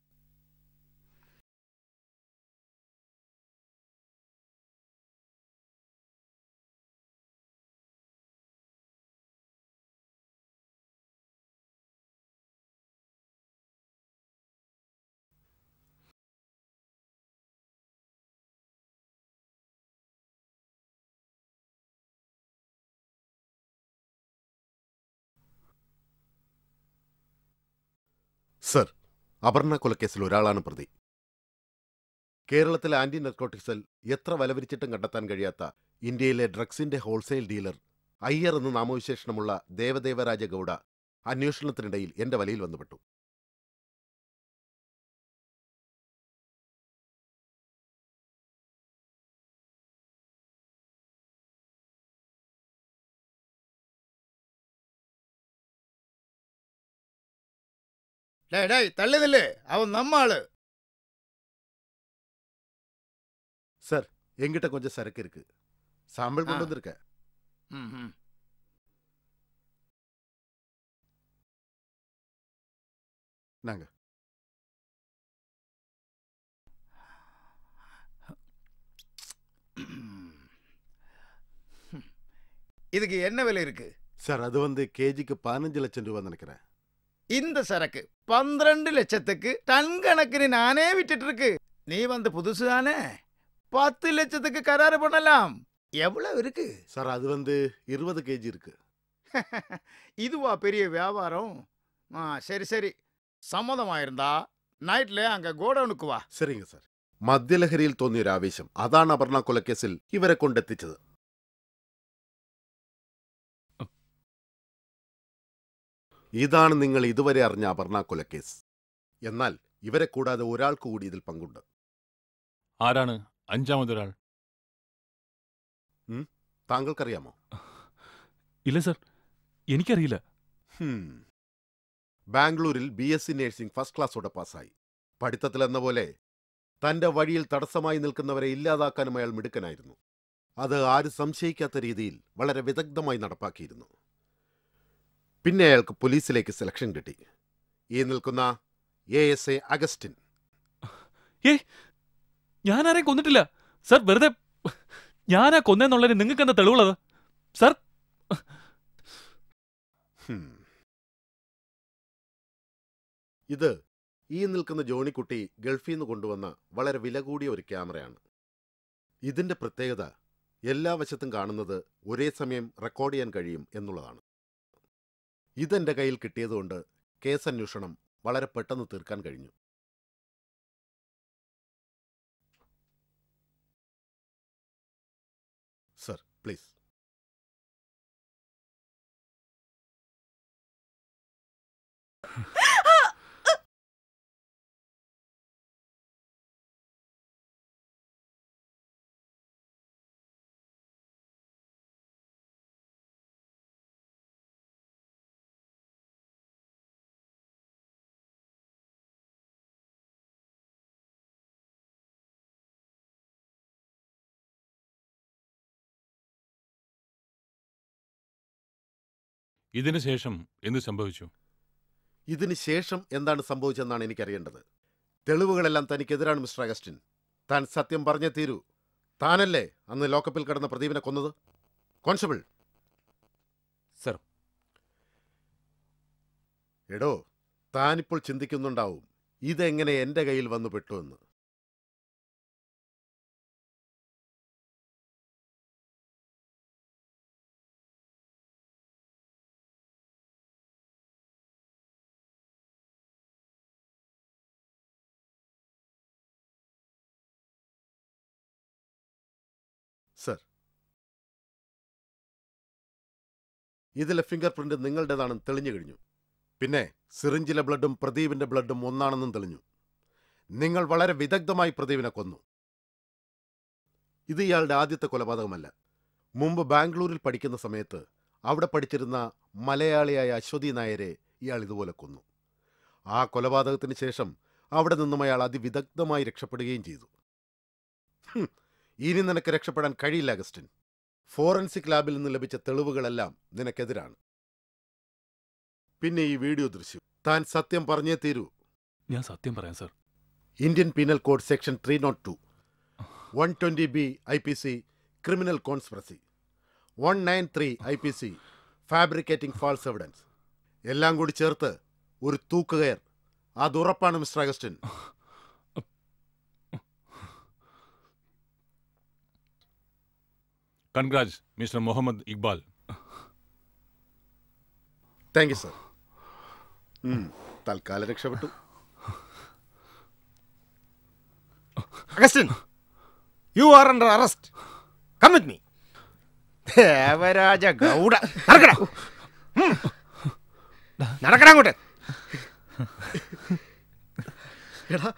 സർ അപർണ കൊലക്കേസിൽ ഒരാളാണ് പ്രതി കേരളത്തിലെ ആന്റി നർക്കോട്ടിക് സെൽ എത്ര വലവരിച്ചിട്ടും കണ്ടെത്താൻ കഴിയാത്ത ഇന്ത്യയിലെ ഡ്രഗ്സിന്റെ ഹോൾസെയിൽ ഡീലർ അയ്യർ എന്ന് നാമവിശേഷണമുള്ള ദേവദേവരാജ ഗൗഡ അന്വേഷണത്തിനിടയിൽ എന്റെ വലയിൽ വന്നുപെട്ടു டேய் டேய் தள்ளுதில்ல அவன் நம்ம ஆளு சார் எங்கிட்ட கொஞ்சம் சரக்கு இருக்கு சாம்பிள் கொண்டு வந்திருக்கேன் ம், ம். நாங்க இதுக்கு என்ன விலை இருக்கு சார் அது வந்து கேஜிக்கு பதினஞ்சு லட்சம் ரூபா நினைக்கிறேன் இந்த சரக்கு பன்னிரண்டு லட்சத்துக்கு டன் கணக்குன்னு நானே விட்டுட்டு இருக்கு நீ வந்து புதுசு தானே பத்து லட்சத்துக்கு கராறு பண்ணலாம் எவ்வளவு இருக்கு சார் அது வந்து இருபது கேஜி இருக்கு இதுவா பெரிய வியாபாரம் ஆ சரி சரி സമ്മതമായിരുന്നാ നൈറ്റിലെ അങ്ങ് ഗോഡൌണുക്ക് വാ சரிங்க சார் മദ്യലഹരിയിൽ തോന്നിയ ഒരു ആവേശം അതാണ് അപർണ കൊലക്കേസിൽ ഇവരെ കൊണ്ടെത്തിച്ചത് ഇതാണ് നിങ്ങൾ ഇതുവരെ അറിഞ്ഞ അപർണ കൊലക്കേസ് എന്നാൽ ഇവരെ കൂടാതെ ഒരാൾക്ക് കൂടി ഇതിൽ പങ്കുണ്ട് ആരാണ് അഞ്ചാമതൊരാൾ താങ്കൾക്കറിയാമോ ഇല്ല സർ എനിക്കറിയില്ല ഹും. ബാംഗ്ലൂരിൽ B S C nursing first ക്ലാസ്സോടെ പാസ്സായി പഠിത്തത്തിലെന്ന പോലെ തന്റെ വഴിയിൽ തടസ്സമായി നിൽക്കുന്നവരെ ഇല്ലാതാക്കാനും അയാൾ മിടുക്കനായിരുന്നു അത് ആരും സംശയിക്കാത്ത രീതിയിൽ വളരെ വിദഗ്ധമായി നടപ്പാക്കിയിരുന്നു പിന്നെ അയാൾക്ക് പോലീസിലേക്ക് സെലക്ഷൻ കിട്ടി ഈ നിൽക്കുന്ന എ എസ് എ അഗസ്റ്റിൻ ഏയ് ഞാൻ ആരെയും കൊന്നിട്ടില്ല സർ വെറുതെ ഞാനാ കൊന്നെന്നുള്ളതിന് നിങ്ങൾക്ക് എന്താ തെളിവുള്ളത് സർ ഹും. ഇത് ഈ നിൽക്കുന്ന ജോണിക്കുട്ടി ഗൾഫിൽ നിന്ന് കൊണ്ടുവന്ന വളരെ വില കൂടിയ ഒരു ക്യാമറയാണ് ഇതിന്റെ പ്രത്യേകത എല്ലാ വശത്തും കാണുന്നത് ഒരേ സമയം റെക്കോർഡ് ചെയ്യാൻ കഴിയും എന്നുള്ളതാണ് ഇതെന്റെ കയ്യിൽ കിട്ടിയതുകൊണ്ട് കേസ് അന്വേഷണം വളരെ പെട്ടെന്ന് തീർക്കാൻ കഴിഞ്ഞു സർ പ്ലീസ് ഇതിനു ശേഷം എന്ത് സംഭവിച്ചു ഇതിന് ശേഷം എന്താണ് സംഭവിച്ചതെന്നാണ് എനിക്കറിയേണ്ടത് തെളിവുകളെല്ലാം തനിക്കെതിരാണ് മിസ്റ്റർ അഗസ്റ്റിൻ താൻ സത്യം പറഞ്ഞേ തീരൂ താനല്ലേ അന്ന് ലോക്കപ്പിൽ കിടന്ന പ്രദീപിനെ കൊന്നത് കോൺസ്റ്റബിൾ സർ എടോ താനിപ്പോൾ ചിന്തിക്കുന്നുണ്ടാവും ഇതെങ്ങനെ എന്റെ കയ്യിൽ വന്നു പെട്ടുവെന്ന് സർ ഇതിലെ ഫിംഗർ പ്രിന്റ് നിങ്ങളുടേതാണെന്ന് തെളിഞ്ഞു കഴിഞ്ഞു പിന്നെ സിറിഞ്ചിലെ ബ്ലഡും പ്രദീപിന്റെ ബ്ലഡും ഒന്നാണെന്നും തെളിഞ്ഞു നിങ്ങൾ വളരെ വിദഗ്ധമായി പ്രദീപിനെ കൊന്നു ഇത് ഇയാളുടെ ആദ്യത്തെ കൊലപാതകമല്ല മുമ്പ് ബാംഗ്ലൂരിൽ പഠിക്കുന്ന സമയത്ത് അവിടെ പഠിച്ചിരുന്ന മലയാളിയായ അശ്വതി നായരെ ഇയാൾ ഇതുപോലെ കൊന്നു ആ കൊലപാതകത്തിന് ശേഷം അവിടെ നിന്നും അയാൾ അതിവിദഗ്ധമായി രക്ഷപ്പെടുകയും ചെയ്തു ഹും, ഇനി നിനക്ക് രക്ഷപ്പെടാൻ കഴിയില്ല അഗസ്റ്റിൻ ഫോറൻസിക് ലാബിൽ നിന്ന് ലഭിച്ച തെളിവുകളെല്ലാം നിനക്കെതിരാണ് പിന്നെ ഈ വീഡിയോ ദൃശ്യം താൻ സത്യം പറഞ്ഞേ തീരൂ ഞാൻ സത്യം പറയാം sir Indian penal code section three nought two one twenty B I P C criminal conspiracy one nine three I P C fabricating false evidence എല്ലാം കൂടി ചേർത്ത് ഒരു തൂക്കുകയർ അത് ഉറപ്പാണ് mister Augustine congrats mister Muhammad Iqbal thank you sir തൽക്കാലം രക്ഷപ്പെട്ടു Augustine you are under arrest come with me Devaraja Gowda നടക്കടാ ഉം. നടക്കടാ അങ്ങോട്ട് എടാ